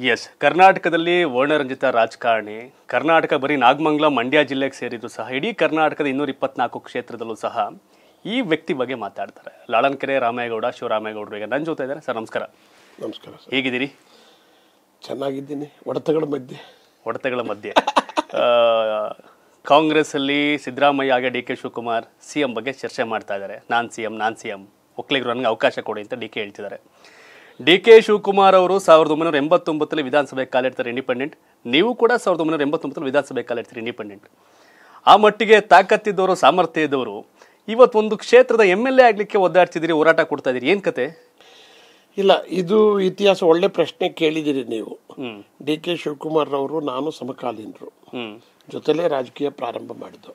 S ಕರ್ನಾಟಕದಲ್ಲಿ ವರ್ಣರಂಜಿತ ರಾಜಕಾರಣಿ ಕರ್ನಾಟಕ ಬರೀ ನಾಗಮಂಗಲ ಮಂಡ್ಯ ಜಿಲ್ಲೆಗೆ ಸೇರಿದ್ರು ಸಹ ಇಡೀ ಕರ್ನಾಟಕದ ಇನ್ನೂರ ಇಪ್ಪತ್ನಾಲ್ಕು ಕ್ಷೇತ್ರದಲ್ಲೂ ಸಹ ಈ ವ್ಯಕ್ತಿ ಬಗ್ಗೆ ಮಾತಾಡ್ತಾರೆ ಲಾಳನ್ಕೆರೆ ರಾಮೇಗೌಡ ಶಿವರಾಮೇಗೌಡರು ಈಗ ನನ್ನ ಜೊತೆ ಇದ್ದಾರೆ ಸರ್ ನಮಸ್ಕಾರ ನಮಸ್ಕಾರ ಸರ್ ಹೇಗಿದ್ದೀರಿ ಚೆನ್ನಾಗಿದ್ದೀನಿ ಹೊಡೆತಗಳ ಮಧ್ಯೆ ಹೊಡೆತಗಳ ಮಧ್ಯೆ ಆ, ಕಾಂಗ್ರೆಸ್ ಅಲ್ಲಿ ಸಿದ್ದರಾಮಯ್ಯ ಹಾಗೆ D K Shivakumar C M ಬಗ್ಗೆ ಚರ್ಚೆ ಮಾಡ್ತಾ ಇದ್ದಾರೆ ನಾನ್ ಸಿ ಎಂ ನಾನ್ ಸಿ ಎಂ ಒಕ್ಕಲಿಗರು ನನಗೆ ಅವಕಾಶ ಕೊಡಿ ಅಂತ ಡಿ ಕೆ ಹೇಳ್ತಿದ್ದಾರೆ ಡಿ ಕೆ ಶಿವಕುಮಾರ್ ಅವರು ಸಾವಿರದ ಒಂಬೈನೂರ ಎಂಬತ್ತೊಂಬತ್ತರಲ್ಲಿ ವಿಧಾನಸಭೆ ಕಾಲಿಡ್ತಾರೆ ಇಂಡಿಪೆಂಡೆಂಟ್ ನೀವು ಕೂಡ ಸಾವಿರದ ಒಂಬೈನೂರ ಎಂಬತ್ತೊಂಬತ್ತರಲ್ಲಿ ವಿಧಾನಸಭೆ ಕಾಲಿಡ್ತೀರಿ ಇಂಡಿಪೆಂಡೆಂಟ್ ಆ ಮಟ್ಟಿಗೆ ತಾಕತ್ತಿದ್ದವರು ಸಾಮರ್ಥ್ಯ ಇದ್ದವರು ಇವತ್ತು ಒಂದು ಕ್ಷೇತ್ರದ ಎಮ್ ಎಲ್ ಎ ಆಗ್ಲಿಕ್ಕೆ ಒದ್ದಾಡ್ತಿದ್ದೀರಿ ಹೋರಾಟ ಕೊಡ್ತಾ ಇದ್ದೀರಿ ಏನ್ ಕತೆ ಇಲ್ಲ ಇದು ಇತಿಹಾಸ ಒಳ್ಳೆ ಪ್ರಶ್ನೆ ಕೇಳಿದಿರಿ ನೀವು ಹ್ಮ್ ಡಿ ಕೆ ಶಿವಕುಮಾರ್ ಅವರು ನಾನು ಸಮಕಾಲೀನರು ಹ್ಮ್ ಜೊತೆಲೇ ರಾಜಕೀಯ ಪ್ರಾರಂಭ ಮಾಡಿದ್ದು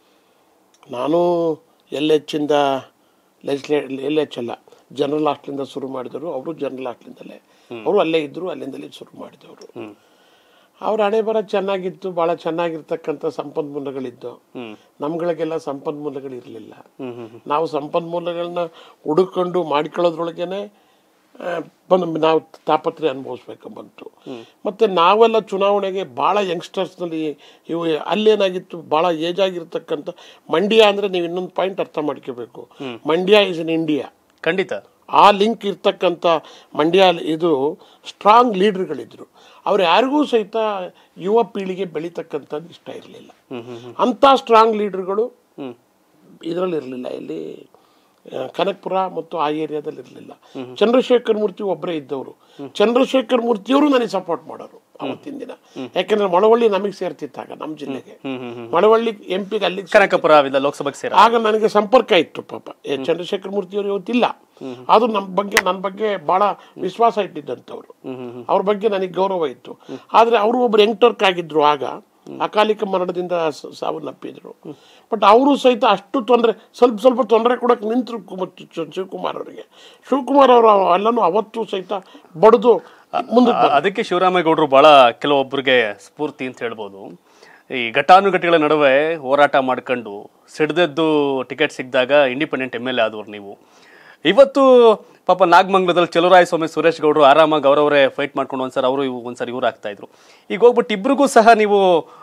ನಾನು ಎಲ್ ಎಚ್ಚಿಂದ ಲೆಜಿಸ್ಲೇ ಎಲ್ ಎಚ್ ಅಲ್ಲ ಜನರಲ್ ಹಾಸ್ಟ್ಲಿಂದ ಶುರು ಮಾಡಿದರು ಅವರು ಜನರಲ್ ಹಾಸ್ಟ್ಲಿಂದಲೇ ಅವರು ಅಲ್ಲೇ ಇದ್ದರು ಅಲ್ಲಿಂದಲೇ ಶುರು ಮಾಡಿದವರು ಅವ್ರ ಹಣೆ ಬರ ಚೆನ್ನಾಗಿತ್ತು ಭಾಳ ಚೆನ್ನಾಗಿರ್ತಕ್ಕಂಥ ಸಂಪನ್ಮೂಲಗಳಿದ್ದು ನಮ್ಗಳಿಗೆಲ್ಲ ಸಂಪನ್ಮೂಲಗಳು ಇರಲಿಲ್ಲ ನಾವು ಸಂಪನ್ಮೂಲಗಳನ್ನ ಹುಡುಕೊಂಡು ಮಾಡ್ಕೊಳ್ಳೋದ್ರೊಳಗೇನೆ ಆ, ಬಂದು ನಾವು ತಾಪತ್ರೆ ಅನುಭವಿಸ್ಬೇಕು ಬಂತು ಮತ್ತೆ ನಾವೆಲ್ಲ ಚುನಾವಣೆಗೆ ಭಾಳ ಯಂಗ್ಸ್ಟರ್ಸ್ನಲ್ಲಿ ಇವು ಅಲ್ಲೇನಾಗಿತ್ತು ಭಾಳ ಏಜ್ ಆಗಿರ್ತಕ್ಕಂಥ ಮಂಡ್ಯ ಅಂದರೆ ನೀವು ಇನ್ನೊಂದು ಪಾಯಿಂಟ್ ಅರ್ಥ ಮಾಡ್ಕೋಬೇಕು ಮಂಡ್ಯ ಇಸ್ ಇನ್ ಇಂಡಿಯಾ ಖಂಡಿತ ಆ ಲಿಂಕ್ ಇರ್ತಕ್ಕಂಥ ಮಂಡ್ಯ ಇದು ಸ್ಟ್ರಾಂಗ್ ಲೀಡರ್ಗಳಿದ್ರು ಅವ್ರು ಯಾರಿಗೂ ಸಹಿತ ಯುವ ಪೀಳಿಗೆ ಬೆಳೀತಕ್ಕಂಥದ್ದು ಇಷ್ಟ ಇರಲಿಲ್ಲ ಅಂಥ ಸ್ಟ್ರಾಂಗ್ ಲೀಡರ್ಗಳು ಇದರಲ್ಲಿ ಇರಲಿಲ್ಲ ಇಲ್ಲಿ ಆ, ಕನಕಪುರ ಮತ್ತು ಆ ಏರಿಯಾದಲ್ಲಿ ಇರಲಿಲ್ಲ ಚಂದ್ರಶೇಖರ್ ಮೂರ್ತಿ ಒಬ್ಬರೇ ಇದ್ದವರು ಚಂದ್ರಶೇಖರ್ ಮೂರ್ತಿಯವರು ನನಗೆ ಸಪೋರ್ಟ್ ಮಾಡೋರು ಅವತ್ತಿನ ದಿನ ಯಾಕೆಂದ್ರೆ ಮಳವಳ್ಳಿ ನಮಗೆ ಸೇರ್ತಿತ್ತಾಗ ನಮ್ಮ ಜಿಲ್ಲೆಗೆ ಮಳವಳ್ಳಿ ಎಂ ಪಿಗೆ ಅಲ್ಲಿಗೆ ಕನಕಪುರ ವಿಧ ಲೋಕಸಭೆಗೆ ಸೇರ ಆಗ ನನಗೆ ಸಂಪರ್ಕ ಇತ್ತು ಪಾಪ ಏ, ಚಂದ್ರಶೇಖರ್ ಮೂರ್ತಿ ಅವರು ಇವತ್ತಿಲ್ಲ ಅದು ನಮ್ಮ ಬಗ್ಗೆ ನನ್ನ ಬಗ್ಗೆ ಬಹಳ ವಿಶ್ವಾಸ ಇಟ್ಟಿದ್ದಂಥವ್ರು ಅವ್ರ ಬಗ್ಗೆ ನನಗೆ ಗೌರವ ಇತ್ತು ಆದ್ರೆ ಅವರು ಒಬ್ರು ಯಂಗ್ಟರ್ಕ್ ಆಗಿದ್ರು ಆಗ ಅಕಾಲಿಕ ಮರಣದಿಂದ ಸ- ಸಾವನ್ನಪ್ಪಿದ್ರು ಬಟ್ ಅವರು ಸಹಿತ ಅಷ್ಟು ತೊಂದರೆ ಸ್ವಲ್ಪ ಸ್ವಲ್ಪ ತೊಂದರೆ ಕೊಡಕ್ಕೆ ನಿಂತರು ಕುಮ- ಚ- ಶಿವಕುಮಾರ್ ಅವರಿಗೆ ಶಿವಕುಮಾರ್ ಅವರು ಎಲ್ಲನೂ ಅವತ್ತು ಸಹಿತ ಬಡ್ದು ಮುಂದೆ ಆ- ಅದಕ್ಕೆ ಶಿವರಾಮೇಗೌಡರು ಬಹಳ ಕೆಲವೊಬ್ಬರಿಗೆ ಸ್ಫೂರ್ತಿ ಅಂತ ಹೇಳ್ಬೋದು ಈ ಘಟಾನುಘಟಿಗಳ ನಡುವೆ ಹೋರಾಟ ಮಾಡ್ಕೊಂಡು ಸಿಡ್ದೆದ್ದು ಟಿಕೆಟ್ ಸಿಕ್ಕಿದಾಗ ಇಂಡಿಪೆಂಡೆಂಟ್ ಎಮ್ ಎಲ್ ಎ ಆದವ್ರು ನೀವು ಇವತ್ತು ಪಾಪ ನಾಗಮಂಗಲದಲ್ಲಿ ಚಲುರಾಯ ಸ್ವಾಮಿ ಸುರೇಶ್ ಗೌಡರು ಆರಾಮಾಗಿ ಅವರವರೇ ಫೈಟ್ ಮಾಡ್ಕೊಂಡು ಒಂದ್ಸರಿ ಅವರು ಇವು ಒಂದ್ಸರಿ ಇವ್ರು ಆಗ್ತಾ ಇದ್ರು ಈಗ ಹೋಗ್ಬಿಟ್ಟು ಇಬ್ರಿಗೂ ಸಹ ನೀವು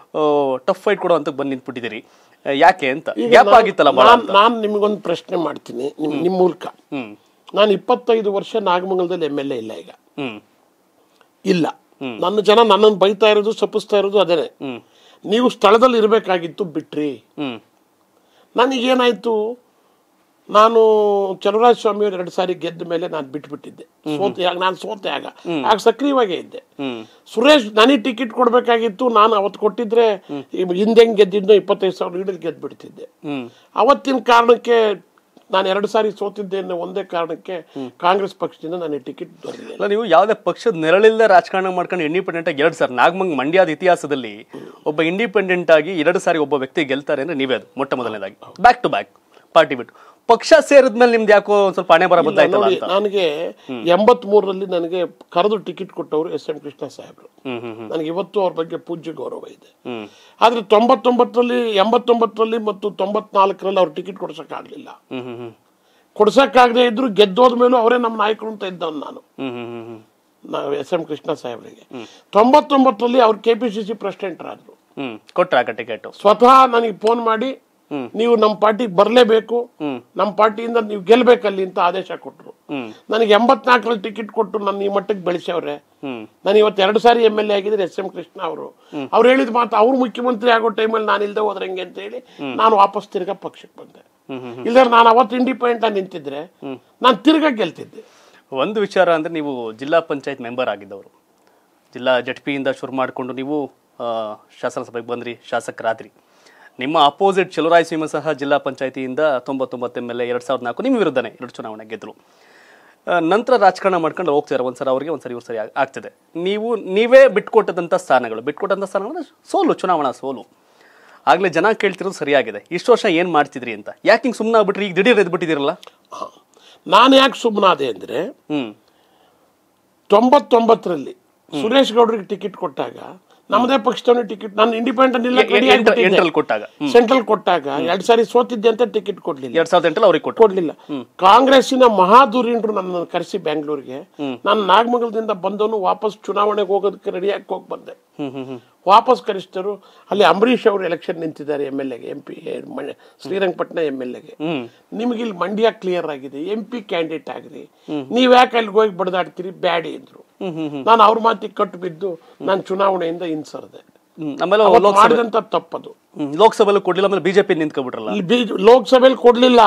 ಟಫ್ ಫೈಟ್ ಕೊಡೋ ಅಂತ ಬಂದು ನಿಂತ್ಬಿಟ್ಟಿದ್ದೀರಿ ಆ, ಯಾಕೆ ಅಂತ ಗ್ಯಾಪ್ ಆಗಿತ್ತಲ್ಲ ಬಹಳ ನಾನು ನಾನು ನಿಮಗೊಂದು ಪ್ರಶ್ನೆ ಮಾಡ್ತೀನಿ ನಿಮ್ ನಿಮ್ಮ ಮೂಲಕ ಹ್ಮ್ ನಾನು ಇಪ್ಪತ್ತೈದು ವರ್ಷ ನಾಗಮಂಗಲದಲ್ಲಿ ಎಮ್ ಎಲ್ ಎ ಇಲ್ಲ ಈಗ ಹ್ಮ್ ಇಲ್ಲ ನನ್ನ ಜನ ನನ್ನನ್ನು ಬೈತಾ ಇರೋದು ಸಪಿಸ್ತಾ ಇರೋದು ಅದೇನೆ ಹ್ಮ್ ನೀವು ಸ್ಥಳದಲ್ಲಿ ಇರಬೇಕಾಗಿತ್ತು ಬಿಟ್ರಿ ಹ್ಮ್ ನನಗೇನಾಯ್ತು ನಾನು ಚಲುವರಾಜ ಸ್ವಾಮಿಯವರು ಎರಡು ಸಾರಿ ಗೆದ್ದ ಮೇಲೆ ನಾನು ಬಿಟ್ಬಿಟ್ಟಿದ್ದೆ ಸೋತೆ ಆಗ ನಾನು ಸೋತೆ ಆಗ ಆಗ ಸಕ್ರಿಯವಾಗೇ ಇದ್ದೆ ಹ್ಮ್ ಸುರೇಶ್ ನನಗೆ ಟಿಕೆಟ್ ಕೊಡಬೇಕಾಗಿತ್ತು ನಾನು ಅವತ್ತು ಕೊಟ್ಟಿದ್ರೆ ಈ ಹಿಂದೆ ಹೆಂಗ್ ಗೆದ್ದಿದ್ನೋ ಇಪ್ಪತ್ತೈದು ಸಾವಿರ ಲೀಡರ್ ಗೆದ್ದು ಬಿಡ್ತಿದ್ದೆ ಹ್ಮ್ ಅವತ್ತಿನ ಕಾರಣಕ್ಕೆ ನಾನು ಎರಡು ಸಾರಿ ಸೋತಿದ್ದೆ ಅನ್ನೋ ಒಂದೇ ಕಾರಣಕ್ಕೆ ಕಾಂಗ್ರೆಸ್ ಪಕ್ಷದಿಂದ ನನಗೆ ಟಿಕೆಟ್ ದೊರೆಯಲಿಲ್ಲ ಅಲ್ಲ ನೀವು ಯಾವುದೇ ಪಕ್ಷದ ನೆರಳಿಲ್ಲದೆ ರಾಜಕಾರಣ ಮಾಡ್ಕೊಂಡು ಇಂಡಿಪೆಂಡೆಂಟ್ ಆಗಿ ಎರಡು ಸಾರಿ ನಾಗಮಂಗ್ ಮಂಡ್ಯದ ಇತಿಹಾಸದಲ್ಲಿ ಒಬ್ಬ ಇಂಡಿಪೆಂಡೆಂಟ್ ಆಗಿ ಎರಡು ಸಾರಿ ಒಬ್ಬ ವ್ಯಕ್ತಿ ಗೆಲ್ತಾರೆ ಅಂದ್ರೆ ನೀವೇ ಅದು ಮೊಟ್ಟ ಮೊದಲನೇದಾಗಿ ಬ್ಯಾಕ್ ಟು ಬ್ಯಾಕ್ ಪಾರ್ಟಿ ಬಿಟ್ಟು ಪಕ್ಷ ಸೇರಿದ್ಮೇಲೆ ನಿಮ್ದು ಯಾಕೋ ಒಂದ್ ಸ್ವಲ್ಪ ಹಣೆ ಬರ ಬದಲಾಯ್ತಲ್ಲ ನೋಡಿ ಅಂತ ನನಗೆ ಎಂಬತ್ ಮೂರರಲ್ಲಿ ನನಗೆ ಕರೆದು ಟಿಕೆಟ್ ಕೊಟ್ಟವರು ಎಸ್ ಎಂ ಕೃಷ್ಣ ಸಾಹೇಬ್ರು ಹ್ಮ್ ಹ್ಮ್ ಹ್ಮ್ ನನಗೆ ಇವತ್ತು ಅವ್ರ ಬಗ್ಗೆ ಪೂಜ್ಯ ಗೌರವ ಇದೆ ಹ್ಮ್ ಆದ್ರೆ ತೊಂಬತ್ತೊಂಬತ್ತರಲ್ಲಿ ಎಂಬತ್ತೊಂಬತ್ತರಲ್ಲಿ ಮತ್ತು ತೊಂಬತ್ನಾಲ್ಕರಲ್ಲಿ ಅವ್ರು ಟಿಕೆಟ್ ಕೊಡ್ಸಕ್ಕಾಗ್ಲಿಲ್ಲ ಹ್ಮ್ ಹ್ಮ್ ಹ್ಮ್ ಕೊಡ್ಸಕ್ಕಾಗದೆ ಇದ್ರು ಗೆದ್ದೋದ ಮೇಲೂ ಅವರೇ ನಮ್ಮ ನಾಯಕರು ಅಂತ ಇದ್ದವನು ನಾನು ಹ್ಮ್ ಹ್ಮ್ ಹ್ಮ್ ಹ್ಮ್ ನಾವು ಎಸ್ ಎಂ ಕೃಷ್ಣ ಸಾಹೇಬ್ರಿಗೆ ತೊಂಬತ್ತೊಂಬತ್ತರಲ್ಲಿ ಅವ್ರು K P C C president ಆದ್ರು ಹ್ಮ್ ಕೊಟ್ರ ಆಗ ಟಿಕೆಟ್ ಸ್ವತಃ ನನಗೆ ಫೋನ್ ಮಾಡಿ ನೀವು ನಮ್ಮ ಪಾರ್ಟಿಗೆ ಬರಲೇಬೇಕು ನಮ್ಮ ಪಾರ್ಟಿಯಿಂದ ನೀವು ಗೆಲ್ಬೇಕಲ್ಲಿ ಅಂತ ಆದೇಶ ಕೊಟ್ಟರು ಹ್ಮ್ ನನಗೆ ಎಂಬತ್ನಾಲ್ಕರಲ್ಲಿ ಟಿಕೆಟ್ ಕೊಟ್ಟು ನನ್ನ ಈ ಮಟ್ಟಕ್ಕೆ ಬೆಳೆಸವ್ರೆ ಹ್ಮ್ ನಾನು ಇವತ್ತು ಎರಡು ಸಾರಿ ಎಮ್ ಎಲ್ ಎ ಆಗಿದ್ರೆ ಎಸ್ ಎಂ ಕೃಷ್ಣ ಅವರು ಅವ್ರು ಹೇಳಿದ ಮಾತು ಅವ್ರು ಮುಖ್ಯಮಂತ್ರಿ ಆಗೋ ಟೈಮಲ್ಲಿ ನಾನು ಇಲ್ದೆ ಹೋದ್ರೆ ಹೆಂಗೆ ಅಂತ ಹೇಳಿ ನಾನು ವಾಪಸ್ ತಿರ್ಗಾ ಪಕ್ಷಕ್ಕೆ ಬಂದೆ ಇಲ್ಲಾಂದ್ರೆ ನಾನು ಅವತ್ತು ಇಂಡಿಪೆಂಡೆಂಟ್ ಆಗಿ ನಿಂತಿದ್ರೆ ನಾನು ತಿರ್ಗಾ ಗೆಲ್ತಿದ್ದೆ ಒಂದು ವಿಚಾರ ಅಂದ್ರೆ ನೀವು ಜಿಲ್ಲಾ ಪಂಚಾಯತ್ ಮೆಂಬರ್ ಆಗಿದ್ದವರು ಜಿಲ್ಲಾ ಜಡ್ಪಿಯಿಂದ ಶುರು ಮಾಡಿಕೊಂಡು ನೀವು ಆ, ಶಾಸನಸಭೆಗೆ ಬಂದ್ರಿ ಶಾಸಕರಾದ್ರಿ ನಿಮ್ಮ ಅಪೋಸಿಟ್ ಚಲುರಾಯ ಸಿಂಹ ಸಹ ಜಿಲ್ಲಾ ಪಂಚಾಯತಿಯಿಂದ ತೊಂಬತ್ತೊಂಬತ್ತು ಎಮ್ ಎಲ್ ಎ ಎರಡು ಸಾವಿರದ ನಾಲ್ಕು ನಿಮ್ಮ ವಿರುದ್ಧನೇ ಎರಡು ಚುನಾವಣೆ ಗೆದ್ದರು ಆ, ನಂತರ ರಾಜಕಾರಣ ಮಾಡ್ಕೊಂಡು ಹೋಗ್ತಿದ್ದಾರೆ ಒಂದ್ಸಲ ಅವರಿಗೆ ಒಂದ್ಸರಿ ಇವ್ರು ಸರಿ ಆಗ್- ಆಗ್ತದೆ ನೀವು ನೀವೇ ಬಿಟ್ಕೊಟ್ಟದಂಥ ಸ್ಥಾನಗಳು ಬಿಟ್ಕೊಟ್ಟಂಥ ಸ್ಥಾನಗಳು ಅಂದ್ರೆ ಸೋಲು ಚುನಾವಣಾ ಸೋಲು ಆಗ್ಲೇ ಜನ ಕೇಳ್ತಿರೋದು ಸರಿಯಾಗಿದೆ ಇಷ್ಟು ವರ್ಷ ಏನು ಮಾಡ್ತಿದ್ರಿ ಅಂತ ಯಾಕೆ ಹಿಂಗೆ ಸುಮ್ಮನೆ ಆಗ್ಬಿಟ್ರಿ ಈಗ ದಿಢೀರ್ ಎದ್ಬಿಟ್ಟಿದ್ದೀರಲ್ಲ ನಾನು ಯಾಕೆ ಸುಮ್ಮನಾದೆ ಅಂದ್ರೆ ಹ್ಮ್ ತೊಂಬತ್ತೊಂಬತ್ತರಲ್ಲಿ ಸುರೇಶ್ ಗೌಡ್ರಿಗೆ ಟಿಕೆಟ್ ಕೊಟ್ಟಾಗ ನಮ್ಮದೇ ಪಕ್ಷದವನೇ ಟಿಕೆಟ್ ನಾನು ಇಂಡಿಪೆಂಡೆಂಟ್ ಇಲ್ಲ ಎಂಟರಲ್ಲಿ ಕೊಟ್ಟಾಗ ಸೆಂಟ್ರಲ್ ಕೊಟ್ಟಾಗ ಎರಡ್ ಸಾರಿ ಸೋತಿದ್ದೆ ಅಂತ ಟಿಕೆಟ್ ಕೊಡ್ಲಿಲ್ಲ ಎರಡ್ ಸಾವಿರದ ಎಂಟರಲ್ಲಿ ಅವ್ರಿಗೆ ಕೊಟ್ಟು ಕೊಡ್ಲಿಲ್ಲ ಕಾಂಗ್ರೆಸ್ಸಿನ ಮಹಾಧುರೀಣರು ನನ್ನನ್ನು ಕರೆಸಿ ಬೆಂಗಳೂರಿಗೆ ನಾನು ನಾಗಮಂಗಲದಿಂದ ಬಂದವನು ವಾಪಸ್ ಚುನಾವಣೆಗೆ ಹೋಗೋದಕ್ಕೆ ರೆಡಿಯಾಗಿ ಹೋಗಿ ಬಂದೆ ಹ್ಮ್ ಹ್ಮ್ ಹ್ಮ್ ವಾಪಸ್ ಕರೆಸಿದರು ಅಲ್ಲಿ ಅಂಬರೀಷ್ ಅವರು ಎಲೆಕ್ಷನ್ ನಿಂತಿದ್ದಾರೆ ಎಮ್ ಎಲ್ ಎಗೆ M P Srirangapatna M L ಎಗೆ ಹ್ಮ್ ನಿಮಗೆ ಇಲ್ಲಿ ಮಂಡ್ಯ ಕ್ಲಿಯರ್ ಆಗಿದೆ ಎಂ ಪಿ ಕ್ಯಾಂಡಿಡೇಟ್ ಆಗ್ರಿ ನೀವ್ ಯಾಕೆ ಅಲ್ಲಿಗೆ ಹೋಗಿ ಬಡದಾಡ್ತೀರಿ ಬ್ಯಾಡಿ ಅಂದ್ರು ಹ್ಮ್ ಹ್ಮ್ ನಾನು ಅವ್ರ ಮಾತಿಗೆ ಕಟ್ಟು ಬಿದ್ದು ನಾನು ಚುನಾವಣೆಯಿಂದ ಹಿಂಸರ್ದೆ ಹ್ಮ್ ಆಮೇಲೆ ಅವತ್ತು ಲೋಕಸಭೆ ಮಾಡಿದಂತ ತಪ್ಪದು ಹ್ಮ್, ಲೋಕಸಭೆಲ್ಲೂ ಕೊಡ್ಲಿಲ್ಲ ಆಮೇಲೆ ಬಿಜೆಪಿ ನಿಂತ್ಕೊಬಿಟ್ರಲ್ಲ ಇಲ್ಲಿ ಬೀಜ ಲೋಕಸಭೆಯಲ್ಲಿ ಕೊಡ್ಲಿಲ್ಲ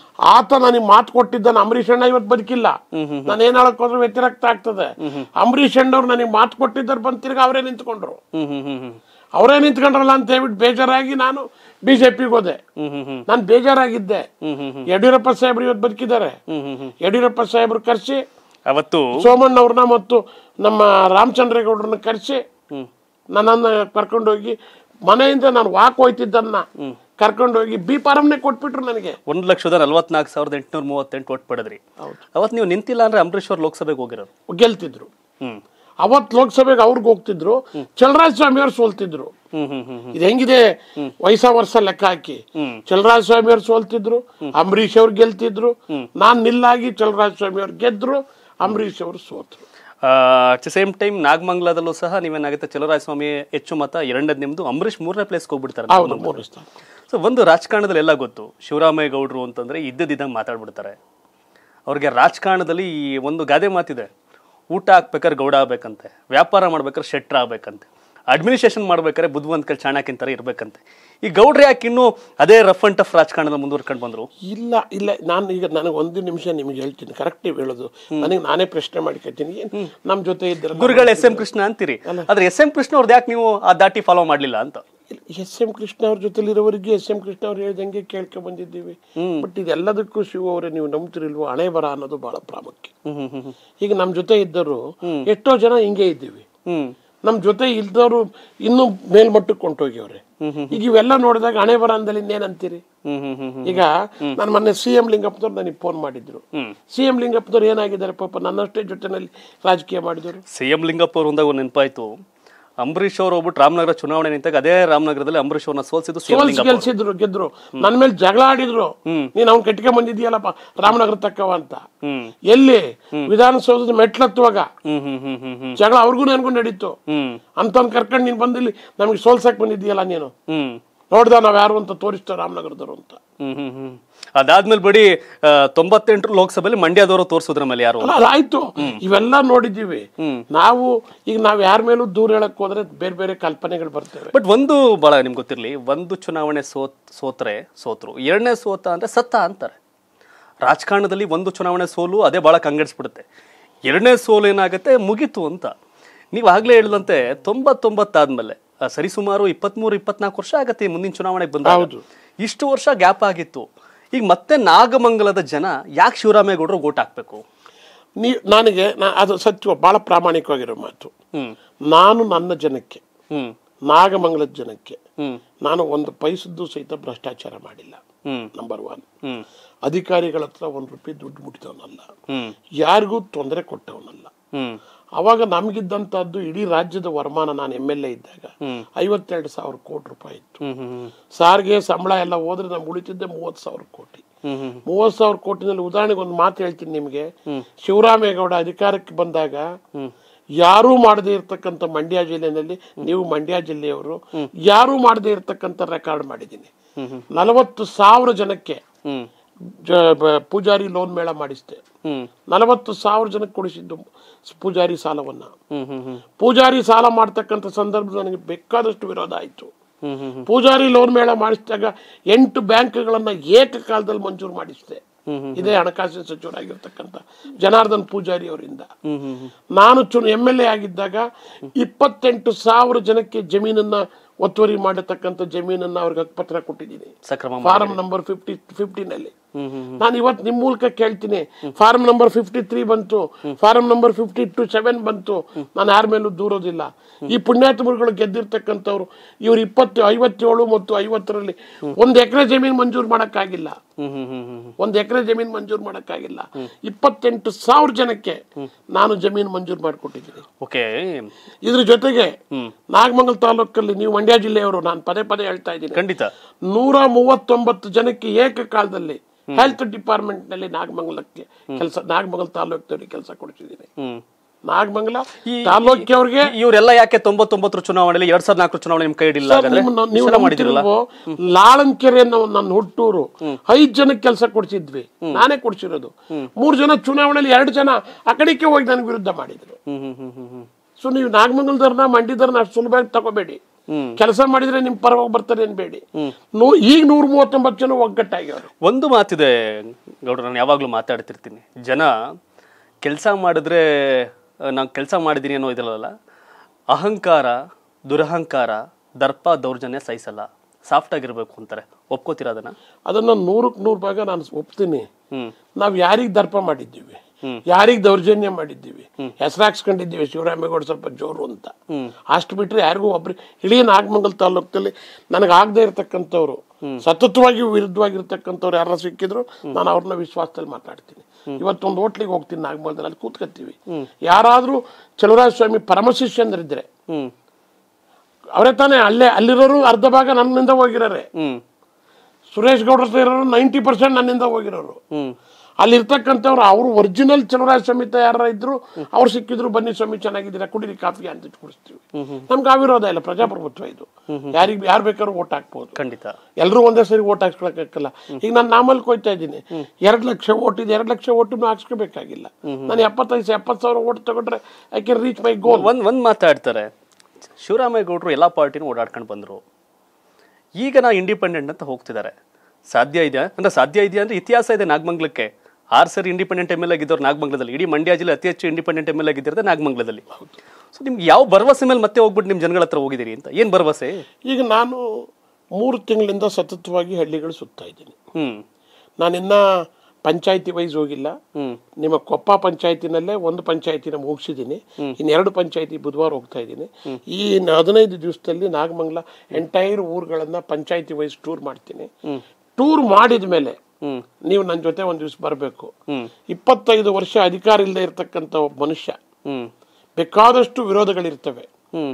ಆತ ನನಗೆ ಮಾತು ಕೊಟ್ಟಿದ್ದಾನೆ ಅಂಬರೀಷ್ ಅಣ್ಣ ಇವತ್ತು ಬದುಕಿಲ್ಲ ನಾನು ಏನ್ ಹೇಳಕ್ ಹೋದ್ರೆ ವ್ಯತಿರಿಕ್ತ ಆಗ್ತದೆ ಅಂಬರೀಷ್ ಅಣ್ಣವ್ರು ನನಗೆ ಮಾತು ಕೊಟ್ಟಿದ್ದಾರೆ ಬಂದ್ ತಿರ್ಗ ಅವರೇ ನಿಂತ್ಕೊಂಡ್ರು ಹ್ಮ್ ಹ್ಮ್ ಹ್ಮ್ ಹ್ಮ್ ಅವರೇ ನಿಂತ್ಕೊಂಡ್ರಲ್ಲ ಅಂತ ಹೇಳ್ಬಿಟ್ಟು ಬೇಜಾರಾಗಿ ನಾನು ಬಿಜೆಪಿಗೆ ಹೋದೆ ಹ್ಮ್ ಹ್ಮ್ ಹ್ಮ್ ನಾನು ಬೇಜಾರಾಗಿದ್ದೆ ಹ್ಮ್ ಹ್ಮ್ ಯಡಿಯೂರಪ್ಪ ಸಾಹೇಬ್ರು ಇವತ್ತು ಬದುಕಿದ್ದಾರೆ ಹ್ಮ್ ಹ್ಮ್ ಹ್ಮ್ ಯಡಿಯೂರಪ್ಪ ಸಾಹೇಬ್ರು ಕರೆಸಿ ಅವತ್ತು ಸೋಮಣ್ಣವ್ರನ್ನ ಮತ್ತು ನಮ್ಮ ರಾಮಚಂದ್ರೇಗೌಡರನ್ನ ಕರೆಸಿ ಹ್ಮ್ ನನ್ನನ್ನು ಕರ್ಕೊಂಡೋಗಿ ಮನೆಯಿಂದ ನಾನು ವಾಕ್ ಹೋಯ್ತಿದ್ದನ್ನ ಕರ್ಕೊಂಡೋಗಿ ಬಿ ಫಾರಮ್ನೇ ಕೊಟ್ಬಿಟ್ರು ನನಗೆ ಒಂದ್ ಲಕ್ಷದ ನಲ್ವತ್ನಾಲ್ಕು ಸಾವಿರದ ಎಂಟುನೂರ ಮೂವತ್ತೆಂಟು ಒಟ್ಟು ಪಡೆದ್ರಿ ಅವತ್ತು ನೀವು ನಿಂತಿಲ್ಲ ಅಂದ್ರೆ ಅಂಬರೀಶ್ ಅವ್ರು ಲೋಕಸಭೆಗೆ ಹೋಗಿರೋರು ಗೆಲ್ತಿದ್ರು ಹ್ಮ್ ಅವತ್ ಲೋಕಸಭೆಗೆ ಅವ್ರಿಗೆ ಹೋಗ್ತಿದ್ರು ಚಲರಾಜ ಸ್ವಾಮಿ ಅವ್ರು ಸೋಲ್ತಿದ್ರು ಹ್ಮ್ ಹ್ಮ್ ಹ್ಮ್ ಹ್ಮ್ ಇದು ಹೆಂಗಿದೆ ವಯಸ್ಸ ವರ್ಷ ಲೆಕ್ಕ ಹಾಕಿ ಚಲರಾಜ ಸ್ವಾಮಿ ಅವ್ರು ಸೋಲ್ತಿದ್ರು ಅಂಬರೀಷ್ ಅವ್ರು ಗೆಲ್ತಿದ್ರು ನಾನ್ ನಿಲ್ಲಾಗಿ ಚಲರಾಜ ಸ್ವಾಮಿ ಅವ್ರು ಗೆದ್ರು ಅಂಬರೀಷ್ ಅವರು ಸೋತ್ರು ಅಟ್ ದ ಸೇಮ್ ಟೈಮ್ ನಾಗಮಂಗಲದಲ್ಲೂ ಸಹ ನೀವೇನಾಗುತ್ತೆ ಚಲರಾಯ ಸ್ವಾಮಿ ಹೆಚ್ಚು ಮತ ಎರಡನೇದು ನಿಮ್ದು ಅಂಬರೀಷ್ ಮೂರನೇ ಪ್ಲೇಸ್ಗೆ ಹೋಗ್ಬಿಡ್ತಾರೆ ಹೌದು ಮೂರು ಸ್ಥಾನ ಸೊ ಒಂದು ರಾಜಕಾರಣದಲ್ಲಿ ಎಲ್ಲ ಗೊತ್ತು ಶಿವರಾಮಯ್ಯ ಗೌಡ್ರು ಅಂತಂದ್ರೆ ಇದ್ದದಿದ್ದಂಗೆ ಮಾತಾಡ್ಬಿಡ್ತಾರೆ ಅವ್ರಿಗೆ ರಾಜಕಾರಣದಲ್ಲಿ ಈ ಒಂದು ಗಾದೆ ಮಾತಿದೆ ಊಟ ಹಾಕ್ಬೇಕಾದ್ರೆ ಗೌಡ ಆಗ್ಬೇಕಂತೆ ವ್ಯಾಪಾರ ಮಾಡ್ಬೇಕಾದ್ರೆ ಶೆಟ್ರ ಆಗ್ಬೇಕಂತೆ ಅಡ್ಮಿನಿಸ್ಟ್ರೇಷನ್ ಮಾಡ್ಬೇಕಾದ್ರೆ ಬುದ್ಧಿವಂತ ಕೈ ಚಾಣಕ್ಯನ ಥರ ಇರ್ಬೇಕಂತೆ ಈ ಗೌಡ್ರು ಯಾಕೆ ಇನ್ನೂ ಅದೇ ರಫ್ ಅಂಡ್ ಟಫ್ ರಾಜಕಾರಣದ ಮುಂದುವರ್ಕೊಂಡು ಬಂದ್ರು ಇಲ್ಲ ಇಲ್ಲ ನಾನು ಈಗ ನನಗೆ ಒಂದು ನಿಮಿಷ ನಿಮ್ಗೆ ಹೇಳ್ತೀನಿ ಕರೆಕ್ಟ್ ನೀವು ಹೇಳೋದು ನನಗೆ ನಾನೇ ಪ್ರಶ್ನೆ ಮಾಡ್ಕೊತೀನಿ ಏನ್ ನಮ್ಮ ಜೊತೆ ಇದ್ರಲ್ಲ ಗುರುಗಳು ಎಸ್ ಎಂ ಕೃಷ್ಣ ಅಂತೀರಿ ಆದ್ರೆ ಎಸ್ ಎಂ ಕೃಷ್ಣ ಅವ್ರದ್ದು ಯಾಕೆ ನೀವು ಆ ದಾಟಿ ಫಾಲೋ ಮಾಡ್ಲಿಲ್ಲ ಅಂತ ಎಸ್ ಎಂ ಕೃಷ್ಣ ಅವ್ರ ಜೊತೆಲಿರೋವರೆಗೆ ಎಸ್ ಎಂ ಕೃಷ್ಣ ಅವ್ರು ಹೇಳ್ದಂಗೆ ಕೇಳ್ಕೊ ಬಂದಿದ್ದೀವಿ ಬಟ್ ಇದೆಲ್ಲದಕ್ಕೂ ಶಿವ ಅವರೇ ನೀವು ನಂಬ್ತಿರಿಲ್ವೋ ಹಣೆ ಬರ ಅನ್ನೋದು ಬಹಳ ಪ್ರಾಮುಖ್ಯ ಹ್ಮ್ ಹ್ಮ್ ಹ್ಮ್ ಈಗ ನಮ್ಮ ಜೊತೆ ಇದ್ದರು ಎಷ್ಟೋ ಜನ ಹಿಂಗೆ ಇದ್ದೀವಿ ಹ್ಮ್ ನಮ್ಮ ಜೊತೆ ಇಲ್ದವರು ಇನ್ನೂ ಮೇಲ್ಮಟ್ಟಕ್ಕೆ ಕೊಂಟೋಗ್ಯವ್ರೆ ಈಗ ಇವೆಲ್ಲ ನೋಡಿದಾಗ ಹಣೆ ಬರ ಅಂದಲ್ಲಿ ಇನ್ನೇನಂತೀರಿ ಹ್ಮ್ ಹ್ಮ್ ಹ್ಮ್ ಹ್ಮ್ ಈಗ ನಾನು ಮೊನ್ನೆ ಸಿ ಎಂ ಲಿಂಗಪ್ಪನವ್ರು ನನಗೆ ಫೋನ್ ಮಾಡಿದ್ರು ಸಿ ಎಂ ಲಿಂಗಪ್ಪನವ್ರು ಏನಾಗಿದ್ದಾರೆ ಪಾಪ ನನ್ನಷ್ಟೇ ಜೊತೆನಲ್ಲಿ ರಾಜಕೀಯ ಮಾಡಿದ್ರು ಸಿ ಎಂ ಲಿಂಗಪ್ಪ ಅವ್ರು ಒಂದಾಗ ಒಂದು ನೆನಪಾಯ್ತು ಅಂಬರೀಶ್ ಅವ್ರು ಹೋಗ್ಬಿಟ್ಟು ರಾಮನಗರ ಚುನಾವಣೆ ನಿಂತಾಗ ಅದೇ ರಾಮನಗರದಲ್ಲಿ ಅಂಬರೀಶ್ ಅವ್ರನ್ನ ಸೋಲ್ಸಿದ್ದು ಸಿ ಎಂ ಸೋಲ್ಸಿ ಲಿಂಗಪ್ಪ ಗೆಲ್ಸಿದ್ರು ಗೆದ್ರು ನನ್ನ ಮೇಲೆ ಜಗಳ ಆಡಿದ್ರು ನೀನ್ ಅವ್ನ್ ಕಟ್ಕೊಂಡ್ ಬಂದಿದ್ಯಲ್ಲಪ್ಪ ರಾಮನಗರ ತಕ್ಕವ ಅಂತ ಹ್ಮ್ ಎಲ್ಲಿ ವಿಧಾನಸೌಧದ ಮೆಟ್ಲತ್ತುವಾಗ ಹ್ಮ್ ಹ್ಮ್ ಹ್ಮ್ ಹ್ಮ್ ಹ್ಮ್ ಜಗಳ ಅವ್ರಿಗೂ ನನ್ಗೂ ನಡೀತು ಹ್ಮ್ ಅಂತವ್ನ್ ಕರ್ಕೊಂಡು ನೀನ್ ಬಂದಿಲ್ಲಿ ನಮ್ಗೆ ಸೋಲ್ಸಕ್ ಬಂದಿದ್ಯಲ್ಲ ನೀನು ಹ್ಮ್ ನೋಡ್ದ ನಾವ್ ಯಾರು ಅಂತ ತೋರಿಸ್ತಾ ರಾಮನಗರದವ್ರು ಅಂತ ಹ್ಮ್ ಹ್ಮ್ ಹ್ಮ್ ಅದಾದ್ಮೇಲೆ ಬಡಿ ಆ, ತೊಂಬತ್ತೆಂಟರ ಲೋಕಸಭೆಯಲ್ಲಿ ಮಂಡ್ಯದವರು ತೋರಿಸಿದ್ರ ಮೇಲೆ ಯಾರು ಅಲ್ಲ ಅದಾಯ್ತು ಇವೆಲ್ಲ ನೋಡಿದ್ದೀವಿ ನಾವು ಈಗ ನಾವ್ ಯಾರ ಮೇಲೂ ದೂರ ಹೇಳಕ್ ಹೋದ್ರೆ ಬೇರೆ ಬೇರೆ ಕಲ್ಪನೆಗಳು ಬರ್ತವೆ ಬಟ್ ಒಂದು ಬಹಳ ನಿಮ್ಗೆ ಗೊತ್ತಿರಲಿ ಒಂದು ಚುನಾವಣೆ ಸೋತ್ ಸೋತ್ರೆ ಸೋತ್ರು ಎರಡನೇ ಸೋತ ಅಂದ್ರೆ ಸತ್ತ ಅಂತಾರೆ ರಾಜಕಾರಣದಲ್ಲಿ ಒಂದು ಚುನಾವಣೆ ಸೋಲು ಅದೇ ಬಹಳ ಕಂಗೆಡಿಸ್ಬಿಡುತ್ತೆ ಎರಡನೇ ಸೋಲು ಏನಾಗುತ್ತೆ ಮುಗೀತು ಅಂತ ನೀವು ಆಗ್ಲೇ ಹೇಳಿದಂತೆ ತೊಂಬತ್ತೊಂಬತ್ತಾದ್ಮೇಲೆ ಆ, ಸರಿಸುಮಾರು ಇಪ್ಪತ್ಮೂರು ಇಪ್ಪತ್ನಾಲ್ಕು ವರ್ಷ ಆಗತ್ತೆ ಈ ಮುಂದಿನ ಚುನಾವಣೆಗೆ ಬಂದ ಹೌದು. ಇಷ್ಟು ವರ್ಷ ಗ್ಯಾಪ್ ಆಗಿತ್ತು ಈಗ ಮತ್ತೆ ನಾಗಮಂಗಲದ ಜನ ಯಾಕೆ ಶಿವರಾಮೇಗೌಡರು ಓಟ್ ಹಾಕ್ಬೇಕು ನೀ ನನಗೆ ನಾ- ಅದು ಸತ್ಯ ಬಹಳ ಪ್ರಾಮಾಣಿಕವಾಗಿರೋ ಮಾತು ಹ್ಮ್ ನಾನು ನನ್ನ ಜನಕ್ಕೆ ಹ್ಮ್ ನಾಗಮಂಗಲದ ಜನಕ್ಕೆ ಹ್ಮ್ ನಾನು ಒಂದು ಪೈಸದ್ದು ಸಹಿತ ಭ್ರಷ್ಟಾಚಾರ ಮಾಡಿಲ್ಲ ಹ್ಮ್ ನಂಬರ್ ಒನ್ ಹ್ಮ್ ಅಧಿಕಾರಿಗಳ ಹತ್ರ ಒಂದು ರೂಪಾಯಿ ದುಡ್ಡು ಮುಟ್ಟಿದವನಲ್ಲ ಹ್ಮ್ ಯಾರಿಗೂ ತೊಂದರೆ ಕೊಟ್ಟವನಲ್ಲ ಹ್ಮ್ ಅವಾಗ ನಮಗಿದ್ದಂಥದ್ದು ಇಡೀ ರಾಜ್ಯದ ವರಮಾನ ನಾನು ಎಮ್ ಎಲ್ ಎ ಇದ್ದಾಗ ಐವತ್ತೆರಡು ಸಾವಿರ ಕೋಟಿ ರೂಪಾಯಿ ಇತ್ತು ಹ್ಮ್ ಹ್ಮ್ ಸಾರಿಗೆ ಸಂಬಳ ಎಲ್ಲ ಹೋದ್ರೆ ನಮ್ಗೆ ಉಳಿತಿದ್ದೆ ಮೂವತ್ತು ಸಾವಿರ ಕೋಟಿ ಹ್ಮ್ ಹ್ಮ್ ಮೂವತ್ತು ಸಾವಿರ ಕೋಟಿನಲ್ಲಿ ಉದಾಹರಣೆಗೆ ಒಂದು ಮಾತು ಹೇಳ್ತೀನಿ ನಿಮಗೆ ಶಿವರಾಮೇಗೌಡ ಅಧಿಕಾರಕ್ಕೆ ಬಂದಾಗ ಯಾರೂ ಮಾಡದೇ ಇರತಕ್ಕಂಥ ಮಂಡ್ಯ ಜಿಲ್ಲೆನಲ್ಲಿ ನೀವು ಮಂಡ್ಯ ಜಿಲ್ಲೆಯವರು ಯಾರೂ ಮಾಡದೇ ಇರತಕ್ಕಂಥ ರೆಕಾರ್ಡ್ ಮಾಡಿದ್ದೀನಿ ನಲವತ್ತು ಸಾವಿರ ಜನಕ್ಕೆ ಹ್ಮ್ ಜ- ಬ- ಪೂಜಾರಿ ಲೋನ್ ಮೇಳ ಮಾಡಿಸ್ದೆ ಹ್ಮ್ ನಲವತ್ತು ಸಾವಿರ ಜನಕ್ಕೆ ಕೊಡಿಸಿದ್ದು ಪೂಜಾರಿ ಸಾಲವನ್ನ ಹ್ಮ್ ಹ್ಮ್ ಹ್ಮ್ ಪೂಜಾರಿ ಸಾಲ ಮಾಡ್ತಕ್ಕಂಥ ಸಂದರ್ಭದಲ್ಲಿ ನನಗೆ ಬೇಕಾದಷ್ಟು ವಿರೋಧ ಆಯಿತು ಹ್ಮ್ ಹ್ಮ್ ಹ್ಮ್ ಪೂಜಾರಿ ಲೋನ್ ಮೇಳ ಮಾಡಿಸಿದಾಗ ಎಂಟು ಬ್ಯಾಂಕ್ಗಳನ್ನ ಏಕಕಾಲದಲ್ಲಿ ಮಂಜೂರು ಮಾಡಿಸಿದೆ ಇದೇ ಹಣಕಾಸಿನ ಸಚಿವರಾಗಿರ್ತಕ್ಕಂಥ ಜನಾರ್ದನ್ ಪೂಜಾರಿ ಅವರಿಂದ ಹ್ಮ್ ಹ್ಮ್ ಹ್ಮ್ ನಾನು ಚುನ ಎಮ್ ಎಲ್ ಎ ಆಗಿದ್ದಾಗ ಇಪ್ಪತ್ತೆಂಟು ಸಾವಿರ ಜನಕ್ಕೆ ಜಮೀನನ್ನ ಒತ್ತುವರಿ ಮಾಡತಕ್ಕಂಥ ಜಮೀನನ್ನ ಅವ್ರಿಗೆ ಹಕ್ಕುಪತ್ರ ಕೊಟ್ಟಿದ್ದೀನಿ ಸಕ್ರಮ ಫಾರಂ ನಂಬರ್ ಫಿಫ್ಟಿ ಫಿಫ್ಟಿನಲ್ಲಿ ಹ್ಮ್ ಹ್ಮ್ ನಾನು ಇವತ್ತು ನಿಮ್ಮ ಮೂಲಕ ಕೇಳ್ತೀನಿ ಫಾರಂ ನಂಬರ್ ಫಿಫ್ಟಿ ತ್ರೀ ಬಂತು form number fifty two seven ಬಂತು ನಾನು ಯಾರ ಮೇಲೂ ದೂರೋದಿಲ್ಲ ಈ ಪುಣ್ಯಾತ್ಮರುಗಳು ಗೆದ್ದಿರ್ತಕ್ಕಂಥವ್ರು ಇವ್ರು ಇಪ್ಪತ್ತು ಐವತ್ತೇಳು ಮತ್ತು ಐವತ್ತರಲ್ಲಿ ಒಂದು ಎಕರೆ ಜಮೀನು ಮಂಜೂರು ಮಾಡೋಕ್ಕಾಗಿಲ್ಲ ಹ್ಮ್ ಹ್ಮ್ ಹ್ಮ್ ಹ್ಮ್ ಒಂದು ಎಕರೆ ಜಮೀನು ಮಂಜೂರು ಮಾಡೋಕ್ಕಾಗಿಲ್ಲ ಇಪ್ಪತ್ತೆಂಟು ಸಾವಿರ ಜನಕ್ಕೆ ನಾನು ಜಮೀನು ಮಂಜೂರು ಮಾಡಿಕೊಟ್ಟಿದ್ದೀನಿ ಓಕೆ ಇದ್ರ ಜೊತೆಗೆ ನಾಗಮಂಗಲ ತಾಲೂಕಲ್ಲಿ ನೀವು ಮಂಡ್ಯ ಜಿಲ್ಲೆಯವರು ನಾನು ಪದೇ ಪದೇ ಹೇಳ್ತಾ ಇದ್ದೀನಿ ಖಂಡಿತ ನೂರ ಮೂವತ್ತೊಂಬತ್ತು ಜನಕ್ಕೆ ಏಕಕಾಲದಲ್ಲಿ ಹೆಲ್ತ್ ಡಿಪಾರ್ಟ್ಮೆಂಟ್ ನಲ್ಲಿ ನಾಗಮಂಗಲಕ್ಕೆ ಕೆಲಸ ನಾಗಮಂಗಲ ತಾಲೂಕಿನವ್ರಿಗೆ ಕೆಲಸ ಕೊಡ್ತಿದ್ದೀನಿ ಹ್ಮ್ ನಾಗಮಂಗಲ ತಾಲೂಕಿಯವ್ರಿಗೆ ಇವರೆಲ್ಲ ಯಾಕೆ ತೊಂಬತ್ತೊಂಬತ್ತರ ಚುನಾವಣೆಯಲ್ಲಿ ಎರಡ್ ಸಾವಿರದ ನಾಲ್ಕು ಚುನಾವಣೆ ನಿಮ್ ಕೈ ಹಿಡಿಲ್ಲ ಹಾಗಾದ್ರೆ ನಿಮ್ಮ- ನೀವು ಇಷ್ಟೆಲ್ಲ ಮಾಡಿದಿರಲ್ಲ ನಂಬ್ತಿಲ್ವೋ? ಲಾಳನ್ಕೆರೆ ಅನ್ನೋ ನನ್ನ ಹುಟ್ಟೂರು ಐದ್ ಜನಕ್ಕೆ ಕೆಲಸ ಕೊಡ್ಸಿದ್ವಿ ನಾನೇ ಕೊಡ್ಸಿರೋದು ಮೂರ್ ಜನ ಚುನಾವಣೆಯಲ್ಲಿ ಎರಡು ಜನ ಆ ಕಡೆಗೆ ಹೋಗಿ ನನಗೆ ವಿರುದ್ಧ ಮಾಡಿದ್ರು ಹ್ಮ್ ಹ್ಮ್ ಹ್ಮ್ ಹ್ಮ್ ಹ್ಮ್ ಸೊ ನೀವು ನಾಗಮಂಗಲದವ್ರನ್ನ ಮಂಡ್ಯದವ್ರನ್ನ ಅಷ್ಟು ಸುಲಭವಾಗಿ ತಗೋಬೇಡಿ ಕೆಲಸ ಮಾಡಿದ್ರೆ ನಿಮ್ ಪರವಾಗಿ ಬರ್ತಾರೆ ಅನ್ಬೇಡಿ ನೂ- ಈಗ ನೂರ ಮೂವತ್ತೊಂಬತ್ತು ಜನ ಒಗ್ಗಟ್ಟಾಗ್ಯವ್ರು ಒಂದು ಮಾತಿದೆ ಗೌಡ್ರ ನಾನು ಯಾವಾಗಲೂ ಮಾತಾಡ್ತಿರ್ತೀನಿ ಜನ ಕೆಲಸ ಮಾಡಿದ್ರೆ ನಾನು ಕೆಲಸ ಮಾಡಿದ್ದೀನಿ ಅನ್ನೋ ಇದಲ್ಲ ಅಹಂಕಾರ ದುರಹಂಕಾರ ದರ್ಪ ದೌರ್ಜನ್ಯ ಸಹಿಸಲ್ಲ ಸಾಫ್ಟ್ ಆಗಿರ್ಬೇಕು ಅಂತಾರೆ ಒಪ್ಕೋತೀರಾ ಅದನ್ನ ಅದನ್ನ ನೂರಕ್ಕೆ ನೂರು ಭಾಗ ನಾನು ಒಪ್ತೀನಿ ಹ್ಮ್ ನಾವ್ ಯಾರಿಗ್ ದರ್ಪ ಮಾಡಿದ್ದೀವಿ ಯಾರಿಗ್ ದೌರ್ಜನ್ಯ ಮಾಡಿದ್ದೀವಿ ಹೆಸರಾಕ್ಸ್ಕೊಂಡಿದ್ದೀವಿ ಶಿವರಾಮೇಗೌಡ ಸ್ವಲ್ಪ ಜೋರು ಅಂತ ಅಷ್ಟು ಬಿಟ್ರೆ ಯಾರಿಗೂ ಒಬ್ರು ಇಡೀ ನಾಗಮಂಗಲ ತಾಲೂಕಲ್ಲಿ ನನಗೆ ಆಗದೆ ಇರತಕ್ಕಂಥವ್ರು ಸತತವಾಗಿ ವಿರುದ್ಧವಾಗಿರ್ತಕ್ಕಂಥವ್ರು ಯಾರು ಸಿಕ್ಕಿದ್ರು ನಾನು ಅವ್ರನ್ನ ವಿಶ್ವಾಸದಲ್ಲಿ ಮಾತಾಡ್ತೀನಿ ಇವತ್ತೊಂದು ಹೋಟ್ಲಿಗೆ ಹೋಗ್ತೀನಿ ನಾಗಮಂಗಲದಲ್ಲಿ ಅಲ್ಲಿ ಕೂತ್ಕೊತೀವಿ ಯಾರಾದ್ರೂ ಚಲುವರಾಜ ಸ್ವಾಮಿ ಪರಮಶಿಷ್ಯಂದ್ರಿದ್ರೆ ಹ್ಮ್ ಅವರೇ ತಾನೇ ಅಲ್ಲೇ ಅಲ್ಲಿರೋರು ಅರ್ಧ ಭಾಗ ನನ್ನಿಂದ ಹೋಗಿರೋರೆ ಹ್ಮ್ ಸುರೇಶ್ ಗೌಡ್ರ ಹತ್ರ ಇರೋರು ನೈಂಟಿ ಪರ್ಸೆಂಟ್ ನನ್ನಿಂದ ಹೋಗಿರೋರು ಹ್ಮ್ ಅಲ್ಲಿ ಇರ್ತಕ್ಕಂಥವ್ರು ಅವರು ಒರಿಜಿನಲ್ ಚಲುವರಾಜ ಸಮಿತ ಯಾರ ಇದ್ರು ಅವ್ರು ಸಿಕ್ಕಿದ್ರು ಬನ್ನಿ ಸ್ವಾಮಿ ಚೆನ್ನಾಗಿದ್ದೀರಾ ಕುಡೀರಿ ಕಾಫಿ ಅಂತ ಕುಡಿಸ್ತೀವಿ ನಮ್ಗೆ ಆ ವಿರೋಧ ಇಲ್ಲ ಪ್ರಜಾಪ್ರಭುತ್ವ ಇದು ಯಾರಿಗೆ ಯಾರು ಬೇಕಾದ್ರೂ ಓಟ್ ಹಾಕ್ಬೋದು ಖಂಡಿತ ಎಲ್ಲರೂ ಒಂದೇ ಸರಿ ಓಟ್ ಹಾಕ್ಸ್ಕೊಳಕ್ಕಾಗಲ್ಲ ಈಗ ನಾನು ನಾಮಲ್ಲಿ ಕೊಯ್ತಾ ಇದ್ದೀನಿ ಎರಡು ಲಕ್ಷ ಓಟ್ ಇದೆ ಎರಡು ಲಕ್ಷ ಓಟನ್ನು ಹಾಕ್ಸ್ಕೋಬೇಕಾಗಿಲ್ಲ ನಾನು ಎಪ್ಪತ್ತೈದು ಎಪ್ಪತ್ತು ಸಾವಿರ ಓಟ್ ತಗೊಂಡ್ರೆ I can reach my goal ಒಂದ್ ಒಂದ್ ಮಾತಾಡ್ತಾರೆ ಶಿವರಾಮೇಗೌಡರು ಎಲ್ಲಾ ಪಾರ್ಟಿನೂ ಓಡಾಡ್ಕೊಂಡು ಬಂದ್ರು ಈಗ ನಾ ಇಂಡಿಪೆಂಡೆಂಟ್ ಅಂತ ಹೋಗ್ತಿದ್ದಾರೆ ಸಾಧ್ಯ ಇದೆಯಾ ಅಂದ್ರೆ ಸಾಧ್ಯ ಇದೆಯಾ ಅಂದ್ರೆ ಇತಿಹಾಸ ಇದೆ ನಾಗಮಂಗಲಕ್ಕೆ ಆರು ಸರಿ ಇಂಡಿಪೆಂಡೆಂಟ್ ಎಮ್ ಎಲ್ ಆಗಿದ್ದವ್ರು ನಾಗಮಂಗಲದಲ್ಲಿ ಇಡೀ ಮಂಡ್ಯ ಜಿಲ್ಲೆ ಅತಿ ಹೆಚ್ಚು ಇಂಡಿಪೆಂಡೆಂಟ್ ಎಮ್ ಎಲ್ ಆಗಿದ್ದಿರೋದು ನಾಗಮಂಗಲದಲ್ಲಿ ಸೊ ನಿಮ್ಗೆ ಯಾವ ಭರವಸೆ ಮೇಲೆ ಮತ್ತೆ ಹೋಗ್ಬಿಟ್ಟು ನಿಮ್ಮ ಜನಗಳ ಹತ್ರ ಹೋಗಿದ್ದೀರಿ ಅಂತ ಏನ್ ಭರವಸೆ ಈಗ ನಾನು ಮೂರು ತಿಂಗಳಿಂದ ಸತತವಾಗಿ ಹಳ್ಳಿಗಳು ಸುತ್ತಾ ಇದ್ದೀನಿ ಹ್ಮ್ ನಾನಿನ್ನ ಪಂಚಾಯತಿ ವೈಸ್ ಹೋಗಿಲ್ಲ ಹ್ಮ್ ನಿಮ್ಮ ಕೊಪ್ಪ ಪಂಚಾಯತಿನಲ್ಲೇ ಒಂದು ಪಂಚಾಯತಿನ ಮುಗಿಸಿದ್ದೀನಿ ಇನ್ನೆರಡು ಪಂಚಾಯತಿ ಬುಧವಾರ ಹೋಗ್ತಾ ಇದ್ದೀನಿ ಈ ಇನ್ನು ಹದಿನೈದು ದಿವಸದಲ್ಲಿ ನಾಗಮಂಗಲ ಎಂಟೈರ್ ಊರುಗಳನ್ನ ಪಂಚಾಯತಿ ವೈಸ್ ಟೂರ್ ಮಾಡ್ತೀನಿ ಟೂರ್ ಮಾಡಿದ ಮೇಲೆ ಹ್ಮ್ ನೀವು ನನ್ನ ಜೊತೆ ಒಂದು ದಿವಸ ಬರಬೇಕು ಹ್ಮ್ ಇಪ್ಪತ್ತೈದು ವರ್ಷ ಅಧಿಕಾರ ಇಲ್ಲದೆ ಇರತಕ್ಕಂಥ ಒಬ್ಬ ಮನುಷ್ಯ ಹ್ಮ್ ಬೇಕಾದಷ್ಟು ವಿರೋಧಗಳಿರ್ತವೆ ಹ್ಮ್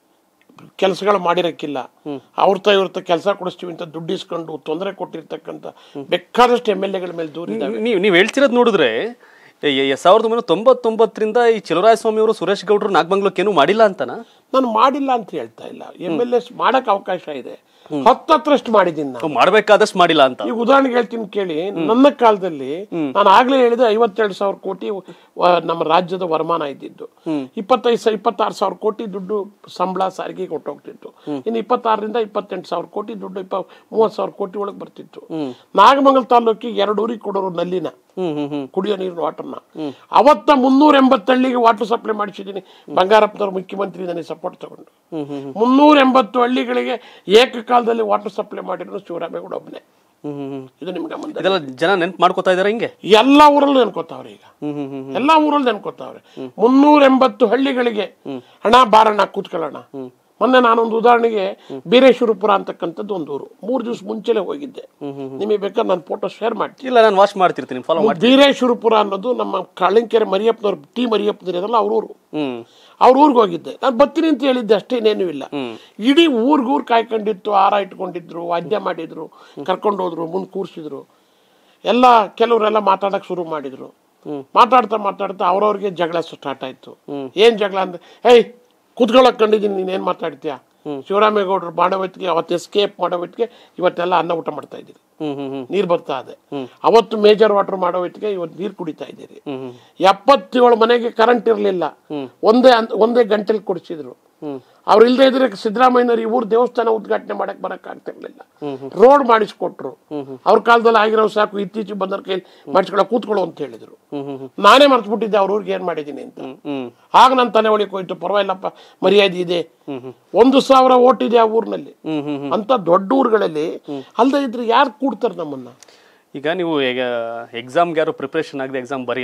ಕೆಲಸಗಳು ಮಾಡಿರಕ್ಕಿಲ್ಲ ಅವ್ರ ಇವ್ರ ಕೆಲಸ ಕೊಡಿಸ್ತೀವಿ ಅಂತ ದುಡ್ಡು ಇಸ್ಕೊಂಡು ತೊಂದರೆ ಕೊಟ್ಟಿರ್ತಕ್ಕಂಥ ಬೇಕಾದಷ್ಟು ಎಮ್ ಎಲ್ ಎಗಳ ಮೇಲೆ ದೂರ ಇದ್ದಾವೆ ನೀವು ನೀವು ಹೇಳ್ತಿರೋದು ನೋಡಿದ್ರೆ ಎ- ಎ- ಸಾವಿರದ ಒಂಬೈನೂರ ತೊಂಬತ್ತೊಂಬತ್ತರಿಂದ ಈ ಚಲುವರಾಯ ಸ್ವಾಮಿ ಅವರು ಸುರೇಶ್ ಗೌಡ್ರು ನಾಗಮಂಗಲಕ್ಕೆ ಏನು ಮಾಡಿಲ್ಲ ಅಂತನಾ ನಾನು ಮಾಡಿಲ್ಲ ಅಂತ ಹೇಳ್ತಾ ಇಲ್ಲ ಎಮ್ ಎಲ್ ಎಸ್ ಮಾಡಕ್ ಅವಕಾಶ ಇದೆ ಹತ್ತತ್ರಷ್ಟು ಮಾಡಿದ್ದೀನಿ ನಾನು ಮಾಡ್ಬೇಕಾದಷ್ಟು ಮಾಡಿಲ್ಲ ಅಂತ ಈಗ ಉದಾಹರಣೆಗೆ ಹೇಳ್ತೀನಿ ಕೇಳಿ ನನ್ನ ಕಾಲದಲ್ಲಿ ನಾನು ಆಗ್ಲೇ ಹೇಳಿದೆ ಐವತ್ತೆರಡು ಸಾವಿರ ಕೋಟಿ ವ- ನಮ್ಮ ರಾಜ್ಯದ ವರಮಾನ ಇದ್ದಿದ್ದು ಇಪ್ಪತ್ತೈದು ಸಾವಿರ ಇಪ್ಪತ್ತಾರು ಸಾವಿರ ಕೋಟಿ ದುಡ್ಡು ಸಂಬಳ ಸಾರಿಗೆ ಕೊಟ್ಟೋಗ್ತಿತ್ತು ಇನ್ನು ಇಪ್ಪತ್ತಾರರಿಂದ ಇಪ್ಪತ್ತೆಂಟು ಸಾವಿರ ಕೋಟಿ ದುಡ್ಡು ಇಪ್ಪ ಮೂವತ್ತು ಸಾವಿರ ಕೋಟಿ ಒಳಗೆ ಬರ್ತಿತ್ತು ನಾಗಮಂಗಲ ತಾಲೂಕಿಗೆ ಎರಡು ಊರಿಗೆ ಕೊಡೋರು ನಲ್ಲಿನ ಹ್ಮ್ ಹ್ಮ್ ಹ್ಮ್ ಕುಡಿಯೋ ನೀರಿನ ವಾಟರ್ನ ಅವತ್ತ ಮುನ್ನೂರ ಎಂಬತ್ತಳ್ಳಿಗೆ ವಾಟರ್ ಸಪ್ಲೈ ಮಾಡಿಸಿದ್ದೀನಿ ಬಂಗಾರಪ್ಪನವ್ರು ಮುಖ್ಯಮಂತ್ರಿ ನನಗೆ ಸಪೋರ್ಟ್ ತಗೊಂಡು ಮುನ್ನೂರ ಎಂಬತ್ತು ಹಳ್ಳಿಗಳಿಗೆ ಏಕಕಾಲದಲ್ಲಿ ವಾಟರ್ ಸಪ್ಲೈ ಮಾಡಿದ್ರು ಶಿವರಾಮೇಗೌಡ ಒಬ್ಬನೇ ಹ್ಮ್ ಹ್ಮ್ ಹ್ಮ್ ಇದು ನಿಮ್ಗೆ ಗಮನ ಇದೆಲ್ಲ ಜನ ನೆನ್ಪು ಮಾಡ್ಕೋತಾ ಇದಾರೆ ಹಿಂಗೆ ಎಲ್ಲ ಊರಲ್ಲೂ ನೆನ್ಕೋತಾವ್ರೆ ಈಗ ಹ್ಮ್ ಹ್ಮ್ ಹ್ಮ್ ಎಲ್ಲಾ ಊರಲ್ಲಿ ನೆನ್ಕೋತಾವ್ರೆ ಮುನ್ನೂರ ಎಂಬತ್ತು ಹಳ್ಳಿಗಳಿಗೆ ಹಣ ಬಾರಣ ಕೂತ್ಕೊಳ್ಳೋಣ ಮೊನ್ನೆ ನಾನೊಂದು ಉದಾಹರಣೆಗೆ ಬೀರೇಶ್ವರಪುರ ಅಂತಕ್ಕಂಥದ್ದು ಒಂದು ಊರು ಮೂರು ದಿವಸ ಮುಂಚೆಲೆ ಹೋಗಿದ್ದೆ ನಿಮಗೆ ಬೇಕಾದ್ರೆ ನಾನು ಫೋಟೋ ಶೇರ್ ಮಾಡ್ತೀನಿ ಇಲ್ಲ ನಾನು ವಾಚ್ ಮಾಡ್ತಿರ್ತೀನಿ ಫಾಲೋ ಮಾಡಿ ಬೀರೇಶ್ವರಪುರ ಅನ್ನೋದು ನಮ್ಮ ಕಾಳಿಂಕೆರೆ ಮರಿಯಪ್ಪನವ್ರು ಟಿ ಮರಿಯಪ್ಪನವ್ರು ಇರಲ್ಲ ಅವ್ರ ಊರು ಹ್ಮ್ ಅವ್ರ ಊರಿಗೆ ಹೋಗಿದ್ದೆ ನಾನು ಬರ್ತೀನಿ ಅಂತ ಹೇಳಿದ್ದೆ ಅಷ್ಟೇ ಇನ್ನೇನು ಇಲ್ಲ ಇಡೀ ಊರ್ಗೂರ್ ಕಾಯ್ಕೊಂಡಿತ್ತು ಹಾರ ಇಟ್ಕೊಂಡಿದ್ರು ವಾದ್ಯ ಮಾಡಿದ್ರು ಕರ್ಕೊಂಡು ಹೋದ್ರು ಮುಂದೆ ಕೂರ್ಸಿದ್ರು ಎಲ್ಲ ಕೆಲವರೆಲ್ಲ ಮಾತಾಡಕ್ ಶುರು ಮಾಡಿದ್ರು ಮಾತಾಡ್ತಾ ಮಾತಾಡ್ತಾ ಅವ್ರವ್ರಿಗೆ ಜಗಳ ಸ್ಟಾರ್ಟ್ ಆಯ್ತು ಏನ್ ಜಗಳ ಅಂದ್ರೆ ಏಯ್ ಕುತ್ಕೊಳಕ್ ಕಂಡಿದ್ದೀನಿ ನೀನ್ ಏನ್ ಮಾತಾಡ್ತೀಯ ಶಿವರಾಮೇಗೌಡರು ಮಾಡೋ ಹೊತ್ತಿಗೆ ಅವತ್ತು ಎಸ್ಕೇಪ್ ಮಾಡೋ ಹೊತ್ತಿಗೆ ಇವತ್ತೆಲ್ಲ ಅನ್ನ ಊಟ ಮಾಡ್ತಾ ಇದ್ದೀರಿ ಹ್ಮ್ ಹ್ಮ್ ಹ್ಮ್ ನೀರ್ ಬರ್ತಾ ಇದೆ ಅವತ್ತು ಮೇಜರ್ ವಾಟರ್ ಮಾಡೋ ಹೊತ್ತಿಗೆ ಇವತ್ತು ನೀರ್ ಕುಡಿತಾ ಇದ್ದೀರಿ ಎಪ್ಪತ್ತೇಳು ಮನೆಗೆ ಕರೆಂಟ್ ಇರಲಿಲ್ಲ ಒಂದೇ ಅಂತ್- ಒಂದೇ ಗಂಟೆಲಿ ಕೊಡಿಸಿದ್ರು ಅವ್ರು ಇಲ್ದೇ ಇದ್ರೆ ಸಿದ್ದರಾಮಯ್ಯನವ್ರು ಈ ಊರ್ ದೇವಸ್ಥಾನ ಉದ್ಘಾಟನೆ ಮಾಡಕ್ ಬರಕ್ ಆಗ್ತಿರ್ಲಿಲ್ಲ ರೋಡ್ ಮಾಡಿಸ್ಕೊಟ್ರು ಅವ್ರ ಕಾಲದಲ್ಲಿ ಆಗಿರೋ ಸಾಕು ಇತ್ತೀಚೆಗೆ ಬಂದವ್ರ ಕೈಲಿ ಮಾಡಿಸ್ಕೊಳ್ಳೋ ಕೂತ್ಕೊಳ್ಳೋ ಅಂತ ಹೇಳಿದ್ರು ನಾನೇ ಮರ್ತ್ಬಿಟ್ಟಿದ್ದೆ ಅವ್ರ ಊರಿಗೆ ಏನ್ ಮಾಡಿದೀನಿ ಅಂತ ಹ್ಮ್ ಆಗ ನನ್ನ ತಲೆ ಒಳಗೆ ಹೋಯ್ತು ಪರವಾಗಿಲ್ಲಪ್ಪ ಮರ್ಯಾದೆ ಇದೆ ಒಂದು ಸಾವಿರ ಓಟ್ ಇದೆ ಆ ಊರಿನಲ್ಲಿ ಹ್ಮ್ ಹ್ಮ್ ಅಂತ ದೊಡ್ಡ ಊರುಗಳಲ್ಲಿ ಅಲ್ದೇ ಇದ್ರೆ ಯಾರು ಕೂಡ್ತಾರೆ ನಮ್ಮನ್ನ ಈಗ ನೀವು ಈಗ ಎಕ್ಸಾಮ್ಗೆ ಯಾರು ಪ್ರಿಪ್ರೇಷನ್ ಆಗದೆ ಎಕ್ಸಾಮ್ ಬರೆಯಲ್ಲ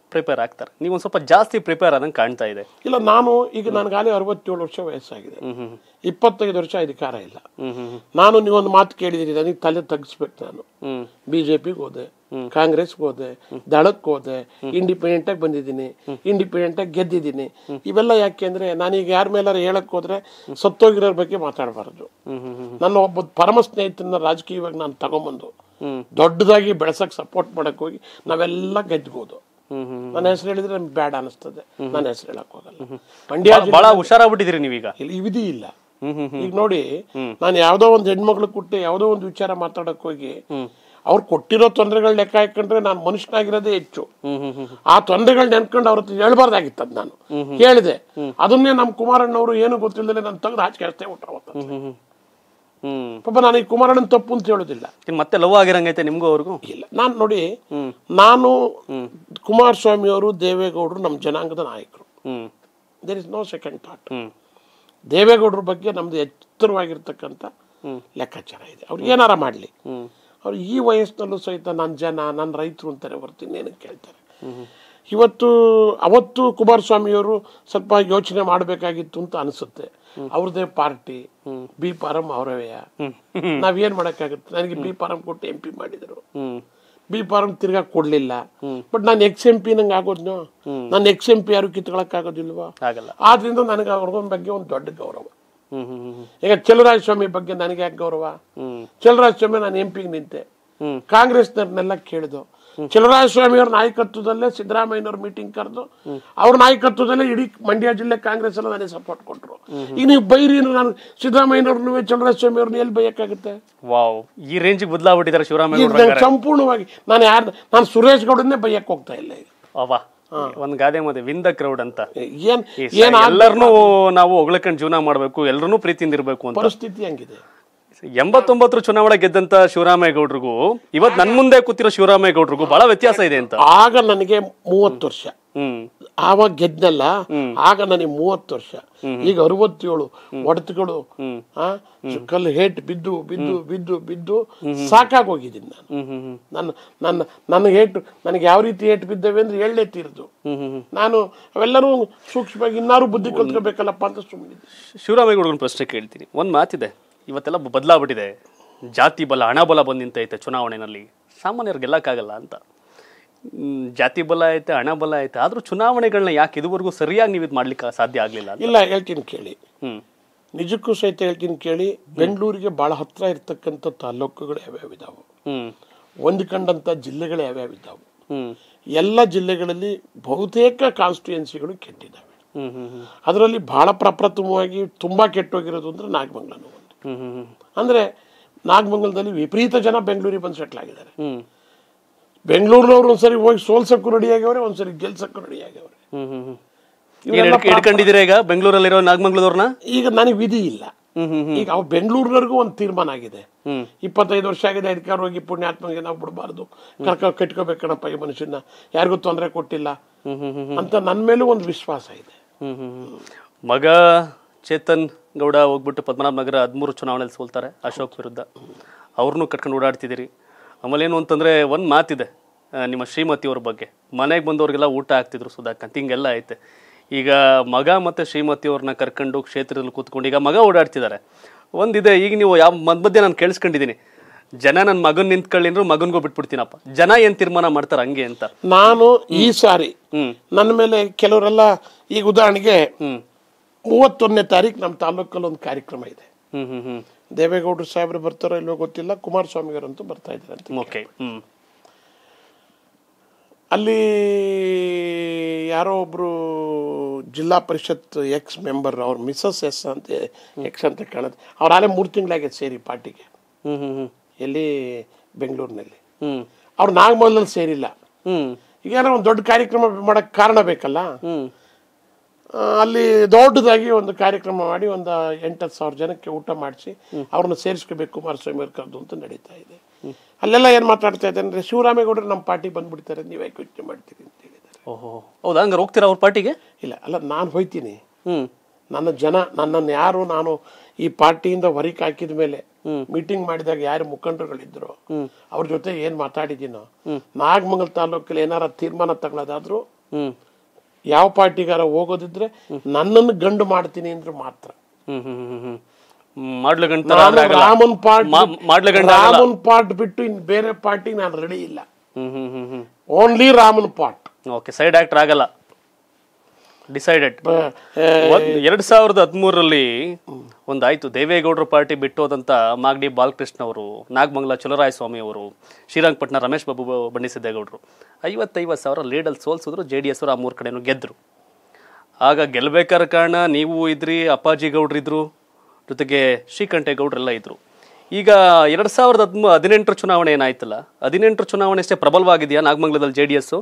ಪ್ರಿಪೇರ್ ಆಗ್ತಾರೆ ನೀವು ಒಂದು ಸ್ವಲ್ಪ ಜಾಸ್ತಿ ಪ್ರಿಪೇರ್ ಆದಂಗೆ ಕಾಣ್ತಾ ಇದೆ ಇಲ್ಲ ನಾನು ಈಗ ನನಗಾಗಲೇ ಅರವತ್ತೇಳು ವರ್ಷ ವಯಸ್ಸಾಗಿದೆ ಇಪ್ಪತ್ತೈದು ವರ್ಷ ಅಧಿಕಾರ ಇಲ್ಲ ಹ್ಮ್ ಹ್ಮ್ ನಾನು ನೀವೊಂದು ಮಾತು ಕೇಳಿದಿರಿ ನನಗೆ ತಲೆ ತಗ್ಸ್ಬೇಕು ನಾನು ಹ್ಮ್ ಬಿಜೆಪಿಗೆ ಹೋದೆ ಕಾಂಗ್ರೆಸ್ಗೆ ಹೋದೆ ದಳಕ್ಕೆ ಹೋದೆ ಇಂಡಿಪೆಂಡೆಂಟ್ ಆಗಿ ಬಂದಿದ್ದೀನಿ ಇಂಡಿಪೆಂಡೆಂಟ್ ಆಗಿ ಗೆದ್ದಿದ್ದೀನಿ ಇವೆಲ್ಲ ಯಾಕೆ ಅಂದ್ರೆ ನಾನೀಗ ಯಾರ ಮೇಲಾರು ಹೇಳಕ್ ಹೋದ್ರೆ ಸತ್ತೋಗಿರೋರ ಬಗ್ಗೆ ಮಾತಾಡಬಾರದು ಹ್ಮ್ ಹ್ಮ್ ಹ್ಮ್ ನನ್ನ ಒಬ್ಬ ಪರಮ ಸ್ನೇಹಿತನ ರಾಜಕೀಯವಾಗಿ ನಾನು ತಗೊಂಬಂದು ಹ್ಮ್. ದೊಡ್ಡದಾಗಿ ಬೆಳೆಸಕ್ ಸಪೋರ್ಟ್ ಮಾಡಕ್ ಹೋಗಿ ನಾವೆಲ್ಲ ಗೆದ್ಬೋದು ಹ್ಮ್ ಹ್ಮ್ ನನ್ನ ಹೆಸರು ಹೇಳಿದ್ರೆ ನಮ್ಗೆ ಬ್ಯಾಡ ಅನಿಸ್ತದೆ ನನ್ನ ಹೆಸರು ಹೇಳಕ್ ಹೋಗಲ್ಲ ಮಂಡ್ಯ ಬಹಳ ಹುಷಾರಾಗ್ಬಿಟ್ಟಿದ್ದೀರಿ ನೀವೀಗ ಇಲ್ಲಿ ವಿಧಿ ಇಲ್ಲ ಹ್ಮ್ ಹ್ಮ್ ಈಗ ನೋಡಿ ನಾನು ಯಾವ್ದೋ ಒಂದು ಹೆಣ್ಮಕ್ಳು ಕೊಟ್ಟು ಯಾವ್ದೋ ಒಂದು ವಿಚಾರ ಮಾತಾಡಕ್ ಹೋಗಿ ಅವ್ರು ಕೊಟ್ಟಿರೋ ತೊಂದರೆಗಳ ಲೆಕ್ಕ ಹಾಕೊಂಡ್ರೆ ನಾನು ಮನುಷ್ಯನಾಗಿರೋದೇ ಹೆಚ್ಚು ಹ್ಮ್ ಹ್ಮ್ ಹ್ಮ್ ಆ ತೊಂದರೆಗಳು ನೆನ್ಕೊಂಡು ಅವ್ರ ಹತ್ರ ಹೇಳ್ಬಾರ್ದಾಗಿತ್ತು ಅದ್ ನಾನು ಹೇಳಿದೆ ಅದನ್ನೇ ನಮ್ಮ ಕುಮಾರಣ್ಣವರು ಏನು ಗೊತ್ತಿಲ್ಲದೆ ನಾನು ತೆಗೆದು ಹಾಚಿಕೆ ಅಷ್ಟೇ ಊಟ ಹ್ಮ್ ಹ್ಮ್ ಹ್ಮ್ ಪಾಪ ನಾನು ಈ ಕುಮಾರಣ್ಣನ ತಪ್ಪು ಅಂತ ಹೇಳೋದಿಲ್ಲ ಇನ್ನು ಮತ್ತೆ ಲವ್ ಆಗಿರಂಗೈತೆ ನಿಮ್ಗೂ ಅವ್ರಿಗೂ ಇಲ್ಲ ನಾನು ನೋಡಿ ನಾನು ಕುಮಾರಸ್ವಾಮಿ ಅವರು ದೇವೇಗೌಡರು ನಮ್ಮ ಜನಾಂಗದ ನಾಯಕರು ಹ್ಮ್ there is no second thought ಹ್ಮ್ ದೇವೇಗೌಡರ ಬಗ್ಗೆ ನಮ್ದು ಎತ್ತರವಾಗಿರ್ತಕ್ಕಂಥ ಲೆಕ್ಕಾಚಾರ ಇದೆ ಅವ್ರು ಏನಾರ ಮಾಡಲಿ ಹ್ಮ್ ಅವ್ರು ಈ ವಯಸ್ಸಿನಲ್ಲೂ ಸಹಿತ ನನ್ನ ಜನ ನನ್ನ ರೈತರು ಅಂತಾರೆ ಹೊರ್ತು ಏನಕ್ಕೆ ಕೇಳ್ತಾರೆ ಇವತ್ತು ಅವತ್ತು ಕುಮಾರಸ್ವಾಮಿಯವರು ಸ್ವಲ್ಪ ಯೋಚನೆ ಮಾಡಬೇಕಾಗಿತ್ತು ಅಂತ ಅನಿಸುತ್ತೆ ಅವ್ರದೇ ಪಾರ್ಟಿ ಬಿ ಫಾರಂ ಅವರವೇ ನಾವೇನ್ ಮಾಡಕ್ಕಾಗುತ್ತೆ ನನಗೆ ಬಿ ಫಾರಂ ಕೊಟ್ಟು ಎಂ ಪಿ ಮಾಡಿದ್ರು ಹ್ಮ್ ಬಿ ಫಾರಂ ತಿರ್ಗಾ ಕೊಡ್ಲಿಲ್ಲ ಬಟ್ ನಾನು ಎಕ್ಸ್ ಎಂ ಪಿ ನಂಗೆ ಆಗೋದ್ನು ನಾನು ಎಕ್ಸ್ ಎಂ ಪಿ ಯಾರು ಕಿತ್ಕೊಳಕ್ ಆಗೋದಿಲ್ವಾ ಆಗಲ್ಲ ಆದ್ರಿಂದ ನನಗೆ ಅವ್ರ ಬಗ್ಗೆ ಒಂದು ದೊಡ್ಡ ಗೌರವ ಹ್ಮ್ ಹ್ಮ್ ಹ್ಮ್ ಈಗ ಚಲರಾಜ ಸ್ವಾಮಿ ಬಗ್ಗೆ ನನಗೆ ಯಾಕೆ ಗೌರವ ಹ್ಮ್ ಚಲರಾಜ ಸ್ವಾಮಿ ನಾನು ಎಂ ಪಿಗೆ ನಿಂತೆ ಹ್ಮ್ ಕಾಂಗ್ರೆಸ್ನವ್ರನ್ನೆಲ್ಲ ಕೇಳಿದು ಚಲರಾಜ ಸ್ವಾಮಿ ಅವ್ರ ನಾಯಕತ್ವದಲ್ಲೇ ಸಿದ್ದರಾಮಯ್ಯನವ್ರ ಮೀಟಿಂಗ್ ಕರೆದು ಅವ್ರ ನಾಯಕತ್ವದಲ್ಲೇ ಇಡೀ ಮಂಡ್ಯ ಜಿಲ್ಲೆ ಕಾಂಗ್ರೆಸ್ ಎಲ್ಲ ನನಗೆ ಸಪೋರ್ಟ್ ಕೊಟ್ಟರು ಈಗ ನೀವು ಬೈರಿ ನಾನು ಸಿದ್ದರಾಮಯ್ಯನವ್ರನ್ನೂ ಚಲರಾಜ ಸ್ವಾಮಿ ಅವ್ರನ್ನ ಎಲ್ಲಿ ಬೈಯಕ್ಕಾಗುತ್ತೆ ವಾವ್ ಈ ರೇಂಜಿಗೆ ಬದಲಾಗ್ಬಿಟ್ಟಿದ್ದಾರೆ ಶಿವರಾಮೇಗೌಡ ಈಗ ನಂಗೆ ಸಂಪೂರ್ಣವಾಗಿ ನಾನು ಯಾರು ನಾನು ಸುರೇಶ್ ಗೌಡನ್ನೇ ಬೈಯಕ್ ಹೋಗ್ತಾ ಇಲ್ಲ ಈಗ ಅವ ಒಂದ್ ಗಾದೆ ಮದೆ ವಿನ್ ದ ಕ್ರೌಡ್ ಅಂತ ಏನ್ ಈ ಸ- ಎಲ್ಲರನ್ನೂ ನಾವು ಹೊಗಳಕೊಂಡು ಜೀವನ ಮಾಡ್ಬೇಕು ಎಲ್ಲರನ್ನೂ ಪ್ರೀತಿಯಿಂದ ಇರ್ಬೇಕು ಅಂತ ಪರಿಸ್ಥಿತಿ ಹಂಗಿದೆ ಎಂಬತ್ತೊಂಬತ್ತರ ಚುನಾವಣೆ ಗೆದ್ದಂತ ಶಿವರಾಮೇಗೌಡ್ರಿಗೂ ಇವತ್ ನನ್ ಮುಂದೆ ಕೂತಿರೋ ಶಿವರಾಮೇಗೌಡ್ರಿಗೂ ಬಹಳ ವ್ಯತ್ಯಾಸ ಇದೆ ಅಂತ ಆಗ ನನಗೆ ಮೂವತ್ತು ವರ್ಷ ಹ್ಮ್ ಆವಾಗ ಗೆದ್ನಲ್ಲ ಆಗ ನನಗೆ ಮೂವತ್ತು ವರ್ಷ ಈಗ ಅರವತ್ತೇಳು ಒಡತುಗಳು ಆ ಕಲ್ಲು ಹೇಟ್ ಬಿದ್ದು ಬಿದ್ದು ಬಿದ್ದು ಬಿದ್ದು ಸಾಕಾಗೋಗಿದ್ದೀನಿ ನಾನು ಹ್ಮ್ ಹ್ಮ್ ಹ್ಮ್ ನನ್ನ ನನ್ನ ನನ್ನ ಏಟು ನನಗೆ ಯಾವ ರೀತಿ ಏಟು ಬಿದ್ದವೆ ಅಂದ್ರೆ ಹೇಳಲೇ ತೀರ್ದು ಹ್ಮ್ ಹ್ಮ್ ಹ್ಮ್ ನಾನು ಅವೆಲ್ಲರೂ ಸೂಕ್ಷ್ಮವಾಗಿ ಇನ್ನಾರು ಬುದ್ಧಿ ಕಲ್ತ್ಕೋಬೇಕಲ್ಲಪ್ಪ ಅಂತ ಸುಮ್ಮನೆ ಶಿವರಾಮೇಗೌಡನ ಪ್ರಶ್ನೆ ಕೇಳ್ತೀನಿ ಒಂದ್ ಮಾತಿದೆ ಇವತ್ತೆಲ್ಲ ಬದಲಾಗ್ಬಿಟ್ಟಿದೆ ಜಾತಿ ಬಲ ಹಣ ಬಲ ಬಂದು ನಿಂತೈತೆ ಚುನಾವಣೆಯಲ್ಲಿ ಸಾಮಾನ್ಯರು ಗೆಲ್ಲಕ್ಕಾಗಲ್ಲ ಅಂತ ಹ್ಮ್, ಜಾತಿ ಬಲ ಐತೆ ಹಣ ಬಲ ಐತೆ ಆದ್ರೂ ಚುನಾವಣೆಗಳನ್ನ ಯಾಕೆ ಇದುವರೆಗೂ ಸರಿಯಾಗಿ ನೀವು ಇದು ಮಾಡ್ಲಿಕ್ಕೆ ಸಾಧ್ಯ ಆಗ್ಲಿಲ್ಲ ಅಂತ ಇಲ್ಲ ಹೇಳ್ತೀನಿ ಕೇಳಿ ಹ್ಮ್ ನಿಜಕ್ಕೂ ಸಹಿತ ಹೇಳ್ತೀನಿ ಕೇಳಿ ಬೆಂಗಳೂರಿಗೆ ಬಹಳ ಹತ್ರ ಇರ್ತಕ್ಕಂಥ ತಾಲೂಕುಗಳು ಯಾವ್ಯಾವ ಇದಾವೆ ಹ್ಮ್ ಹೊಂದ್ಕೊಂಡಂಥ ಜಿಲ್ಲೆಗಳು ಯಾವ್ಯಾವ ಇದ್ದಾವೆ ಹ್ಮ್ ಎಲ್ಲ ಜಿಲ್ಲೆಗಳಲ್ಲಿ ಬಹುತೇಕ ಕಾನ್ಸ್ಟಿಟ್ಯೂಯೆನ್ಸಿಗಳು ಕೆಟ್ಟಿದ್ದಾವೆ ಹ್ಮ್ ಹ್ಮ್ ಹ್ಮ್ ಅದರಲ್ಲಿ ಬಹಳ ಪ್ರಪ್ರಥಮವಾಗಿ ತುಂಬಾ ಕೆಟ್ಟೋಗಿರೋದು ಅಂದ್ರೆ ನಾಗಮಂಗಲನು ಒಂದು ಹ್ಮ್ ಹ್ಮ್ ಹ್ಮ್ ಅಂದ್ರೆ ನಾಗಮಂಗಲದಲ್ಲಿ ವಿಪರೀತ ಜನ ಬೆಂಗಳೂರಿಗೆ ಬಂದು ಸೆಟ್ಲ್ ಆಗಿದ್ದಾರೆ ಹ್ಮ್ ಬೆಂಗಳೂರಿನವ್ರು ಒಂದ್ಸರಿ ಹೋಗಿ ಸೋಲ್ಸಕ್ಕೂ ರೆಡಿ ಆಗ್ಯವ್ರೆ ಒಂದ್ಸರಿ ಗೆಲ್ಸಕ್ಕೂ ರೆಡಿ ಆಗ್ಯವ್ರೆ ಹ್ಮ್ ಹ್ಮ್ ಹ್ಮ್ ಇವರೆಲ್ಲ ಏನ್ ಹಿಡ್ಕೊಂಡಿದ್ದೀರಾ ಈಗ ಬೆಂಗಳೂರಲ್ಲಿರೋ ನಾಗಮಂಗ್ಲದವ್ರನ್ನ ಈಗ ನನಗೆ ವಿಧಿ ಇಲ್ಲ ಹ್ಮ್ ಹ್ಮ್ ಈಗ ಅವ್ರು ಬೆಂಗಳೂರಿನವ್ರಿಗೂ ಒಂದು ತೀರ್ಮಾನ ಆಗಿದೆ ಹ್ಮ್ ಇಪ್ಪತ್ತೈದು ವರ್ಷ ಆಗಿದೆ ಅಧಿಕಾರ ಹೋಗಿ ಪುಣ್ಯಾತ್ಮಗೆ ನಾವು ಬಿಡಬಾರ್ದು ಕರ್ಕ ಕಟ್ಕೋಬೇಕಣಪ್ಪ ಈ ಮನುಷ್ಯನ ಯಾರಿಗೂ ತೊಂದರೆ ಕೊಟ್ಟಿಲ್ಲ ಹ್ಮ್ ಹ್ಮ್ ಹ್ಮ್ ಅಂತ ನನ್ನ ಮೇಲೂ ಒಂದು ವಿಶ್ವಾಸ ಇದೆ ಹ್ಮ್ ಹ್ಮ್ ಹ್ಮ್. ಮಗ ಚೇತನ್ ಗೌಡ ಹೋಗ್ಬಿಟ್ಟು ಪದ್ಮನಾಭ ನಗರ ಹದಿಮೂರು ಚುನಾವಣೆಯಲ್ಲಿ ಸೋಲ್ತಾರೆ ಅಶೋಕ್ ವಿರುದ್ಧ ಅವ್ರನ್ನೂ ಕಟ್ಕೊಂಡು ಓಡಾಡ್ತಿದ್ದೀರಿ ಆಮೇಲೆ ಏನು ಅಂತಂದ್ರೆ ಒಂದು ಮಾತಿದೆ ಆ, ನಿಮ್ಮ ಶ್ರೀಮತಿಯವ್ರ ಬಗ್ಗೆ ಮನೆಗೆ ಬಂದವ್ರಿಗೆಲ್ಲ ಊಟ ಹಾಕ್ತಿದ್ರು ಸುಧಾಕಂತ ಹಿಂಗೆಲ್ಲ ಐತೆ ಈಗ ಮಗ ಮತ್ತೆ ಶ್ರೀಮತಿಯವ್ರನ್ನ ಕರ್ಕೊಂಡು ಕ್ಷೇತ್ರದಲ್ಲಿ ಕೂತ್ಕೊಂಡು ಈಗ ಮಗ ಓಡಾಡ್ತಿದ್ದಾರೆ ಒಂದಿದೆ ಈಗ ನೀವು ಯಾವ ಮಧ್ಯ ಮಧ್ಯೆ ನಾನು ಕೇಳಿಸ್ಕೊಂಡಿದ್ದೀನಿ ಜನ ನನ್ನ ಮಗನ್ ನಿಂತ್ಕೊಳ್ಳಿಂದ್ರು ಮಗನ್ಗೂ ಬಿಟ್ಬಿಡ್ತೀನಪ್ಪ ಜನ ಏನ್ ತೀರ್ಮಾನ ಮಾಡ್ತಾರೆ ಹಂಗೆ ಅಂತ ನಾನು ಈ ಸಾರಿ ಹ್ಮ್ ನನ್ನ ಮೇಲೆ ಕೆಲವರೆಲ್ಲ ಈಗ ಉದಾಹರಣೆಗೆ ಹ್ಮ್ ಮೂವತ್ತೊಂದನೇ ತಾರೀಕು ನಮ್ಮ ತಾಲೂಕಲ್ಲಿ ಒಂದು ಕಾರ್ಯಕ್ರಮ ಇದೆ ಹ್ಮ್ ಹ್ಮ್ ಹ್ಮ್ ದೇವೇಗೌಡರು ಸಾಹೇಬ್ರು ಬರ್ತಾರೋ ಇಲ್ವೋ ಗೊತ್ತಿಲ್ಲ ಕುಮಾರಸ್ವಾಮಿಗರಂತೂ ಬರ್ತಾ ಇದ್ದಾರೆ ಅಂತ ಓಕೆ ಹ್ಮ್ ಅಲ್ಲಿ ಯಾರೋ ಒಬ್ರು ಜಿಲ್ಲಾ ಪರಿಷತ್ ಎಕ್ಸ್ ಮೆಂಬರ್ ಅವ್ರ ಮಿಸಸ್ ಎಸ್ ಅಂತ ಎಕ್ಸ್ ಅಂತ ಕಾಣುತ್ತೆ ಅವ್ರು ಆಲೇ ಮೂರು ತಿಂಗಳಾಗಿದೆ ಸೇರಿ ಪಾರ್ಟಿಗೆ ಹ್ಮ್ ಹ್ಮ್ ಹ್ಮ್ ಎಲ್ಲಿ ಬೆಂಗಳೂರಿನಲ್ಲಿ ಹ್ಮ್ ಅವ್ರು ನಾಗಮಲ್ನಲ್ಲಿ ಸೇರಿಲ್ಲ ಹ್ಮ್ ಈಗ ಏನೋ ಒಂದು ದೊಡ್ಡ ಕಾರ್ಯಕ್ರಮ ಮಾಡಕ್ ಕಾರಣ ಬೇಕಲ್ಲ ಹ್ಮ್ ಆ, ಅಲ್ಲಿ ದೊಡ್ಡದಾಗಿ ಒಂದು ಕಾರ್ಯಕ್ರಮ ಮಾಡಿ ಒಂದು ಎಂಟತ್ತು ಸಾವಿರ ಜನಕ್ಕೆ ಊಟ ಮಾಡಿಸಿ ಅವ್ರನ್ನ ಸೇರಿಸ್ಕೋಬೇಕು ಕುಮಾರಸ್ವಾಮಿ ಅವ್ರ ಕರೆದು ಅಂತ ನಡೀತಾ ಇದೆ ಅಲ್ಲೆಲ್ಲ ಏನು ಮಾತಾಡ್ತಾ ಇದ್ದಾರೆ ಅಂದ್ರೆ ಶಿವರಾಮೇಗೌಡರು ನಮ್ಮ ಪಾರ್ಟಿ ಬಂದ್ಬಿಡ್ತಾರೆ ನೀವೇ ಯೋಚನೆ ಮಾಡ್ತೀರಿ ಅಂತ ಹೇಳಿದ್ದಾರೆ ಓಹೋ ಹೌದಾ ಹಂಗಾರೆ ಹೋಗ್ತೀರಾ ಅವ್ರ ಪಾರ್ಟಿಗೆ ಇಲ್ಲ ಅಲ್ಲ ನಾನು ಹೋಯ್ತೀನಿ ಹ್ಮ್ ನನ್ನ ಜನ ನನ್ನನ್ನು ಯಾರು ನಾನು ಈ ಪಾರ್ಟಿಯಿಂದ ಹೊರಗೆ ಹಾಕಿದ ಮೇಲೆ ಮೀಟಿಂಗ್ ಮಾಡಿದಾಗ ಯಾರು ಮುಖಂಡರುಗಳಿದ್ರು ಅವ್ರ ಜೊತೆ ಏನ್ ಮಾತಾಡಿದ್ದೀನೋ ನಾಗಮಂಗಲ ತಾಲೂಕಲ್ಲಿ ಏನಾರ ತೀರ್ಮಾನ ತಗೊಳ್ಳೋದಾದ್ರೂ ಹ್ಮ್ ಯಾವ ಪಾರ್ಟಿಗಾರ ಹೋಗೋದಿದ್ರೆ ನನ್ನನ್ನು ಗಂಡು ಮಾಡ್ತೀನಿ ಅಂದ್ರೆ ಮಾತ್ರ ಹ್ಮ್ ಹ್ಮ್ ಹ್ಮ್ ಹ್ಮ್ ಹ್ಮ್ ಮಾಡ್ಲು ಗಂಟ ನಾನು ರಾಮನ್ ಪಾರ್ಟ್ ಮಾ- ಮಾಡ್ಲು ಗಂಟ ರಾಮನ್ ಪಾರ್ಟ್ ಬಿಟ್ಟು ಇನ್ ಬೇರೆ ಪಾರ್ಟಿ ನಾನು ರೆಡಿ ಇಲ್ಲ ಹ್ಮ್ ಹ್ಮ್ ಹ್ಮ್ ಹ್ಮ್ only Raman part okay side actor ಆಗಲ್ಲ ಡಿಸೈಡೆಡ್ ಎರಡ್ ಸಾವಿರದ ಹದಿಮೂರರಲ್ಲಿ ಒಂದಾಯ್ತು ದೇವೇಗೌಡರ ಪಾರ್ಟಿ ಬಿಟ್ಟು ಹೋದಂತ ಮಾಗಡಿ ಬಾಲಕೃಷ್ಣ ಅವರು ನಾಗಮಂಗಲ ಚಲರಾಯ ಸ್ವಾಮಿ ಅವರು ಶ್ರೀರಂಗಪಟ್ಟಣ ರಮೇಶ್ ಬಾಬು ಬಣ್ಣಿಸಿದ್ದೇಗೌಡರು ಐವತ್ತೈವತ್ತು ಸಾವಿರ ಲೀಡಲ್ಲಿ ಸೋಲ್ಸಿದ್ರು ಜೆ ಡಿ ಎಸ್ ಅವರು ಆ ಮೂರು ಕಡೆನೂ ಗೆದ್ರು ಆಗ ಗೆಲ್ಬೇಕಾದ ಕಾರಣ ನೀವು ಇದ್ರಿ ಅಪ್ಪಾಜಿ ಗೌಡ್ರು ಇದ್ರು ಜೊತೆಗೆ ಶ್ರೀಕಂಠೇಗೌಡರೆಲ್ಲ ಇದ್ರು ಈಗ ಎರಡ್ ಸಾವಿರದ ಹದಿಮೂ ಹದಿನೆಂಟರ ಚುನಾವಣೆ ಏನಾಯ್ತಲ್ಲ ಹದಿನೆಂಟರ ಚುನಾವಣೆ ಅಷ್ಟೇ ಪ್ರಬಲವಾಗಿದೆಯಾ ನಾಗಮಂಗಲದಲ್ಲಿ J D S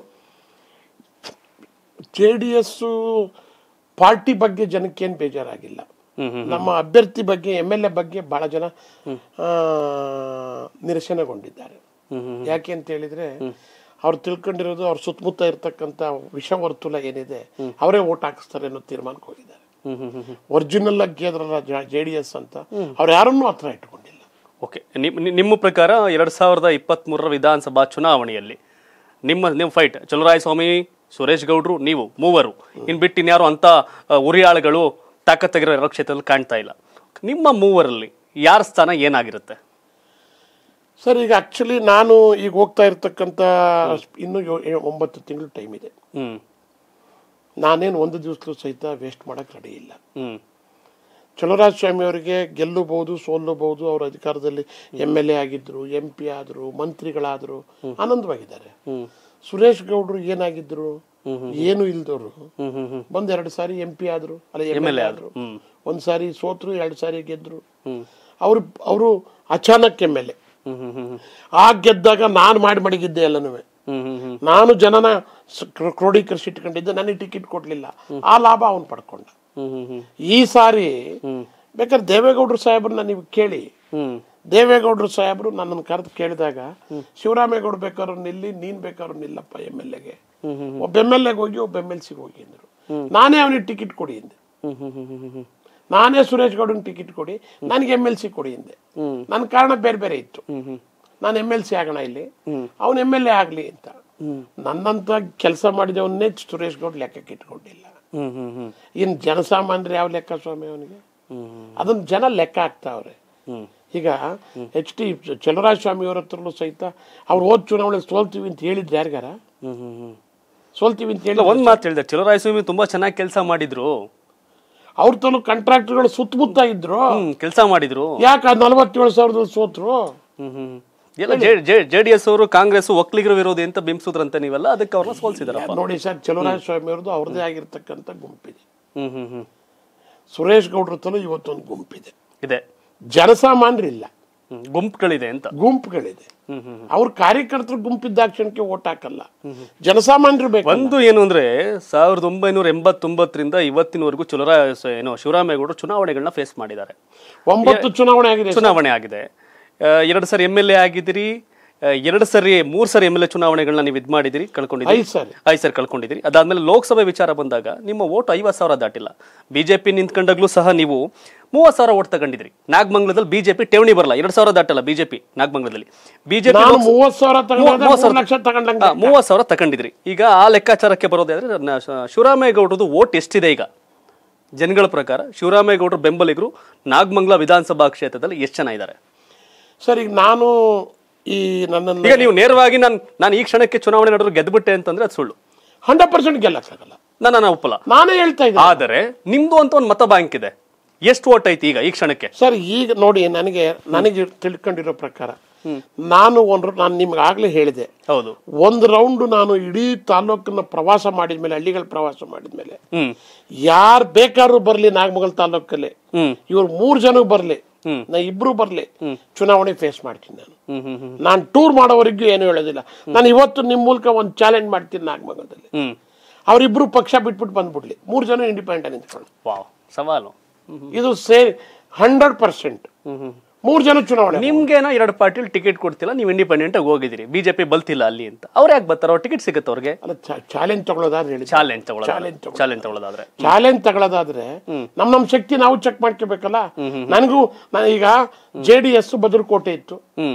J D S party ಬಗ್ಗೆ ಜನಕ್ಕೇನು ಬೇಜಾರಾಗಿಲ್ಲ ಹ್ಮ್ ಹ್ಮ್ ನಮ್ಮ ಅಭ್ಯರ್ಥಿ ಬಗ್ಗೆ ಎಮ್ ಎಲ್ ಎ ಬಗ್ಗೆ ಬಹಳ ಜನ ಆ, ನಿರಸನಗೊಂಡಿದ್ದಾರೆ ಯಾಕೆ ಅಂತ ಹೇಳಿದ್ರೆ ಅವ್ರು ತಿಳ್ಕೊಂಡಿರೋದು ಅವ್ರ ಸುತ್ತಮುತ್ತ ಇರ್ತಕ್ಕಂಥ ವಿಷವರ್ತುಲ ಏನಿದೆ ಅವರೇ ಓಟ್ ಹಾಕಿಸ್ತಾರೆ ಅನ್ನೋ ತೀರ್ಮಾನಕ್ಕೆ ಹೋಗಿದ್ದಾರೆ ಹ್ಮ್ ಹ್ಮ್ ಹ್ಮ್ ಒರಿಜಿನಲ್ ಆಗಿ ಗೆದ್ರಲ್ಲ ಜೆ ಡಿ ಎಸ್ ಅಂತ ಅವ್ರು ಯಾರನ್ನೂ ಹತ್ರ ಇಟ್ಕೊಂಡಿಲ್ಲ ಓಕೆ ನಿಮ್ಮ ನಿಮ್ಮ ಪ್ರಕಾರ ಎರಡ್ ಸಾವಿರದ ಇಪ್ಪತ್ತ್ಮೂರರ ವಿಧಾನಸಭಾ ಚುನಾವಣೆಯಲ್ಲಿ ನಿಮ್ಮ ನಿಮ್ಮ ಫೈಟ್ ಚಲುರಾಯ ಸ್ವಾಮಿ ಸುರೇಶ್ ಗೌಡ್ರು ನೀವು ಮೂವರು ಇನ್ ಬಿಟ್ಟು ಇನ್ಯಾರು ಅಂತ ಆ, ಉರಿಯಾಳುಗಳು ತಾಕತ್ತಾಗಿರೋ ಎಲ್ಲ ಕ್ಷೇತ್ರದಲ್ಲಿ ಕಾಣ್ತಾ ಇಲ್ಲ ನಿಮ್ಮ ಮೂವರಲ್ಲಿ ಯಾರ ಸ್ಥಾನ ಏನಾಗಿರುತ್ತೆ ಸರ್ ಈಗ ಆಕ್ಚುಲಿ ನಾನು ಈಗ ಹೋಗ್ತಾ ಇರ್ತಕ್ಕಂಥ ಇನ್ನೂ ಯೋ- ಏ- ಒಂಬತ್ತು ತಿಂಗಳು ಟೈಮ್ ಇದೆ ಹ್ಮ್ ನಾನೇನು ಒಂದು ದಿವಸಲೂ ಸಹಿತ ವೇಸ್ಟ್ ಮಾಡಕ್ ರೆಡಿ ಇಲ್ಲ ಹ್ಮ್ ಚಲುವರಾಜ ಸ್ವಾಮಿ ಅವರಿಗೆ ಗೆಲ್ಲಬಹುದು ಸೋಲ್ಲಬಹುದು ಅವ್ರ ಅಧಿಕಾರದಲ್ಲಿ ಎಮ್ ಎಲ್ ಎ ಆಗಿದ್ರು ಎಂ ಪಿ ಆದ್ರು ಮಂತ್ರಿಗಳಾದ್ರು ಆನಂದವಾಗಿದ್ದಾರೆ ಸುರೇಶ್ ಗೌಡ್ರು ಏನಾಗಿದ್ರು ಏನು ಇಲ್ದವ್ರು ಹ್ಮ್ ಹ್ಮ್ ಹ್ಮ್ ಬಂದ್ ಎರಡು ಸಾರಿ ಎಂ ಪಿ ಆದ್ರು ಅಲ್ಲ ಎಮ್ ಎಲ್ ಎ ಆದ್ರು ಹ್ಮ್ ಒಂದ್ ಸಾರಿ ಸೋತ್ರು ಎರಡು ಸಾರಿ ಗೆದ್ರು ಹ್ಮ್ ಅವ್ರು ಅವರು ಅಚಾನಕ್ ಎಮ್ ಎಲ್ ಎ ಹ್ಮ್ ಹ್ಮ್ ಹ್ಮ್ ಆ ಗೆದ್ದಾಗ ನಾನು ಮಾಡಿ ಮಡಗಿದ್ದೆ ಎಲ್ಲನೂ ಹ್ಮ್ ಹ್ಮ್ ಹ್ಮ್ ನಾನು ಜನನ ಸ- ಕ್ರೋ- ಕ್ರೋಢೀಕರಿಸಿಟ್ಕೊಂಡಿದ್ದೆ ನನಗೆ ಟಿಕೆಟ್ ಕೊಡ್ಲಿಲ್ಲ ಆ ಲಾಭ ಅವನು ಪಡ್ಕೊಂಡ ಹ್ಮ್ ಹ್ಮ್ ಹ್ಮ್ ಈ ಸಾರಿ ಬೇಕಾದ್ರೆ ದೇವೇಗೌಡರು ಸಾಹೇಬ್ರನ್ನ ನೀವು ಕೇಳಿ ಹ್ಮ್ ದೇವೇಗೌಡರು ಸಾಹೇಬರು ನನ್ನನ್ನು ಕರೆದು ಕೇಳಿದಾಗ ಶಿವರಾಮೇಗೌಡ ಬೇಕಾದ್ರು ನಿಲ್ಲಿ ನೀನ್ ಬೇಕಾದ್ರು ನಿಲ್ಲಪ್ಪ ಎಮ್ ಎಲ್ ಎಗೆ ಒಬ್ಬ ಎಮ್ ಎಲ್ ಎಗೆ ಹೋಗಿ ಒಬ್ಬ ಎಮ್ ಎಲ್ ಸಿಗೆ ಹೋಗಿ ಅಂದ್ರು ನಾನೇ ಅವನಿಗೆ ಟಿಕೆಟ್ ಕೊಡಿ ಅಂದೆ ಹ್ಮ್ ಹ್ಮ್ ಹ್ಮ್ ಹ್ಮ್ ಹ್ಮ್ ನಾನೇ ಸುರೇಶ್ ಗೌಡನ್ ಟಿಕೆಟ್ ಕೊಡಿ ನನಗೆ ಎಮ್ ಎಲ್ ಸಿ ಕೊಡಿ ಅಂದೆ ನನ್ನ ಕಾರಣ ಬೇರೆ ಬೇರೆ ಇತ್ತು ನಾನು ಎಮ್ ಎಲ್ ಸಿ ಆಗೋಣ ಇಲ್ಲಿ ಅವನು ಎಮ್ ಎಲ್ ಎ ಆಗ್ಲಿ ಅಂತ ನನ್ನಂತ ಕೆಲಸ ಮಾಡಿದವನ್ನೇ ಸುರೇಶ್ ಗೌಡ್ ಲೆಕ್ಕಕ್ಕೆ ಇಟ್ಕೊಂಡಿಲ್ಲ ಹ್ಮ್ ಹ್ಮ್ ಹ್ಮ್ ಇನ್ ಜನಸಾಮಾನ್ಯರು ಯಾವ ಲೆಕ್ಕ ಸ್ವಾಮಿ ಅವನಿಗೆ ಅದನ್ನ ಜನ ಲೆಕ್ಕ ಹಾಕ್ತಾವ್ರೆ ಹ್ಮ್ ಈಗ ಎಚ್ ಟಿ ಚಲರಾಜ ಸ್ವಾಮಿ ಅವ್ರ ಹತ್ರಲ್ಲೂ ಸಹಿತ ಅವ್ರು ಹೋದ್ ಚುನಾವಣೆ ಸೋಲ್ತೀವಿ ಅಂತ ಹೇಳಿದ್ರು ಯಾರಿಗಾರ ಹ್ಮ್ ಹ್ಮ್ ಹ್ಮ್ ಸೋಲ್ತೀವಿ ಅಂತ ಹೇಳಿ ಇಲ್ಲ ಒಂದ್ ಮಾತು ಹೇಳಿದೆ ಚಲುರಾಯ ಸ್ವಾಮಿ ತುಂಬಾ ಚೆನ್ನಾಗಿ ಕೆಲಸ ಮಾಡಿದ್ರು ಅವ್ರ ತನಕ ಕಾಂಟ್ರಾಕ್ಟರ್ಗಳು ಸುತ್ತಮುತ್ತ ಇದ್ರು ಹ್ಮ್ ಕೆಲಸ ಮಾಡಿದ್ರು ಯಾಕೆ ನಲವತ್ತೇಳು ಸಾವಿರದಲ್ಲಿ ಸೋತ್ರು ಹ್ಮ್ ಹ್ಮ್ ಎಲ್ಲ ಜೆ ಡಿ ಎಸ್ ಅವರು ಕಾಂಗ್ರೆಸ್ ಒಕ್ಕಲಿಗರ ವಿರೋಧಿ ಅಂತ ಬಿಂಬಿಸಿದ್ರಂತೆ ನೀವೆಲ್ಲ ಅದಕ್ಕೆ ಅವ್ರನ್ನ ಸೋಲ್ಸಿದಾರಪ್ಪ ನೋಡಿ ಸರ್ ಚಲರಾಜ ಸ್ವಾಮಿ ಅವ್ರದ್ದು ಅವ್ರದೇ ಆಗಿರ್ತಕ್ಕಂಥ ಗುಂಪಿದೆ ಹ್ಮ್ ಹ್ಮ್ ಹ್ಮ್ ಸುರೇಶ್ ಗೌಡ್ರ ತಲೂ ಇವತ್ತೊಂದು ಗುಂಪಿದೆ ಇದೆ ಜನಸಾಮಾನ್ಯರಿಲ್ಲ ಹ್ಮ್ ಗುಂಪುಗಳಿದೆ ಅಂತ ಗುಂಪುಗಳಿದೆ ಹ್ಮ್ ಹ್ಮ್ ಅವ್ರ ಕಾರ್ಯಕರ್ತರು ಗುಂಪಿದ್ದಾಕ್ಷಣಕ್ಕೆ ಓಟ್ ಹಾಕಲ್ಲ ಜನಸಾಮಾನ್ಯರು ಬೇಕು ಒಂದು ಏನು ಅಂದ್ರೆ ಸಾವಿರದ ಒಂಬೈನೂರ ಎಂಬತ್ತೊಂಬತ್ತರಿಂದ ಇವತ್ತಿನವರೆಗೂ ಚಲುರಾಯ ಏನು ಶಿವರಾಮೇಗೌಡರು ಚುನಾವಣೆಗಳನ್ನ ಫೇಸ್ ಮಾಡಿದ್ದಾರೆ ಒಂಬತ್ತು ಚುನಾವಣೆ ಆಗಿದೆ ಚುನಾವಣೆ ಆಗಿದೆ ಆ, ಎರಡು ಸರಿ ಎಮ್ ಎಲ್ ಎ ಆಗಿದ್ದೀರಿ ಆ, ಎರಡು ಸರಿ ಮೂರು ಸರಿ ಎಮ್ ಎಲ್ ಎ ಚುನಾವಣೆಗಳನ್ನ ನೀವು ಇದು ಮಾಡಿದಿರಿ ಕಳ್ಕೊಂಡಿದ್ದೀರಿ ಐದು ಸಾರಿ ಐದು ಸರಿ ಕಳ್ಕೊಂಡಿದ್ದೀರಿ ಅದಾದ್ಮೇಲೆ ಲೋಕಸಭೆ ವಿಚಾರ ಬಂದಾಗ ನಿಮ್ಮ ಓಟ್ ಐವತ್ತು ಸಾವಿರ ದಾಟಿಲ್ಲ ಬಿಜೆಪಿ ನಿಂತ್ಕೊಂಡಾಗ್ಲೂ ಸಹ ನೀವು ಮೂವತ್ತು ಸಾವಿರ ಓಟ್ ತಗೊಂಡಿದ್ರಿ ನಾಗಮಂಗಲದಲ್ಲಿ ಬಿಜೆಪಿ ಠೇವಣಿ ಬರಲ್ಲ ಎರಡು ಸಾವಿರ ದಾಟಲ್ಲ ಬಿಜೆಪಿ ನಾಗಮಂಗಲದಲ್ಲಿ ಬಿಜೆಪಿ ನಾನು ಮೂವತ್ ಸಾವಿರ ತಗೊಂಡ್ರೆ ಮೂವತ್ತು ಸಾವಿರ- ಮೂರು ಲಕ್ಷ ತಗೊಂಡಂಗೆ ಮೂವತ್ತು ಸಾವಿರ ತಗೊಂಡಿದ್ರಿ ಈಗ ಆ ಲೆಕ್ಕಾಚಾರಕ್ಕೆ ಬರೋದಾದ್ರೆ ನನ್ನ ಶ- ಶಿವರಾಮೇಗೌಡರದು ಓಟ್ ಎಷ್ಟಿದೆ ಈಗ ಜನಗಳ ಪ್ರಕಾರ ಶಿವರಾಮೇಗೌಡರು ಬೆಂಬಲಿಗರು ನಾಗಮಂಗಲ ವಿಧಾನಸಭಾ ಕ್ಷೇತ್ರದಲ್ಲಿ ಎಷ್ಟು ಜನ ಇದ್ದಾರೆ ಸರ್ ಈಗ ನಾನು ಈ ನನ್ನನ್ನು ಈಗ ನೀವು ನೇರವಾಗಿ ನಾನು ನಾನು ಈ ಕ್ಷಣಕ್ಕೆ ಚುನಾವಣೆ ನಡೆದ್ರು ಗೆದ್ದುಬಿಟ್ಟೆ ಅಂತಂದ್ರೆ ಅದು ಸುಳ್ಳು ಹಂಡ್ರೆಡ್ ಪರ್ಸೆಂಟ್ ಗೆಲ್ಲಕ್ಕಾಗಲ್ಲ ನಾನು ನಾನು ಒಪ್ಪಲ್ಲ ನಾನೇ ಹೇಳ್ತಾ ಇದ್ದೆ ಆದರೆ ನಿಮ್ದು ಅಂತ ಒಂದು ಮತ ಬ್ಯಾಂಕ್ ಇದೆ ಎಷ್ಟು ಓಟ್ ಐತಿ ಈಗ ಈ ಕ್ಷಣಕ್ಕೆ ಸರ್ ಈಗ ನೋಡಿ ನನಗೆ ನನಗೆ ತಿಳ್ಕೊಂಡಿರೋ ಪ್ರಕಾರ ನಾನು ಒಂದು ನಾನು ನಿಮ್ಗೆ ಆಗ್ಲೇ ಹೇಳಿದೆ ಹೌದು ಒಂದು ರೌಂಡ್ ನಾನು ಇಡೀ ತಾಲೂಕನ್ನ ಪ್ರವಾಸ ಮಾಡಿದ್ಮೇಲೆ ಹಳ್ಳಿಗಳ ಪ್ರವಾಸ ಮಾಡಿದ್ಮೇಲೆ ಹ್ಮ್ ಯಾರು ಬೇಕಾದ್ರೂ ಬರ್ಲಿ ನಾಗಮಗಲ್ ತಾಲೂಕಲ್ಲಿ ಹ್ಮ್ ಇವ್ರು ಮೂರ್ ಜನ ಬರ್ಲಿ ನಾ ಇಬ್ರು ಬರ್ಲಿ ಚುನಾವಣೆ ಫೇಸ್ ಮಾಡ್ತೀನಿ ನಾನು ಹ್ಮ್ ಹ್ಮ್ ಹ್ಮ್ ನಾನು ಟೂರ್ ಮಾಡೋವರೆಗೂ ಏನು ಹೇಳೋದಿಲ್ಲ ನಾನು ಇವತ್ತು ನಿಮ್ಮ ಮೂಲಕ ಒಂದು ಚಾಲೆಂಜ್ ಮಾಡ್ತೀನಿ ನಾಗಮಂಗಲದಲ್ಲಿ ಹ್ಮ್ ಅವರಿಬ್ರು ಪಕ್ಷ ಬಿಟ್ಬಿಟ್ಟು ಬಂದ್ಬಿಡ್ಲಿ ಮೂರು ಜನ ಇಂಡಿಪೆಂಡೆಂಟ್ ನಿಂತ್ಕೊಂಡು ವಾವ್ ಸವಾಲು ಇದು ಸೇರಿ ಹಂಡ್ರೆಡ್ ಪರ್ಸೆಂಟ್ ಹ್ಮ್ ಹ್ಮ್ ಮೂರು ಜನ ಚುನಾವಣೆ ನಿಮ್ಗೇನೋ ಎರಡು ಪಾರ್ಟಿಲಿ ಟಿಕೆಟ್ ಕೊಡ್ತಿಲ್ಲ ನೀವು ಇಂಡಿಪೆಂಡೆಂಟ್ ಆಗಿ ಹೋಗಿದ್ದೀರಿ ಬಿಜೆಪಿ ಬಲ್ತಿಲ್ಲ ಅಲ್ಲಿ ಅಂತ ಅವ್ರು ಯಾಕೆ ಬರ್ತಾರ ಅವ್ರ ಟಿಕೆಟ್ ಸಿಗುತ್ತೆ ಅವ್ರಿಗೆ ಅಲ್ಲ ಚಾಲೆಂಜ್ ತಗೊಳ್ಳೋದಾದ್ರೆ ಹೇಳಿ ಚಾಲೆಂಜ್ ತಗೊಳ್ಳೋದು Challenge ತಗೊಳ್ಳೋದು. ಚಾಲೆಂಜ್ ತಗೊಳ್ಳೋದಾದ್ರೆ ಚಾಲೆಂಜ್ ತಗೊಳ್ಳೋದಾದ್ರೆ ನಮ್ ನಮ್ ಶಕ್ತಿ ನಾವು ಚೆಕ್ ಮಾಡ್ಕೋಬೇಕಲ್ಲ ನನಗೂ ನಾನು ಈಗ ಜೆ ಡಿ ಎಸ್ ಬದಲಕೋಟೆ ಇತ್ತು ಹ್ಮ್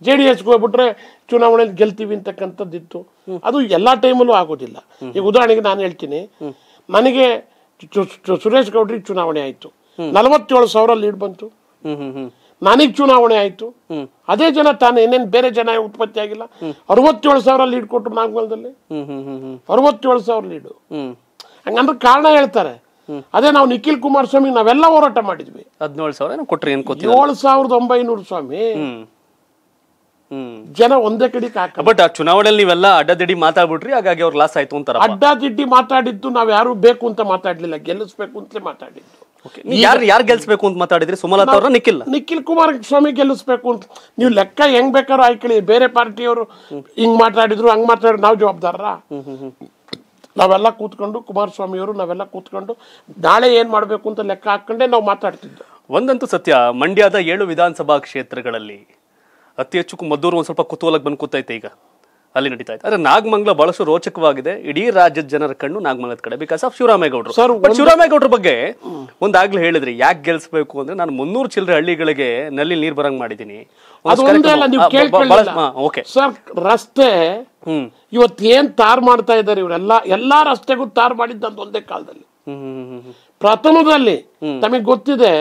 ಜೆ ಡಿ ಎಸ್ಗೆ ಹೋಗ್ಬಿಟ್ರೆ ಚುನಾವಣೆಯಲ್ಲಿ ಗೆಲ್ತೀವಿ ಅಂತಕ್ಕಂಥದ್ದಿತ್ತು ಅದು ಎಲ್ಲಾ ಟೈಮಲ್ಲೂ ಆಗೋದಿಲ್ಲ ಈಗ ಉದಾಹರಣೆಗೆ ನಾನು ಹೇಳ್ತೀನಿ ನನಗೆ ಚು- ಚು- ಸುರೇಶ್ ಗೌಡ್ರಿಗೆ ಚುನಾವಣೆ ಆಯ್ತು ನಲವತ್ತೇಳು ಸಾವಿರ ಲೀಡ್ ಬಂತು ಹ್ಮ್ ಹ್ಮ್ ಹ್ಮ್ ನನಗೆ ಚುನಾವಣೆ ಆಯ್ತು ಅದೇ ಜನ ತಾನು ಏನೇನು ಬೇರೆ ಜನ ಉತ್ಪತ್ತಿ ಆಗಿಲ್ಲ ಅರವತ್ತೇಳು ಸಾವಿರ ಲೀಡ್ ಕೊಟ್ಟರು ನಾಗಮಲದಲ್ಲಿ ಹ್ಮ್ ಹ್ಮ್ ಹ್ಮ್ ಹ್ಮ್ ಅರವತ್ತೇಳು ಸಾವಿರ ಲೀಡು ಹ್ಮ್ ಹಂಗಂದ್ರೆ ಕಾರಣ ಹೇಳ್ತಾರೆ ಅದೇ ನಾವು ನಿಖಿಲ್ ಕುಮಾರಸ್ವಾಮಿ ನಾವೆಲ್ಲ ಹೋರಾಟ ಮಾಡಿದ್ವಿ ಹದಿನೇಳು ಸಾವಿರ ಏನೋ ಕೊಟ್ರಿ ಏನ್ ಗೊತ್ತಿಲ್ಲ ಏಳು ಸಾವಿರದ ಒಂಬೈನೂರು ಸ್ವಾಮಿ ಹ್ಮ್ ಹ್ಮ್ ಜನ ಒಂದೇ ಕಡೆಗೆ ಹಾಕ ಬಟ್ ಆ ಚುನಾವಣೆಯಲ್ಲಿ ನೀವೆಲ್ಲ ಅಡ್ಡದಿಡ್ಡಿ ಮಾತಾಡ್ಬಿಟ್ರಿ ಹಾಗಾಗಿ ಅವ್ರು ಲಾಸ್ ಆಯ್ತು ಅಂತಾರ ಅಡ್ಡ ದಿಡ್ಡಿ ಮಾತಾಡಿದ್ದು ನಾವ್ ಯಾರು ಬೇಕು ಅಂತ ಮಾತಾಡ್ಲಿಲ್ಲ ಗೆಲ್ಲಿಸ್ಬೇಕು ಅಂತಲೇ ಮಾತಾಡಿದ್ದು ಯಾರು ಯಾರು ಗೆಲ್ಸ್ಬೇಕು ಅಂತ ಮಾತಾಡಿದ್ರಿ ಸುಮಲತಾ ಅವ್ರನ್ನ ನಿಖಿಲ್ ನಿಖಿಲ್ ಕುಮಾರಸ್ವಾಮಿ ಗೆಲ್ಲಿಸ್ಬೇಕು ಅಂತ ನೀವು ಲೆಕ್ಕ ಹೆಂಗ್ ಬೇಕಾದ್ರೂ ಆಯ್ಕೊಳ್ಳಿ ಬೇರೆ ಪಾರ್ಟಿಯವರು ಹಿಂಗ್ ಮಾತಾಡಿದ್ರು ಹಂಗ್ ಮಾತಾಡಿದ್ರು ನಾವು ಜವಾಬ್ದಾರರ ನಾವೆಲ್ಲ ಕೂತ್ಕೊಂಡು ಕುಮಾರಸ್ವಾಮಿಯವರು ನಾವೆಲ್ಲ ಕೂತ್ಕೊಂಡು ನಾಳೆ ಏನ್ ಮಾಡ್ಬೇಕು ಅಂತ ಲೆಕ್ಕ ಹಾಕೊಂಡೇ ನಾವು ಮಾತಾಡ್ತಿದ್ದು ಒಂದಂತೂ ಸತ್ಯ ಮಂಡ್ಯದ ಏಳು ವಿಧಾನಸಭಾ ಕ್ಷೇತ್ರಗಳಲ್ಲಿ ಅತಿ ಹೆಚ್ಚು ಕು- ಮದ್ದೂರು ಒಂದ್ ಸ್ವಲ್ಪ ಕುತೂಹಲಕ್ಕೆ ಬಂದು ಕೂತೈತೆ ಈಗ ಅಲ್ಲಿ ನಡೀತಾ ಇದೆ ಆದ್ರೆ ನಾಗಮಂಗಲ ಬಹಳಷ್ಟು ರೋಚಕವಾಗಿದೆ ಇಡೀ ರಾಜ್ಯದ ಜನರ ಕಣ್ಣು ನಾಗಮಂಗಲದ ಕಡೆ ಬಿಕಾಸ್ ಆಫ್ ಶಿವರಾಮೇಗೌಡರು Sir, ಬಟ್ ಶಿವರಾಮೇಗೌಡರ ಬಗ್ಗೆ ಒಂದಾಗ್ಲೇ ಹೇಳಿದ್ರಿ ಯಾಕೆ ಗೆಲ್ಸ್ಬೇಕು ಅಂದ್ರೆ ನಾನು ಮುನ್ನೂರು ಚಿಲ್ಲರೆ ಹಳ್ಳಿಗಳಿಗೆ ನಲ್ಲಿ ನೀರ್ ಬರಂಗ್ ಮಾಡಿದೀನಿ ಅದು ಒಂದೇ ಅಲ್ಲ ನೀವು ಕೇಳ್ಕೊಳ್ಳಿಲ್ಲ ಓಕೆ ಸರ್ ರಸ್ತೆ ಹ್ಮ್ ಇವತ್ತು ಏನ್ ತಾರ್ ಮಾಡ್ತಾ ಇದ್ದಾರೆ ಇವರೆಲ್ಲ ಎಲ್ಲಾ ರಸ್ತೆಗೂ ತಾರ್ ಮಾಡಿದ್ದಂತ ಒಂದೇ ಕಾಲದಲ್ಲಿ ಹ್ಮ್ ಹ್ಮ್ ಹ್ಮ್ ಹ್ಮ್ ಪ್ರಥಮದಲ್ಲಿ ತಮಗೆ ಗೊತ್ತಿದೆ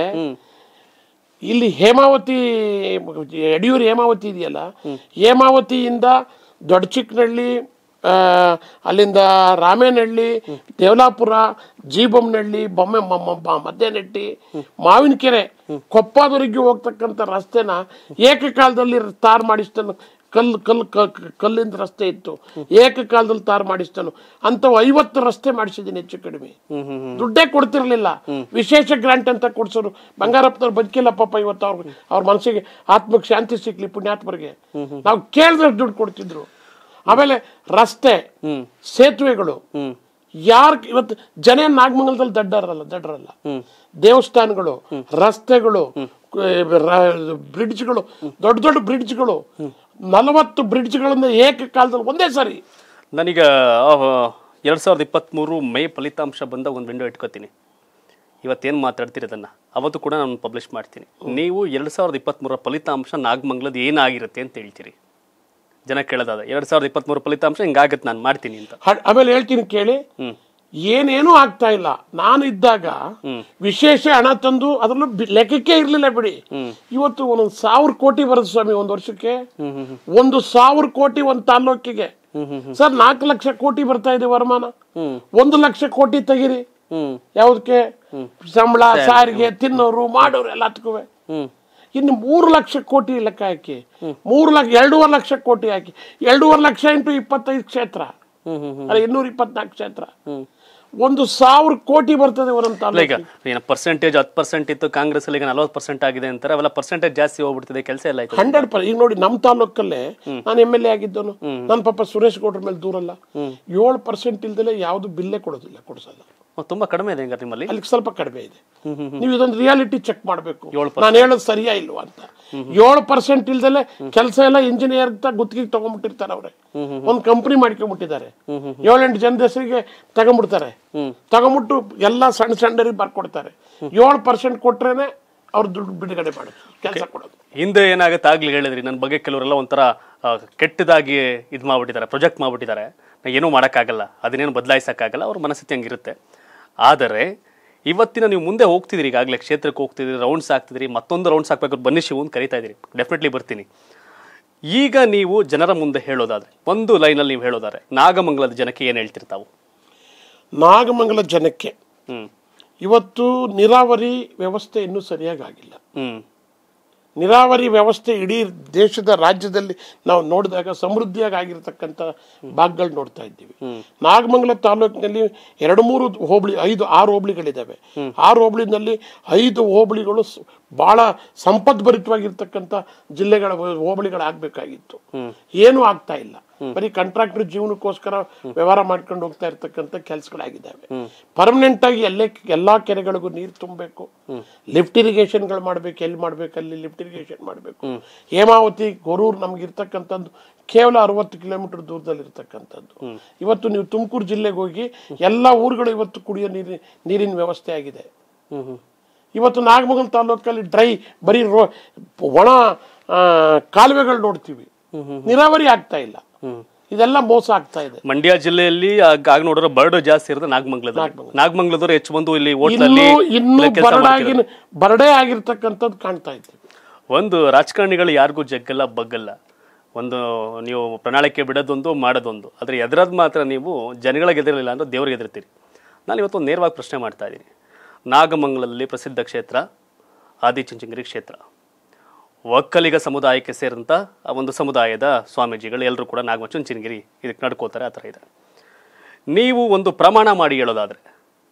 ಇಲ್ಲಿ ಹೇಮಾವತಿ ಯಡಿಯೂರು ಹೇಮಾವತಿ ಇದೆಯಲ್ಲ ಹೇಮಾವತಿಯಿಂದ ದೊಡ್ಡ ಚಿಕ್ಕನಹಳ್ಳಿ ಆ, ಅಲ್ಲಿಂದ ರಾಮೇನಹಳ್ಳಿ ದೇವಲಾಪುರ ಜೀಬಮ್ಮನಹಳ್ಳಿ ಬೊಮ್ಮೆ ಮ- ಮ- ಮ- ಮದ್ದೇನಟ್ಟಿ ಮಾವಿನಕೆರೆ ಕೊಪ್ಪದವರೆಗೆ ಹೋಗ್ತಕ್ಕಂಥ ರಸ್ತೆನ ಏಕಕಾಲದಲ್ಲಿ ತಾರ್ ಮಾಡಿಸ್ತಾನು ಕಲ್ಲು ಕಲ್ಲು ಕ- ಕ- ಕಲ್ಲಿಂದ ರಸ್ತೆ ಇತ್ತು ಏಕಕಾಲದಲ್ಲಿ ತಾರ್ ಮಾಡಿಸ್ತಾನು ಅಂಥವು ಐವತ್ತು ರಸ್ತೆ ಮಾಡಿಸಿದ್ದೀನಿ ಹೆಚ್ಚು ಕಡಿಮೆ ಹ್ಮ್ ಹ್ಮ್ ಹ್ಮ್ ದುಡ್ಡೇ ಕೊಡ್ತಿರ್ಲಿಲ್ಲ ವಿಶೇಷ ಗ್ರಾಂಟ್ ಅಂತ ಕೊಡ್ಸೋರು ಬಂಗಾರಪ್ಪನವ್ರು ಬದುಕಿಲ್ಲ ಪಾಪ ಇವತ್ತು ಅವ್ರ ಅವ್ರ ಮನಸ್ಸಿಗೆ ಆತ್ಮಕ್ಕೆ ಶಾಂತಿ ಸಿಕ್ಲಿ ಪುಣ್ಯಾತ್ಮರಿಗೆ ನಾವು ಕೇಳಿದ್ರೆ ದುಡ್ಡು ಕೊಡ್ತಿದ್ರು ಆಮೇಲೆ ರಸ್ತೆ ಸೇತುವೆಗಳು ಹ್ಮ್ ಯಾರ್ ಇವತ್ತು ಜನ ಏನ್ ನಾಗಮಂಗಲದಲ್ಲಿ ದಡ್ಡರಲ್ಲ ದಡ್ಡರಲ್ಲ ದೇವಸ್ಥಾನಗಳು ರಸ್ತೆಗಳು ಬ್ರಿಡ್ಜ್ಗಳು ದೊಡ್ಡ ದೊಡ್ಡ ಬ್ರಿಡ್ಜ್ಗಳು ನಲವತ್ತು ಬ್ರಿಡ್ಜ್ಗಳನ್ನ ಏಕಕಾಲದಲ್ಲಿ ಒಂದೇ ಸಾರಿ ನಾನೀಗ ಎರಡು ಸಾವಿರದ ಇಪ್ಪತ್ತ್ಮೂರು ಮೇ ಫಲಿತಾಂಶ ಬಂದಾಗ ಒಂದು ವಿಂಡೋ ಇಟ್ಕೋತೀನಿ ಇವತ್ತೇನು ಮಾತಾಡ್ತೀರಿ ಅದನ್ನು ಅವತ್ತು ಕೂಡ ನಾನು ಪಬ್ಲಿಷ್ ಮಾಡ್ತೀನಿ ನೀವು ಎರಡು ಸಾವಿರದ ಇಪ್ಪತ್ತ್ಮೂರರ ಫಲಿತಾಂಶ ನಾಗಮಂಗಲದ ಏನಾಗಿರುತ್ತೆ ಅಂತ ಹೇಳ್ತೀರಿ ಜನ ಕೇಳೋದಾದ ಎರಡು ಸಾವಿರದ ಇಪ್ಪತ್ತ್ಮೂರು ಫಲಿತಾಂಶ ಹಿಂಗಾಗತ್ತೆ ನಾನು ಮಾಡ್ತೀನಿ ಅಂತ ಹ- ಆಮೇಲೆ ಹೇಳ್ತೀನಿ ಕೇಳಿ ಹ್ಮ್ ಏನೇನೂ ಆಗ್ತಾ ಇಲ್ಲ ನಾನು ಇದ್ದಾಗ ವಿಶೇಷ ಹಣ ತಂದು ಅದ್ರಲ್ಲೂ ಬಿ- ಲೆಕ್ಕಕ್ಕೆ ಇರ್ಲಿಲ್ಲ ಬಿಡಿ ಇವತ್ತು ಒಂದೊಂದು ಸಾವಿರ ಕೋಟಿ ಬರುತ್ತೆ ಸ್ವಾಮಿ ಒಂದು ವರ್ಷಕ್ಕೆ ಒಂದು ಸಾವಿರ ಕೋಟಿ ಒಂದು ತಾಲ್ಲೂಕಿಗೆ ಸರ್ ನಾಲ್ಕು ಲಕ್ಷ ಕೋಟಿ ಬರ್ತಾ ಇದೆ ವರಮಾನ ಒಂದು ಲಕ್ಷ ಕೋಟಿ ತೆಗಿರಿ ಹ್ಮ್ ಯಾವ್ದಕ್ಕೆ ಸಂಬಳ ಸಾರಿಗೆ ತಿನ್ನೋರು ಮಾಡೋರು ಎಲ್ಲದಕ್ಕೂ ಹ್ಮ್ ಇನ್ನು ಮೂರು ಲಕ್ಷ ಕೋಟಿ ಲೆಕ್ಕ ಹಾಕಿ ಮೂರು ಲಕ್ಷ ಎರಡೂವರೆ ಲಕ್ಷ ಕೋಟಿ ಹಾಕಿ ಎರಡೂವರೆ ಲಕ್ಷ ಇಂಟು ಇಪ್ಪತ್ತೈದು ಕ್ಷೇತ್ರ ಹ್ಮ್ ಹ್ಮ್ ಅಲ್ಲ ಇನ್ನೂರ ಇಪ್ಪತ್ನಾಲ್ಕು ಕ್ಷೇತ್ರ ಒಂದು ಸಾವಿರ ಕೋಟಿ ಬರ್ತದೆ ಒಂದೊಂದು ಅಲ್ಲ ಈಗ ತಾಲೂಕು ಏನು ಪರ್ಸೆಂಟೇಜ್ ಹತ್ತು ಪರ್ಸೆಂಟ್ ಇತ್ತು ಕಾಂಗ್ರೆಸ್ ಅಲ್ಲಿ ಈಗ ನಲ್ವತ್ತು ಪರ್ಸೆಂಟ್ ಆಗಿದೆ ಅಂತಾರೆ ಅವೆಲ್ಲ ಪರ್ಸೆಂಟೇಜ್ ಜಾಸ್ತಿ ಹೋಗ್ಬಿಡ್ತಿದೆ ಕೆಲಸ ಎಲ್ಲ ಆಯ್ತು ಹಂಡ್ರೆಡ್ ಪರ್ ಈಗ ನೋಡಿ ನಮ್ಮ ತಾಲೂಕಲ್ಲೇ ನಾನು ಎಮ್ ಎಲ್ ಎ ಆಗಿದ್ದನು ನನ್ನ ಪಾಪ ಸುರೇಶ್ ಗೌಡ್ರ ಮೇಲೆ ದೂರಲ್ಲ ಏಳು ಪರ್ಸೆಂಟ್ ಇಲ್ದಲೆ ಯಾವುದು ಬಿಲ್ಲೇ ಕೊಡೋದಿಲ್ಲ ಕೊಡಿಸಲ್ಲ ಓ, ತುಂಬಾ ಕಡಿಮೆ ಇದೆ ಹಂಗಾರೆ ನಿಮ್ಮಲ್ಲಿ ಅಲ್ಲಿ ಸ್ವಲ್ಪ ಕಡಿಮೆ ಇದೆ ನೀವು ಇದೊಂದು ರಿಯಾಲಿಟಿ ಚೆಕ್ ಮಾಡಬೇಕು ಏಳು ನಾನು ಹೇಳೋದು ಸರಿಯಾ ಇಲ್ವಾ ಅಂತ ಏಳು ಪರ್ಸೆಂಟ್ ಇಲ್ದಲೆ ಕೆಲಸ ಎಲ್ಲ ಇಂಜಿನಿಯರ್ ಗುತ್ತಿಗೆ ತಗೊಂಡ್ಬಿಟ್ಟಿರ್ತಾರೆ ಅವ್ರೆ ಒಂದು ಕಂಪನಿ ಮಾಡ್ಕೊಂಡ್ಬಿಟ್ಟಿದ್ದಾರೆ ಏಳೆಂಟು ಜನದ ಹೆಸರಿಗೆ ತಗೊಂಡ್ಬಿಡ್ತಾರೆ ತಗೊಂಡ್ಬಿಟ್ಟು ಎಲ್ಲ ಸಣ್ಣ ಸಣ್ಣರಿಗೆ ಬರ್ಕೊಡ್ತಾರೆ ಏಳು ಪರ್ಸೆಂಟ್ ಕೊಟ್ರೇನೆ ಅವ್ರ ದುಡ್ಡು ಬಿಡುಗಡೆ ಮಾಡೋದು ಕೆಲಸ ಕೊಡೋದು ಹಿಂದೆ ಏನಾಗುತ್ತೆ ಆಗ್ಲಿ ಹೇಳಿದ್ರಿ ನನ್ನ ಬಗ್ಗೆ ಕೆಲವರೆಲ್ಲ ಒಂಥರ ಆ, ಕೆಟ್ಟದಾಗಿ ಇದು ಮಾಡ್ಬಿಟ್ಟಿದ್ದಾರೆ ಪ್ರೊಜೆಕ್ಟ್ ಮಾಡ್ಬಿಟ್ಟಿದ್ದಾರೆ ನಾ ಏನೂ ಮಾಡೋಕ್ಕಾಗಲ್ಲ ಅದನ್ನೇನು ಬದಲಾಯಿಸೋಕ್ಕಾಗಲ್ಲ ಅವ್ರ ಮನಸ್ಥಿತಿ ಹಂಗಿರುತ್ತೆ ಆದರೆ ಇವತ್ತಿನ ನೀವು ಮುಂದೆ ಹೋಗ್ತಿದ್ದೀರಿ ಈಗಾಗಲೇ ಕ್ಷೇತ್ರಕ್ಕೆ ಹೋಗ್ತಿದ್ದೀರಿ ರೌಂಡ್ಸ್ ಹಾಕ್ತಿದ್ದೀರಿ ಮತ್ತೊಂದು ರೌಂಡ್ಸ್ ಹಾಕ್ಬೇಕಾದ್ರೆ ಬನ್ನಿ ಶಿವು ಅಂತ ಕರಿತಾ ಇದ್ದೀರಿ ಡೆಫಿನೆಟ್ಲಿ ಬರ್ತೀನಿ ಈಗ ನೀವು ಜನರ ಮುಂದೆ ಹೇಳೋದಾದ್ರೆ ಒಂದು ಲೈನಲ್ಲಿ ನೀವು ಹೇಳೋದಾದ್ರೆ ನಾಗಮಂಗಲದ ಜನಕ್ಕೆ ಏನು ಹೇಳ್ತಿರ್ತಾವು ನಾಗಮಂಗಲ ಜನಕ್ಕೆ ಹ್ಮ್ ಇವತ್ತು ನೀರಾವರಿ ವ್ಯವಸ್ಥೆ ಇನ್ನೂ ಸರಿಯಾಗಿ ಆಗಿಲ್ಲ ಹ್ಮ್ ನೀರಾವರಿ ವ್ಯವಸ್ಥೆ ಇಡೀ ದೇಶದ ರಾಜ್ಯದಲ್ಲಿ ನಾವು ನೋಡಿದಾಗ ಸಮೃದ್ಧಿಯಾಗಿ ಆಗಿರತಕ್ಕಂಥ ಭಾಗಗಳು ನೋಡ್ತಾ ಇದ್ದೀವಿ ನಾಗಮಂಗಲ ತಾಲೂಕಿನಲ್ಲಿ ಎರಡು ಮೂರು ಹೋಬಳಿ ಐದು ಆರು ಹೋಬಳಿಗಳಿದ್ದಾವೆ ಆರು ಹೋಬಳಿನಲ್ಲಿ ಐದು ಹೋಬಳಿಗಳು ಸ್- ಬಹಳ ಸಂಪದ್ಭರಿತವಾಗಿರ್ತಕ್ಕಂಥ ಜಿಲ್ಲೆಗಳ ಹೋಬಳಿಗಳಾಗಬೇಕಾಗಿತ್ತು ಏನೂ ಆಗ್ತಾ ಇಲ್ಲ ಬರೀ ಕಾಂಟ್ರಾಕ್ಟರ್ ಜೀವನಕ್ಕೋಸ್ಕರ ವ್ಯವಹಾರ ಮಾಡ್ಕೊಂಡು ಹೋಗ್ತಾ ಇರ್ತಕ್ಕಂಥ ಕೆಲಸಗಳಾಗಿದ್ದಾವೆ ಪರ್ಮನೆಂಟ್ ಆಗಿ ಎಲ್ಲೇ ಎಲ್ಲಾ ಕೆರೆಗಳಿಗೂ ನೀರು ತುಂಬಬೇಕು ಲಿಫ್ಟ್ ಇರಿಗೇಷನ್ಗಳು ಮಾಡ್ಬೇಕು ಎಲ್ಲಿ ಮಾಡ್ಬೇಕು ಅಲ್ಲಿ ಲಿಫ್ಟ್ ಇರಿಗೇಷನ್ ಮಾಡಬೇಕು ಹೇಮಾವತಿ ಗೊರೂರು ನಮ್ಗೆ ಇರ್ತಕ್ಕಂಥದ್ದು ಕೇವಲ ಅರವತ್ತು ಕಿಲೋಮೀಟರ್ ದೂರದಲ್ಲಿ ಇರ್ತಕ್ಕಂಥದ್ದು ಇವತ್ತು ನೀವು ತುಮಕೂರು ಜಿಲ್ಲೆಗೆ ಹೋಗಿ ಎಲ್ಲ ಊರುಗಳು ಇವತ್ತು ಕುಡಿಯೋ ನೀರಿನ ನೀರಿನ ವ್ಯವಸ್ಥೆ ಆಗಿದೆ ಹ್ಮ್ ಹ್ಮ್ ಇವತ್ತು ನಾಗಮಂಗಲ ತಾಲೂಕಲ್ಲಿ ಡ್ರೈ ಬರೀ ರೋ ಒಣ ಕಾಲುವೆಗಳು ನೋಡ್ತೀವಿ ನೀರಾವರಿ ಆಗ್ತಾ ಇಲ್ಲ ಇದೆಲ್ಲ ಮೋಸ ಆಗ್ತಾ ಇದೆ ಮಂಡ್ಯ ಜಿಲ್ಲೆಯಲ್ಲಿ ಆಗ ಆಗ ನೋಡಿದ್ರೆ ಬರ್ಡ್ ಜಾಸ್ತಿ ಇರೋದು ನಾಗಮಂಗಲದಲ್ಲಿ ನಾಗಮಂಗಲದವ್ರು ಹೆಚ್ಚು ಬಂದು ಇಲ್ಲಿ ಹೋಟ್ಲಲ್ಲಿ ಇನ್ನೂ ಇನ್ನೂ ಕೆಲಸ ಬರಡಾಗಿ ಬರಡೇ ಆಗಿರ್ತಕ್ಕಂಥದ್ದು ಕಾಣ್ತಾ ಇದ್ದೀವಿ ಒಂದು ರಾಜಕಾರಣಿಗಳು ಯಾರಿಗೂ ಜಗ್ಗಲ್ಲ ಬಗ್ಗಲ್ಲ ಒಂದು ನೀವು ಪ್ರಣಾಳಿಕೆ ಬಿಡೋದೊಂದು ಮಾಡೋದೊಂದು ಆದರೆ ಎದುರದ್ ಮಾತ್ರ ನೀವು ಜನಗಳಿಗೆ ಎದುರಿಲ್ಲ ಅಂದ್ರೆ ದೇವ್ರಿಗೆ ಎದುರ್ತೀರಿ ನಾನು ಇವತ್ತು ಒಂದು ನೇರವಾಗಿ ಪ್ರಶ್ನೆ ಮಾಡ್ತಾ ಇದ್ದೀನಿ ನಾಗಮಂಗಲದಲ್ಲಿ ಪ್ರಸಿದ್ಧ ಕ್ಷೇತ್ರ ಆದಿಚುಂಚನಗಿರಿ ಕ್ಷೇತ್ರ ಒಕ್ಕಲಿಗ ಸಮುದಾಯಕ್ಕೆ ಸೇರಿದಂಥ ಆ ಒಂದು ಸಮುದಾಯದ ಸ್ವಾಮೀಜಿಗಳು ಎಲ್ಲರೂ ಕೂಡ ನಾಗಮಚುಂಚನಗಿರಿ ಇದಕ್ಕೆ ನಡ್ಕೋತಾರೆ ಆ ಥರ ಇದೆ ನೀವು ಒಂದು ಪ್ರಮಾಣ ಮಾಡಿ ಹೇಳೋದಾದರೆ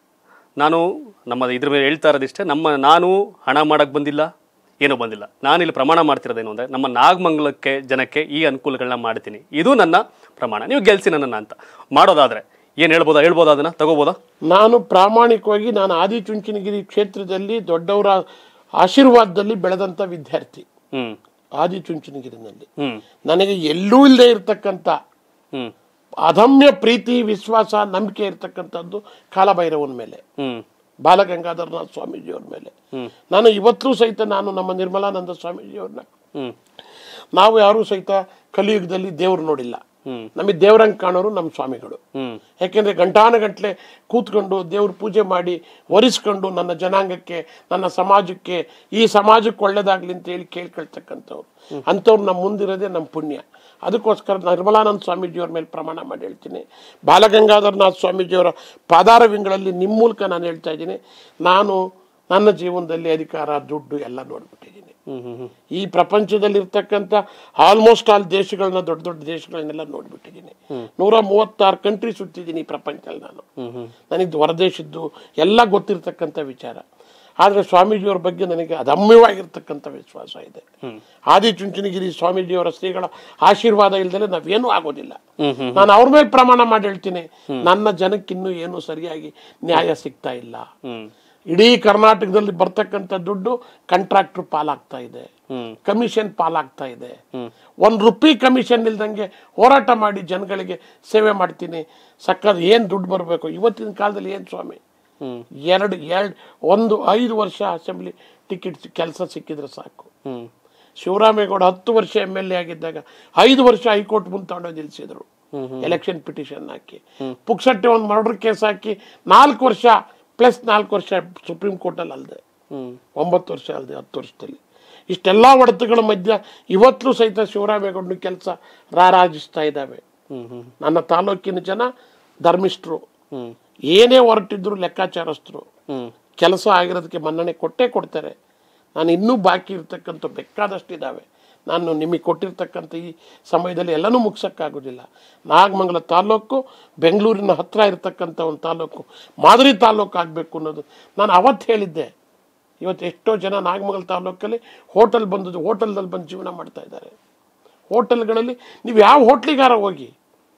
ನಾನು ನಮ್ಮ ಇದ್ರ ಮೇಲೆ ಹೇಳ್ತಾ ಇರೋದಿಷ್ಟೇ ನಮ್ಮ ನಾನು ಹಣ ಮಾಡಕ್ಕೆ ಬಂದಿಲ್ಲ ಏನೂ ಬಂದಿಲ್ಲ ನಾನು ಇಲ್ಲಿ ಪ್ರಮಾಣ ಮಾಡ್ತಿರೋದೇನು ಅಂದರೆ ನಮ್ಮ ನಾಗಮಂಗಲಕ್ಕೆ ಜನಕ್ಕೆ ಈ ಅನುಕೂಲಗಳನ್ನ ಮಾಡ್ತೀನಿ ಇದು ನನ್ನ ಪ್ರಮಾಣ ನೀವು ಗೆಲ್ಸಿ ನನ್ನನ್ನು ಅಂತ ಮಾಡೋದಾದರೆ ಏನು ಹೇಳ್ಬೋದಾ ಹೇಳ್ಬೋದಾ ಅದನ್ನು ತಗೋಬೋದಾ ನಾನು ಪ್ರಾಮಾಣಿಕವಾಗಿ ನಾನು ಆದಿಚುಂಚನಗಿರಿ ಕ್ಷೇತ್ರದಲ್ಲಿ ದೊಡ್ಡವರ ಆಶೀರ್ವಾದದಲ್ಲಿ ಬೆಳೆದಂಥ ವಿದ್ಯಾರ್ಥಿ ಹ್ಞೂ ಆದಿಚುಂಚನಗಿರಿನಲ್ಲಿ ಹ್ಞೂ ನನಗೆ ಎಲ್ಲೂ ಇಲ್ಲದೆ ಇರತಕ್ಕಂಥ ಹ್ಞೂ ಅದಮ್ಯ ಪ್ರೀತಿ ವಿಶ್ವಾಸ ನಂಬಿಕೆ ಇರತಕ್ಕಂಥದ್ದು ಕಾಲಭೈರವನ ಮೇಲೆ ಹ್ಞೂ ಬಾಲಗಂಗಾಧರನಾಥ ಸ್ವಾಮೀಜಿಯವ್ರ ಮೇಲೆ ನಾನು ಇವತ್ತೂ ಸಹಿತ ನಾನು ನಮ್ಮ ನಿರ್ಮಲಾನಂದ ಸ್ವಾಮೀಜಿಯವ್ರನ್ನ ಹ್ಞೂ ನಾವು ಯಾರೂ ಸಹಿತ ಕಲಿಯುಗದಲ್ಲಿ ದೇವ್ರು ನೋಡಿಲ್ಲ ಹ್ಮ್. ನಮಗೆ ದೇವ್ರಂಗ್ ಕಾಣೋರು ನಮ್ಮ ಸ್ವಾಮಿಗಳು ಹ್ಞೂ ಯಾಕೆಂದ್ರೆ ಗಂಟಾನುಗಟ್ಲೆ ಕೂತ್ಕೊಂಡು ದೇವ್ರ ಪೂಜೆ ಮಾಡಿ ಒರೆಸ್ಕೊಂಡು ನನ್ನ ಜನಾಂಗಕ್ಕೆ ನನ್ನ ಸಮಾಜಕ್ಕೆ ಈ ಸಮಾಜಕ್ಕೆ ಒಳ್ಳೇದಾಗ್ಲಿ ಅಂತ ಹೇಳಿ ಕೇಳ್ಕೊಳ್ತಕ್ಕಂಥವ್ರು ಅಂಥವ್ರು ನಮ್ಮ ಮುಂದಿರೋದೇ ನಮ್ಮ ಪುಣ್ಯ ಅದಕ್ಕೋಸ್ಕರ ನಿರ್ಮಲಾನಂದ ಸ್ವಾಮೀಜಿಯವ್ರ ಮೇಲೆ ಪ್ರಮಾಣ ಮಾಡಿ ಹೇಳ್ತೀನಿ ಬಾಲಗಂಗಾಧರನಾಥ ಸ್ವಾಮೀಜಿಯವರ ಪಾದಾರವಿಂಗಳಲ್ಲಿ ನಿಮ್ಮ ಮೂಲಕ ನಾನು ಹೇಳ್ತಾ ಇದ್ದೀನಿ ನಾನು ನನ್ನ ಜೀವನದಲ್ಲಿ ಅಧಿಕಾರ ದುಡ್ಡು ಎಲ್ಲ ನೋಡ್ಬಿಟ್ಟಿದ್ದೀನಿ ಹ್ಞೂ ಹ್ಞೂ ಹ್ಞೂ ಈ ಪ್ರಪಂಚದಲ್ಲಿ ಇರ್ತಕ್ಕಂಥ ಆಲ್ಮೋಸ್ಟ್ ಆಲ್ ದೇಶಗಳನ್ನ ದೊಡ್ಡ ದೊಡ್ಡ ದೇಶಗಳನ್ನೆಲ್ಲ ನೋಡ್ಬಿಟ್ಟಿದ್ದೀನಿ ನೂರ ಮೂವತ್ತಾರು ಕಂಟ್ರಿ ಸುತ್ತಿದ್ದೀನಿ ಈ ಪ್ರಪಂಚದಲ್ಲಿ ನಾನು ನನಗೆ ಹೊರದೇಶದ್ದು ಎಲ್ಲ ಗೊತ್ತಿರ್ತಕ್ಕಂಥ ವಿಚಾರ ಆದರೆ ಸ್ವಾಮೀಜಿಯವರ ಬಗ್ಗೆ ನನಗೆ ಅದಮ್ಯವಾಗಿರ್ತಕ್ಕಂಥ ವಿಶ್ವಾಸ ಇದೆ ಆದಿಚುಂಚನಗಿರಿ ಸ್ವಾಮೀಜಿಯವರ ಶ್ರೀಗಳ ಆಶೀರ್ವಾದ ಇಲ್ದಲೆ ನಾವೇನೂ ಆಗೋದಿಲ್ಲ ನಾನು ಅವ್ರ ಮೇಲೆ ಪ್ರಮಾಣ ಮಾಡಿ ಹೇಳ್ತೀನಿ ನನ್ನ ಜನಕ್ಕಿನ್ನೂ ಏನು ಸರಿಯಾಗಿ ನ್ಯಾಯ ಸಿಗ್ತಾ ಇಲ್ಲ ಹ್ಞೂ ಇಡೀ ಕರ್ನಾಟಕದಲ್ಲಿ ಬರ್ತಕ್ಕಂಥ ದುಡ್ಡು ಕಾಂಟ್ರಾಕ್ಟರ್ ಪಾಲಾಗ್ತಾ ಇದೆ ಹ್ಞೂ ಕಮಿಷನ್ ಪಾಲಾಗ್ತಾ ಇದೆ ಒಂದ್ ರುಪಿ ಕಮಿಷನ್ ಇಲ್ದಂಗೆ ಹೋರಾಟ ಮಾಡಿ ಜನಗಳಿಗೆ ಸೇವೆ ಮಾಡ್ತೀನಿ ಸಕ್ಕತ್ ಏನ್ ದುಡ್ಡು ಬರಬೇಕು ಇವತ್ತಿನ ಕಾಲದಲ್ಲಿ ಏನ್ ಸ್ವಾಮಿ ಹ್ಞೂ ಎರಡು ಎರಡು ಒಂದು ಐದು ವರ್ಷ ಅಸೆಂಬ್ಲಿ ಟಿಕೆಟ್ ಕೆಲಸ ಸಿಕ್ಕಿದ್ರೆ ಸಾಕು ಹ್ಞೂ ಶಿವರಾಮೇಗೌಡ ಹತ್ತು ವರ್ಷ ಎಮ್ ಎಲ್ ಎ ಆಗಿದ್ದಾಗ ಐದು ವರ್ಷ ಹೈಕೋರ್ಟ್ ಮುಂದೆ ತಗೊಂಡೋಗಿ ನಿಲ್ಸಿದ್ರು ಎಲೆಕ್ಷನ್ ಪಿಟಿಷನ್ ಹಾಕಿ ಪುಕ್ಸಟ್ಟೆ ಒಂದು ಮರ್ಡರ್ ಕೇಸ್ ಹಾಕಿ ನಾಲ್ಕು ವರ್ಷ ಪ್ಲಸ್ ನಾಲ್ಕು ವರ್ಷ ಸುಪ್ರೀಂ ಕೋರ್ಟಲ್ಲಿ ಅಲ್ಲದೆ ಹ್ಞೂ ಒಂಬತ್ತು ವರ್ಷ ಅಲ್ಲದೆ ಹತ್ತು ವರ್ಷದಲ್ಲಿ ಇಷ್ಟೆಲ್ಲ ಹೊಡೆತಗಳ ಮಧ್ಯ ಇವತ್ತು ಸಹಿತ ಶಿವರಾಮೇಗೌಡನ ಕೆಲಸ ರಾರಾಜಿಸ್ತಾ ಇದ್ದಾವೆ ಹ್ಞೂ ಹ್ಞೂ ನನ್ನ ತಾಲೂಕಿನ ಜನ ಧರ್ಮಿಷ್ಠರು ಹ್ಞೂ ಏನೇ ಹೊರಟಿದ್ರು ಲೆಕ್ಕಾಚಾರಸ್ಥರು ಹ್ಞೂ ಕೆಲಸ ಆಗಿರೋದಕ್ಕೆ ಮನ್ನಣೆ ಕೊಟ್ಟೇ ಕೊಡ್ತಾರೆ ನಾನು ಇನ್ನೂ ಬಾಕಿ ಇರ್ತಕ್ಕಂಥ ಬೇಕಾದಷ್ಟಿದ್ದಾವೆ ನಾನು ನಿಮಗೆ ಕೊಟ್ಟಿರ್ತಕ್ಕಂಥ ಈ ಸಮಯದಲ್ಲಿ ಎಲ್ಲನೂ ಮುಗ್ಸೋಕ್ಕಾಗೋದಿಲ್ಲ ನಾಗಮಂಗಲ ತಾಲೂಕು ಬೆಂಗಳೂರಿನ ಹತ್ರ ಇರತಕ್ಕಂಥ ಒಂದು ತಾಲೂಕು ಮಾದರಿ ತಾಲೂಕು ಆಗಬೇಕು ಅನ್ನೋದು ನಾನು ಅವತ್ತು ಹೇಳಿದ್ದೆ ಇವತ್ತು ಎಷ್ಟೋ ಜನ ನಾಗಮಂಗಲ ತಾಲೂಕಲ್ಲಿ ಹೋಟೆಲ್ ಬಂದದ್ದು ಹೋಟೆಲ್ದಲ್ಲಿ ಬಂದು ಜೀವನ ಮಾಡ್ತಾ ಇದ್ದಾರೆ ಹೋಟೆಲ್ಗಳಲ್ಲಿ ನೀವು ಯಾವ ಹೋಟ್ಲಿಗಾರ ಹೋಗಿ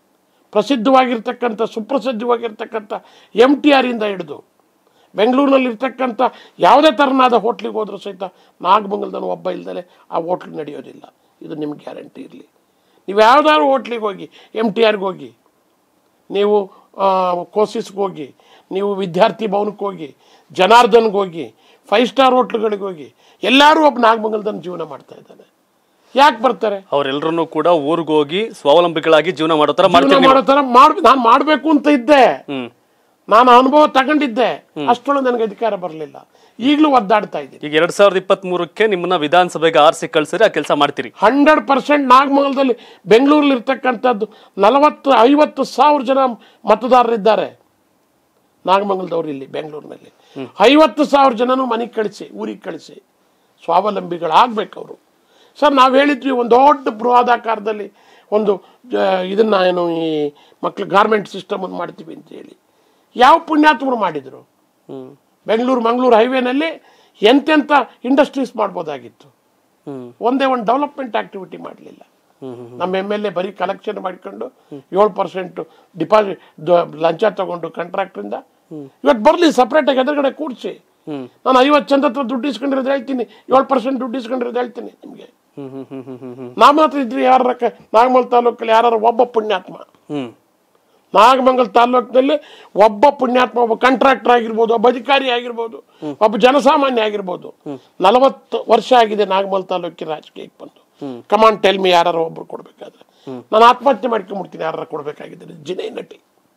ಪ್ರಸಿದ್ಧವಾಗಿರ್ತಕ್ಕಂಥ ಸುಪ್ರಸಿದ್ಧವಾಗಿರ್ತಕ್ಕಂಥ ಎಮ್ ಟಿ ಆರಿಂದ ಹಿಡಿದು ಬೆಂಗಳೂರಿನಲ್ಲಿ ಇರ್ತಕ್ಕಂಥ ಯಾವುದೇ ಥರನಾದ ಹೋಟ್ಲಿಗೆ ಹೋದ್ರೂ ಸಹಿತ ನಾಗಮಂಗಲದನ್ನು ಒಬ್ಬ ಇಲ್ದಲೆ ಆ ಹೋಟ್ಲ್ ನಡೆಯೋದಿಲ್ಲ ಇದು ನಿಮ್ಗೆ ಗ್ಯಾರಂಟಿ ಇರಲಿ ನೀವು ಯಾವ್ದಾದ್ರು ಹೋಟ್ಲಿಗೆ ಹೋಗಿ ಎಮ್ ಟಿ ಆರ್ಗೆ ಹೋಗಿ ನೀವು ಕೋಸಿಸ್ಗೆ ಹೋಗಿ ನೀವು ವಿದ್ಯಾರ್ಥಿ ಭವನಕ್ಕೆ ಹೋಗಿ ಜನಾರ್ದನ್ಗೆ ಹೋಗಿ ಫೈವ್ ಸ್ಟಾರ್ ಹೋಟ್ಲುಗಳಿಗೆ ಹೋಗಿ ಎಲ್ಲರೂ ಒಬ್ಬ ನಾಗಮಂಗಲದನ್ನು ಜೀವನ ಮಾಡ್ತಾ ಇದ್ದಾನೆ ಯಾಕೆ ಬರ್ತಾರೆ ಅವರೆಲ್ಲರನ್ನೂ ಕೂಡ ಊರಿಗೆ ಹೋಗಿ ಸ್ವಾವಲಂಬಿಗಳಾಗಿ ಜೀವನ ಮಾಡೋ ಥರ ಜೀವನ ಮಾಡ್ತೀನಿ ಮಾಡೋ ಥರ ಮಾಡ್ ನಾನು ಮಾಡಬೇಕು ಅಂತ ಇದ್ದೆ ಹ್ಞೂ ನಾನು ಅನುಭವ ತಗೊಂಡಿದ್ದೆ ಅಷ್ಟೊಳಗೆ ನನಗೆ ಅಧಿಕಾರ ಬರಲಿಲ್ಲ ಈಗಲೂ ಒದ್ದಾಡ್ತಾ ಇದ್ದೀನಿ ಈಗ ಎರಡ್ ಸಾವಿರದ ಇಪ್ಪತ್ತ್ ಮೂರಕ್ಕೆ ನಿಮ್ಮನ್ನ ವಿಧಾನಸಭೆಗೆ ಆರಿಸಿ ಕಳ್ಸಿದ್ರೆ ಆ ಕೆಲಸ ಮಾಡ್ತೀರಿ ಹಂಡ್ರೆಡ್ ಪರ್ಸೆಂಟ್ ನಾಗಮಂಗಲದಲ್ಲಿ ಬೆಂಗಳೂರಲ್ಲಿ ಇರ್ತಕ್ಕಂಥದ್ದು ನಲವತ್ತು ಐವತ್ತು ಸಾವಿರ ಜನ ಮತದಾರರಿದ್ದಾರೆ ನಾಗಮಂಗಲದವ್ರು ಇಲ್ಲಿ ಬೆಂಗಳೂರಿನಲ್ಲಿ ಐವತ್ತು ಸಾವಿರ ಜನನು ಮನೆಗೆ ಕಳಿಸಿ ಊರಿಗೆ ಕಳಿಸಿ ಸ್ವಾವಲಂಬಿಗಳಾಗ್ಬೇಕು ಅವರು ಸರ್ ನಾವು ಹೇಳಿದ್ವಿ ಒಂದು ದೊಡ್ಡ ಬೃಹದಾಕಾರದಲ್ಲಿ ಒಂದು ಆ, ಇದನ್ನ ಏನು ಈ ಮಕ್ಳು ಗಾರ್ಮೆಂಟ್ ಸಿಸ್ಟಮ್ ಒಂದು ಮಾಡ್ತೀವಿ ಅಂತ ಹೇಳಿ ಯಾವ ಪುಣ್ಯಾತ್ಮರು ಮಾಡಿದ್ರು ಹ್ಮ್ ಬೆಂಗಳೂರು ಮಂಗಳೂರು ಹೈವೇನಲ್ಲಿ ಎಂತೆಂಥ ಇಂಡಸ್ಟ್ರೀಸ್ ಮಾಡ್ಬೋದಾಗಿತ್ತು ಹ್ಮ್ ಒಂದೇ ಒಂದು ಡೆವಲಪ್ಮೆಂಟ್ ಆಕ್ಟಿವಿಟಿ ಮಾಡಲಿಲ್ಲ ನಮ್ಮ ಎಮ್ ಎಲ್ ಎ ಬರೀ ಕಲೆಕ್ಷನ್ ಮಾಡ್ಕೊಂಡು ಏಳು ಪರ್ಸೆಂಟ್ ಡಿಪಾಸಿಟ್ ಲಂಚ ತಗೊಂಡು ಕಾಂಟ್ರಾಕ್ಟ್ರಿಂದ ಇವತ್ತು ಬರಲಿ ಸಪ್ರೇಟಾಗಿ ಎದುರುಗಡೆ ಕೂಡಿಸಿ ಹ್ಮ್. ನಾನು ಐವತ್ತು ಚಂದ ಹತ್ರ ದುಡ್ಡು ಇಸ್ಕೊಂಡಿರೋದು ಹೇಳ್ತೀನಿ ಏಳು ಪರ್ಸೆಂಟ್ ದುಡ್ಡು ಇಸ್ಕೊಂಡಿರೋದು ಹೇಳ್ತೀನಿ ನಿಮಗೆ ಹ್ಮ್ ಹ್ಮ್ ಹ್ಮ್ ಹ್ಮ್ ಹ್ಮ್ ಹ್ಮ್ ನಮ್ಮ ಹತ್ರ ಇದ್ರಿ ಯಾರ ನಾಗಮಲ್ ತಾಲೂಕಲ್ಲಿ ಯಾರು ಒಬ್ಬ ಪುಣ್ಯಾತ್ಮ ಹ್ಮ್ ನಾಗಮಂಗಲ ತಾಲೂಕಿನಲ್ಲಿ ಒಬ್ಬ ಪುಣ್ಯಾತ್ಮ ಒಬ್ಬ ಕಾಂಟ್ರಾಕ್ಟರ್ ಆಗಿರ್ಬೋದು ಒಬ್ಬ ಅಧಿಕಾರಿ ಆಗಿರ್ಬೋದು ಒಬ್ಬ ಜನಸಾಮಾನ್ಯ ಆಗಿರ್ಬೋದು ನಲವತ್ತು ವರ್ಷ ಆಗಿದೆ ನಾಗಮಲ್ ತಾಲೂಕಿನ ರಾಜಕೀಯಕ್ಕೆ ಬಂದು ಕಮಾನ್ ಟೆಲ್ ಮಿ ಯಾರು ಒಬ್ರು ಕೊಡ್ಬೇಕಾದ್ರೆ ನಾನು ಆತ್ಮಹತ್ಯೆ ಮಾಡ್ಕೊಂಡ್ಬಿಡ್ತೀನಿ ಯಾರು ಕೊಡ್ಬೇಕಾಗಿದ್ದೀನಿ ಜಿನೇ ನಟಿ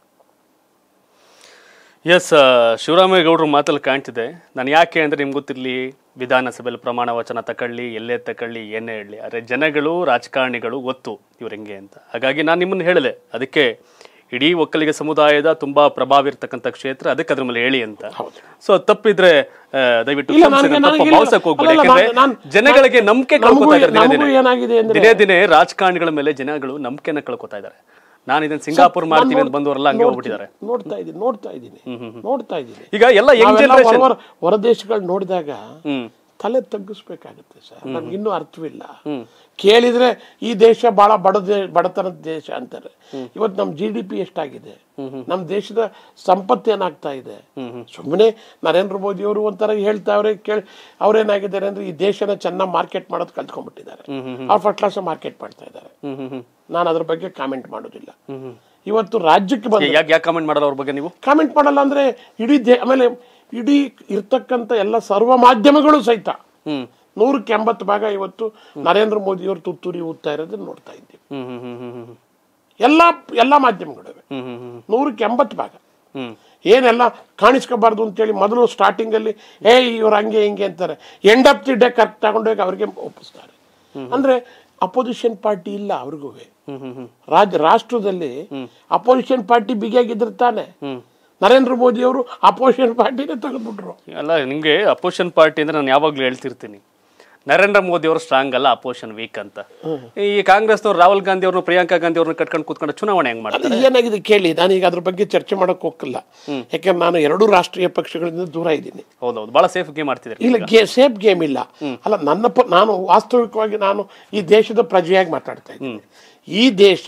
ಎಸ್ ಶಿವರಾಮೇಗೌಡರು ಮಾತಲ್ಲಿ ಕಾಣ್ತಿದೆ ನಾನು ಯಾಕೆ ಅಂದರೆ ನಿಮ್ಗೆ ಗೊತ್ತಿರಲಿ ವಿಧಾನಸಭೆಯಲ್ಲಿ ಪ್ರಮಾಣ ವಚನ ತಗೊಳ್ಳಿ ಎಲ್ಲೇ ತಗೊಳ್ಳಿ ಏನೇ ಹೇಳಲಿ ಆದರೆ ಜನಗಳು ರಾಜಕಾರಣಿಗಳು ಗೊತ್ತು ಇವ್ರು ಹೆಂಗೆ ಅಂತ ಹಾಗಾಗಿ ನಾನು ನಿಮ್ಮನ್ನು ಹೇಳಿದೆ ಅದಕ್ಕೆ ಇಡೀ ಒಕ್ಕಲಿಗ ಸಮುದಾಯದ ತುಂಬಾ ಪ್ರಭಾವ ಇರ್ತಕ್ಕಂಥ ಕ್ಷೇತ್ರ ಅದಕ್ಕೆ ಅದ್ರ ಮೇಲೆ ಹೇಳಿ ಅಂತ ಹೌದು. ಸೊ ತಪ್ಪಿದ್ರೆ ಆ, ದಯವಿಟ್ಟು ಇಲ್ಲ, ಕ್ಷಮಿಸಿ, ನನಗೆ- ನಾನು ತಪ್ಪು ನನಗೆ ಭಾವಿಸಕ್ ಹೋಗ್ಬೇಡಿ ಅಲ್ಲ, ಯಾಕಂದ್ರೆ ನಾನು- ನಾನು- ಜನಗಳಿಗೆ ನಂಬಿಕೆ ನಮಗೂ- ಕಳ್ಕೊತಾ ಇದ್ದಾರೆ ದಿನೇ ನಮಗೂ ದಿನೇ. ಏನಾಗಿದೆ ಅಂದ್ರೆ- ದಿನೇ ದಿನೇ ರಾಜಕಾರಣಿಗಳ ಮೇಲೆ ಜನಗಳು ನಂಬಿಕೆನ ಕಳ್ಕೊತಾ ಇದ್ದಾರೆ ನಾನು ಇದನ್ನ ಸಿಂಗಾಪುರ್ ಮಾಡ್ತೀವಿ ಅಂತ ಬಂದವರೆಲ್ಲ ಹಂಗೆ ಹೋಗ್ಬಿಟ್ಟಿದ್ದಾರೆ ನೋಡ್ತಾ ಇದ್ದೀನಿ ನೋಡ್ತಾ ಇದ್ದೀನಿ ನೋಡ್ತಾ ಇದ್ದೀನಿ ಈಗ ಎಲ್ಲ ಯಂಗ್ ನಾವೆಲ್ಲ ಜನರೇಷನ್ ಹೊರ- ಹೊರ ದೇಶಗಳು ನೋಡಿದಾಗ ಹ್ಮ್ ತಲೆ ತಗ್ಗಿಸ್ಬೇಕಾಗುತ್ತೆ ಸರ್ ನಮ್ಗೆ ಇನ್ನೂ ಅರ್ಥವಿಲ್ಲ ಕೇಳಿದ್ರೆ ಈ ದೇಶ ಬಹಳ ಬಡ ದೇ- ಬಡತನದ ದೇಶ ಅಂತಾರೆ ಇವತ್ತು ನಮ್ಮ ಜಿ ಡಿ ಪಿ ಎಷ್ಟಾಗಿದೆ ನಮ್ಮ ದೇಶದ ಸಂಪತ್ತು ಏನಾಗ್ತಾ ಇದೆ ಸುಮ್ಮನೆ ನರೇಂದ್ರ ಮೋದಿ ಅವರು ಒಂಥರ ಹೇಳ್ತಾವ್ರೆ ಕೇಳಿ ಅವ್ರೇನಾಗಿದ್ದಾರೆ ಅಂದ್ರೆ ಈ ದೇಶನ ಚೆನ್ನಾಗಿ ಮಾರ್ಕೆಟ್ ಮಾಡೋದು ಕಲ್ತ್ಕೊಂಡ್ಬಿಟ್ಟಿದ್ದಾರೆ ಅವ್ರು ಫಸ್ಟ್ ಕ್ಲಾಸ್ ಮಾರ್ಕೆಟ್ ಮಾಡ್ತಾ ಇದ್ದಾರೆ ಹ್ಮ್ ಹ್ಮ್ ಹ್ಮ್ ನಾನು ಅದ್ರ ಬಗ್ಗೆ ಕಾಮೆಂಟ್ ಮಾಡೋದಿಲ್ಲ ಇವತ್ತು ರಾಜ್ಯಕ್ಕೆ ಬಂದ ಯಾಕೆ ಯಾಕೆ ಕಾಮೆಂಟ್ ಮಾಡಲ್ಲ ಅವ್ರ ಬಗ್ಗೆ ನೀವು ಕಾಮೆಂಟ್ ಮಾಡಲ್ಲ ಅಂದ್ರೆ ಇಡೀ ದೇ ಆಮೇಲೆ ಇಡೀ ಇರ್ತಕ್ಕಂಥ ಎಲ್ಲ ಸರ್ವ ಮಾಧ್ಯಮಗಳು ಸಹಿತ ಹ್ಮ್ ನೂರಕ್ಕೆ ಎಂಬತ್ತು ಭಾಗ ಇವತ್ತು ನರೇಂದ್ರ ಮೋದಿಯವರು ತುತ್ತೂರಿ ಊದ್ತಾ ಇರೋದನ್ನ ನೋಡ್ತಾ ಇದ್ದೀವಿ ಹ್ಮ್ ಹ್ಮ್ ಹ್ಮ್ ಹ್ಮ್ ಹ್ಮ್ ಎಲ್ಲ ಎಲ್ಲ ಮಾಧ್ಯಮಗಳಿವೆ ಹ್ಮ್ ಹ್ಮ್ ಹ್ಮ್ ನೂರಕ್ಕೆ ಎಂಬತ್ತು ಭಾಗ ಹ್ಮ್ ಏನೆಲ್ಲ ಕಾಣಿಸ್ಕೋಬಾರ್ದು ಅಂತೇಳಿ ಮೊದಲು ಸ್ಟಾರ್ಟಿಂಗ್ ಅಲ್ಲಿ ಏ ಇವ್ರು ಹಂಗೆ ಹಿಂಗೆ ಅಂತಾರೆ end of the day correct ತಗೊಂಡೋಗಿ ಅವ್ರಿಗೆ ಒಪ್ಪಿಸ್ತಾರೆ ಅಂದ್ರೆ ಅಪೋಸಿಷನ್ ಪಾರ್ಟಿ ಇಲ್ಲ ಅವ್ರಿಗೂ ಹ್ಮ್ ಹ್ಮ್ ಹ್ಮ್ ರಾಜ್ಯ ರಾಷ್ಟ್ರದಲ್ಲಿ ಅಪೋಸಿಷನ್ ಪಾರ್ಟಿ ಬಿಗಿಯಾಗಿದ್ರೆ ತಾನೆ ನರೇಂದ್ರ ಮೋದಿ ಅವರು ಅಪೋಸಿಷನ್ ಪಾರ್ಟಿನೇ ತೆಗೆದ್ಬಿಟ್ರು ಅಲ್ಲ ನಿಮ್ಗೆ ಅಪೋಸಿಷನ್ ಪಾರ್ಟಿ ಅಂದ್ರೆ ನಾನು ಯಾವಾಗ್ಲೂ ಹೇಳ್ತಿರ್ತೀನಿ ನರೇಂದ್ರ ಮೋದಿ ಅವರು ಸ್ಟ್ರಾಂಗ್ ಅಲ್ಲ ಅಪೋಸಿಷನ್ ವೀಕ್ ಅಂತ ಈ ಕಾಂಗ್ರೆಸ್ನವ್ರು ರಾಹುಲ್ ಗಾಂಧಿ ಅವ್ರನ್ನ ಪ್ರಿಯಾಂಕಾ ಗಾಂಧಿ ಅವ್ರನ್ನ ಕಟ್ಕೊಂಡು ಕೂತ್ಕೊಂಡು ಚುನಾವಣೆ ಹೆಂಗ್ ಮಾಡ್ತಾರೆ ಅದು ಏನಾಗಿದೆ ಕೇಳಿ ನಾನೀಗ ಅದ್ರ ಬಗ್ಗೆ ಚರ್ಚೆ ಮಾಡಕ್ ಹೋಗಲ್ಲ ಯಾಕಂದ್ರೆ ನಾನು ಎರಡೂ ರಾಷ್ಟ್ರೀಯ ಪಕ್ಷಗಳಿಂದ ದೂರ ಇದ್ದೀನಿ ಹೌದೌದು ಬಹಳ ಸೇಫ್ ಗೇಮ್ ಮಾಡ್ತಿದ್ದಾರೆ ಇಲ್ಲ ಗೇ ಸೇಫ್ ಗೇಮ್ ಇಲ್ಲ ಅಲ್ಲ ನನ್ನ ಪ ನಾನು ವಾಸ್ತವಿಕವಾಗಿ ನಾನು ಈ ದೇಶದ ಪ್ರಜೆಯಾಗಿ ಮಾತಾಡ್ತಾ ಇದ್ದೀನಿ ಈ ದೇಶ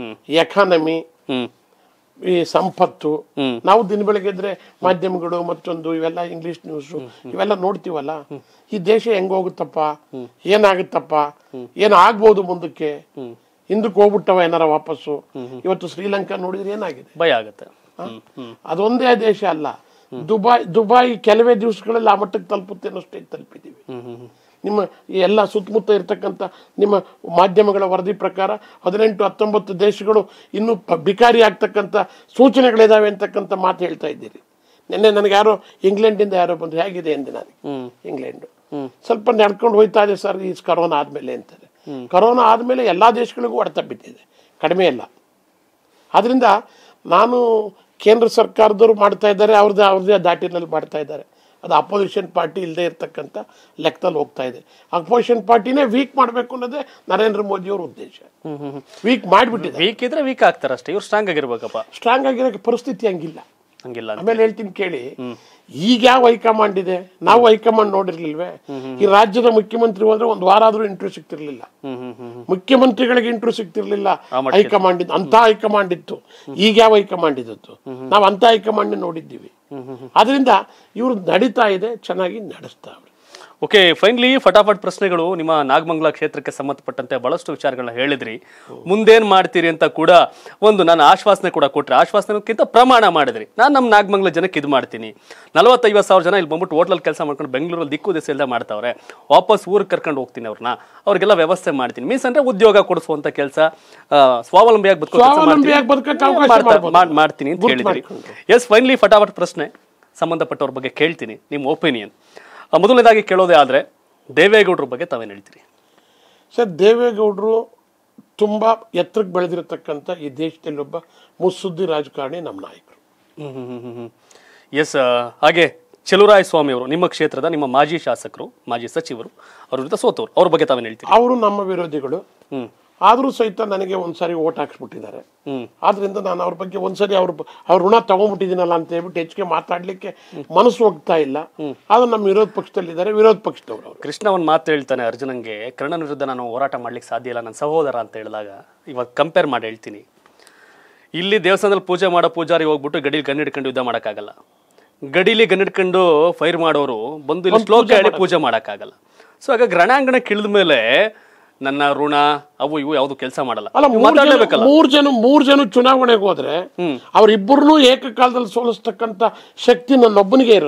ಎಕಾನಮಿ ಹ್ಮ್ ಈ ಸಂಪತ್ತು ನಾವು ದಿನ ಬೆಳಗ್ಗೆ ಎದ್ರೆ ಮಾಧ್ಯಮಗಳು ಮತ್ತೊಂದು ಇವೆಲ್ಲ ಇಂಗ್ಲಿಷ್ ನ್ಯೂಸ್ ಇವೆಲ್ಲ ನೋಡ್ತೀವಲ್ಲ ಈ ದೇಶ ಹೆಂಗ್ ಹೋಗುತ್ತಪ್ಪ ಏನಾಗುತ್ತಪ್ಪ ಏನ್ ಆಗ್ಬೋದು ಮುಂದಕ್ಕೆ ಹಿಂದಕ್ಕೆ ಹೋಗ್ಬಿಟ್ಟವ ಏನಾರ ವಾಪಸ್ಸು ಇವತ್ತು ಶ್ರೀಲಂಕಾ ನೋಡಿದ್ರೆ ಏನಾಗಿದೆ ಭಯ ಆಗತ್ತೆ ಹ್ಮ್ ಹ್ಮ್ ಅದೊಂದೇ ದೇಶ ಅಲ್ಲ ದುಬೈ ದುಬೈ ಕೆಲವೇ ದಿವಸಗಳಲ್ಲಿ ಆ ಮಟ್ಟಕ್ಕೆ ತಲುಪುತ್ತೆ ಅನ್ನೋ ಸ್ಟೇಜ್ ತಲುಪಿದ್ದೀವಿ ಹ್ಮ್ ಹ್ಮ್ ಹ್ಮ್ ನಿಮ್ಮ ಈ ಎಲ್ಲ ಸುತ್ತಮುತ್ತ ಇರತಕ್ಕಂಥ ನಿಮ್ಮ ಮಾಧ್ಯಮಗಳ ವರದಿ ಪ್ರಕಾರ ಹದಿನೆಂಟು ಹತ್ತೊಂಬತ್ತು ದೇಶಗಳು ಇನ್ನೂ ಪ- ಬಿಕಾರಿ ಆಗ್ತಕ್ಕಂಥ ಸೂಚನೆಗಳಿದಾವೆ ಅಂತಕ್ಕಂಥ ಮಾತು ಹೇಳ್ತಾ ಇದ್ದೀರಿ ನಿನ್ನೆ ನನಗೆ ಯಾರೋ ಇಂಗ್ಲೆಂಡಿಂದ ಯಾರೋ ಬಂದು ಹೇಗಿದೆ ಎಂದೆ ನಾನು ಇಂಗ್ಲೆಂಡು ಸ್ವಲ್ಪ ನಡ್ಕೊಂಡು ಹೋಯ್ತಾ ಇದೆ ಸರ್ ಈ ಕರೋನಾ ಆದ್ಮೇಲೆ ಅಂತಾರೆ ಕರೋನಾ ಆದ್ಮೇಲೆ ಎಲ್ಲಾ ದೇಶಗಳಿಗೂ ಹೊಡೆತ ಬಿದ್ದಿದೆ ಕಡಿಮೆ ಇಲ್ಲ ಆದ್ರಿಂದ ನಾನು ಕೇಂದ್ರ ಸರ್ಕಾರದವರು ಮಾಡ್ತಾ ಇದ್ದಾರೆ ಅವ್ರದ್ದೇ ಅವ್ರದ್ದೇ ದಾಟಿನಲ್ಲಿ ಮಾಡ್ತಾ ಇದ್ದಾರೆ ಅದು ಅಪೋಸಿಷನ್ ಪಾರ್ಟಿ ಇಲ್ಲದೆ ಇರತಕ್ಕಂಥ ಲೆಕ್ಕದಲ್ಲಿ ಹೋಗ್ತಾ ಇದೆ ಅಪೋಸಿಷನ್ ಪಾರ್ಟಿನೇ ವೀಕ್ ಮಾಡಬೇಕು ಅನ್ನೋದೇ ನರೇಂದ್ರ ಮೋದಿ ಅವ್ರ ಉದ್ದೇಶ ವೀಕ್ ಮಾಡಿಬಿಟ್ಟಿದೆ ವೀಕ್ ಇದ್ರೆ ವೀಕ್ ಆಗ್ತಾರೆ ಅಷ್ಟೇ ಇವ್ರು ಸ್ಟ್ರಾಂಗ್ ಆಗಿರ್ಬೇಕಪ್ಪ ಸ್ಟ್ರಾಂಗ್ ಆಗಿರೋ ಪರಿಸ್ಥಿತಿ ಹಂಗಿಲ್ಲ ಹಂಗಿಲ್ಲ ಅಂತ ಆಮೇಲೆ ಹೇಳ್ತೀನಿ ಕೇಳಿ ಈಗ ಯಾವ ಹೈಕಮಾಂಡ್ ಇದೆ ನಾವು ಹೈಕಮಾಂಡ್ ನೋಡಿರ್ಲಿಲ್ವೇ ಈ ರಾಜ್ಯದ ಮುಖ್ಯಮಂತ್ರಿ ಹೋದ್ರೆ ಒಂದು ವಾರ ಆದ್ರೂ ಇಂಟ್ರ್ಯೂ ಸಿಗ್ತಿರ್ಲಿಲ್ಲ ಹ್ಮ್ ಹ್ಮ್ ಹ್ಮ್ ಮುಖ್ಯಮಂತ್ರಿಗಳಿಗೆ ಇಂಟ್ರ್ಯೂ ಸಿಗ್ತಿರ್ಲಿಲ್ಲ ಹೈಕಮಾಂಡ್ ಇತ್ತು ಅಂತ ಹೈಕಮಾಂಡ್ ಇತ್ತು ಈಗ ಯಾವ ಹೈಕಮಾಂಡ್ ಇದ್ದು ನಾವು ಅಂತ ಹೈಕಮಾಂಡ್ ನೋಡಿದ್ದೀವಿ ಅದರಿಂದ ಇವ್ರು ನಡೀತಾ ಇದೆ ಚೆನ್ನಾಗಿ ನಡೆಸ್ತಾವ್ರೆ ಓಕೆ ಫೈನಲಿ ಫಟಾಫಟ್ ಪ್ರಶ್ನೆಗಳು ನಿಮ್ಮ ನಾಗಮಂಗಲ ಕ್ಷೇತ್ರಕ್ಕೆ ಸಂಬಂಧಪಟ್ಟಂತೆ ಬಹಳಷ್ಟು ವಿಚಾರಗಳನ್ನ ಹೇಳಿದ್ರಿ ಮುಂದೇನ್ ಮಾಡ್ತೀರಿ ಅಂತ ಕೂಡ ಒಂದು ನಾನು ಆಶ್ವಾಸನೆ ಕೂಡ ಕೊಟ್ರೆ ಆಶ್ವಾಸನೆಕ್ಕಿಂತ ಪ್ರಮಾಣ ಮಾಡಿದ್ರಿ ನಾನು ನಮ್ಮ ನಾಗಮಂಗಲ ಜನಕ್ಕೆ ಇದು ಮಾಡ್ತೀನಿ ನಲವತ್ತೈವತ್ತು ಸಾವಿರ ಜನ ಇಲ್ಲಿ ಬಂದ್ಬಿಟ್ಟು ಹೋಟ್ಲಲ್ಲಿ ಕೆಲಸ ಮಾಡ್ಕೊಂಡು ಬೆಂಗಳೂರಲ್ಲಿ ದಿಕ್ಕು ದಿಸೆ ಇಲ್ಲದೆ ಮಾಡ್ತಾವ್ರೆ ವಾಪಸ್ ಊರಿಗೆ ಕರ್ಕೊಂಡು ಹೋಗ್ತೀನಿ ಅವ್ರನ್ನ ಅವ್ರಿಗೆಲ್ಲ ವ್ಯವಸ್ಥೆ ಮಾಡ್ತೀನಿ ಮೀನ್ಸ್ ಅಂದ್ರೆ ಉದ್ಯೋಗ ಕೊಡಿಸುವಂತ ಕೆಲಸ ಸ್ವಾವಲಂಬಿಯಾಗಿ ಬದುಕೋ ಕೆಲ್ಸ ಸ್ವಾವಲಂಬಿಯಾಗಿ ಮಾಡ್ತೀನಿ. ಬದುಕಕ್ಕೆ ಅವಕಾಶ ಮಾಡ್ತಾ- ಮಾಡ್ಬೋದು. ಮಾಡ್- ಮಾಡ್ತೀನಿ ಅಂತ ಗುರ್ತು ಹೇಳಿದ್ರಿ ಮಾಡ್ಕೊಂಡು. ಎಸ್ ಫೈನಲಿ ಫಟಾಫಟ್ ಪ್ರಶ್ನೆ ಸಂಬಂಧಪಟ್ಟವ್ರ ಬಗ್ಗೆ ಕೇಳ್ತೀನಿ ನಿಮ್ಮ ಒಪಿನಿಯನ್ ಮೊದಲನೇದಾಗಿ ಕೇಳೋದೇ ಆದ್ರೆ ದೇವೇಗೌಡರ ಬಗ್ಗೆ ತಾವೇನು ಹೇಳ್ತೀರಿ ಸರ್ ದೇವೇಗೌಡರು ತುಂಬಾ ಎತ್ತರಕ್ಕೆ ಬೆಳೆದಿರತಕ್ಕಂಥ ಈ ದೇಶದಲ್ಲಿ ಒಬ್ಬ ಮುತ್ಸುದ್ದಿ ರಾಜಕಾರಣಿ ನಮ್ಮ ನಾಯಕರು ಎಸ್ ಹಾಗೆ ಚೆಲುರಾಯ ಸ್ವಾಮಿ ಅವರು ನಿಮ್ಮ ಕ್ಷೇತ್ರದ ನಿಮ್ಮ ಮಾಜಿ ಶಾಸಕರು ಮಾಜಿ ಸಚಿವರು ಅವ್ರ ವಿರುದ್ಧ ಸೋತವರು ಅವ್ರ ಬಗ್ಗೆ ತಾವೇನು ಹೇಳ್ತೀರಿ ಅವರು ನಮ್ಮ ವಿರೋಧಿಗಳು ಹ್ಮ್ ಆದರೂ ಸಹಿತ ನನಗೆ ಒಂದ್ಸರಿ ಓಟ್ ಹಾಕ್ಸ್ಬಿಟ್ಟಿದ್ದಾರೆ ಹ್ಮ್ ಆದ್ರಿಂದ ನಾನು ಅವ್ರ ಬಗ್ಗೆ ಒಂದ್ಸರಿ ಅವ್ರ ಬ- ಅವ್ರ ಋಣ ತಗೊಂಡ್ಬಿಟ್ಟಿದ್ದೀನಲ್ಲ ಅಂತ ಹೇಳ್ಬಿಟ್ಟು ಹೆಚ್ಚಿಗೆ ಮಾತಾಡ್ಲಿಕ್ಕೆ ಮನಸ್ಸು ಹೋಗ್ತಾ ಇಲ್ಲ ಆದ್ರೆ ನಮ್ಮ ವಿರೋಧ ಪಕ್ಷದಲ್ಲಿದ್ದಾರೆ ವಿರೋಧ ಪಕ್ಷದವರು ಅವರು ಕೃಷ್ಣ ಒಂದು ಮಾತು ಹೇಳ್ತಾನೆ ಅರ್ಜುನಂಗೆ ಕರ್ಣನ ವಿರುದ್ಧ ನಾನು ಹೋರಾಟ ಮಾಡ್ಲಿಕ್ಕೆ ಸಾಧ್ಯ ಇಲ್ಲ ನನ್ನ ಸಹೋದರ ಅಂತ ಹೇಳಿದಾಗ ಇವಾಗ ಕಂಪೇರ್ ಮಾಡಿ ಹೇಳ್ತೀನಿ ಇಲ್ಲಿ ದೇವಸ್ಥಾನದಲ್ಲಿ ಪೂಜೆ ಮಾಡೋ ಪೂಜಾರಿ ಹೋಗ್ಬಿಟ್ಟು ಗಡಿಲಿ ಗನ್ ಹಿಡ್ಕೊಂಡು ಯುದ್ಧ ಮಾಡೋಕ್ಕಾಗಲ್ಲ ಗಡಿಲಿ ಗನ್ ಹಿಡ್ಕೊಂಡು ಫೈರ್ ಮಾಡೋರು ಬಂದು ಇಲ್ಲಿ ಶ್ಲೋಕ ಹೇಳಿ ಪೂಜೆ ಮಾಡೋಕ್ಕಾಗಲ್ಲ ಸೊ ಹಾಗಾಗಿ ರಣಾಂಗಣಕ್ಕೆ ಇಳಿದ ಮೇಲೆ ನನ್ನ ಋಣ ಅವು ಇವು ಯಾವುದು ಕೆಲಸ ಮಾಡಲ್ಲ ಅಲ್ಲ ನೀವು ಮೂರ್ ಜನ ಮಾತಾಡ್ಲೇಬೇಕಲ್ಲ ಮೂರ್ ಜನ ಮೂರ್ ಜನ ಚುನಾವಣೆಗೆ ಹೋದ್ರೆ ಅವ್ರಿಬ್ಬರನ್ನೂ ಏಕಕಾಲದಲ್ಲಿ ಸೋಲಿಸ್ತಕ್ಕಂಥ ಶಕ್ತಿ ನನ್ನೊಬ್ಬನಿಗೆ ಇರೋದು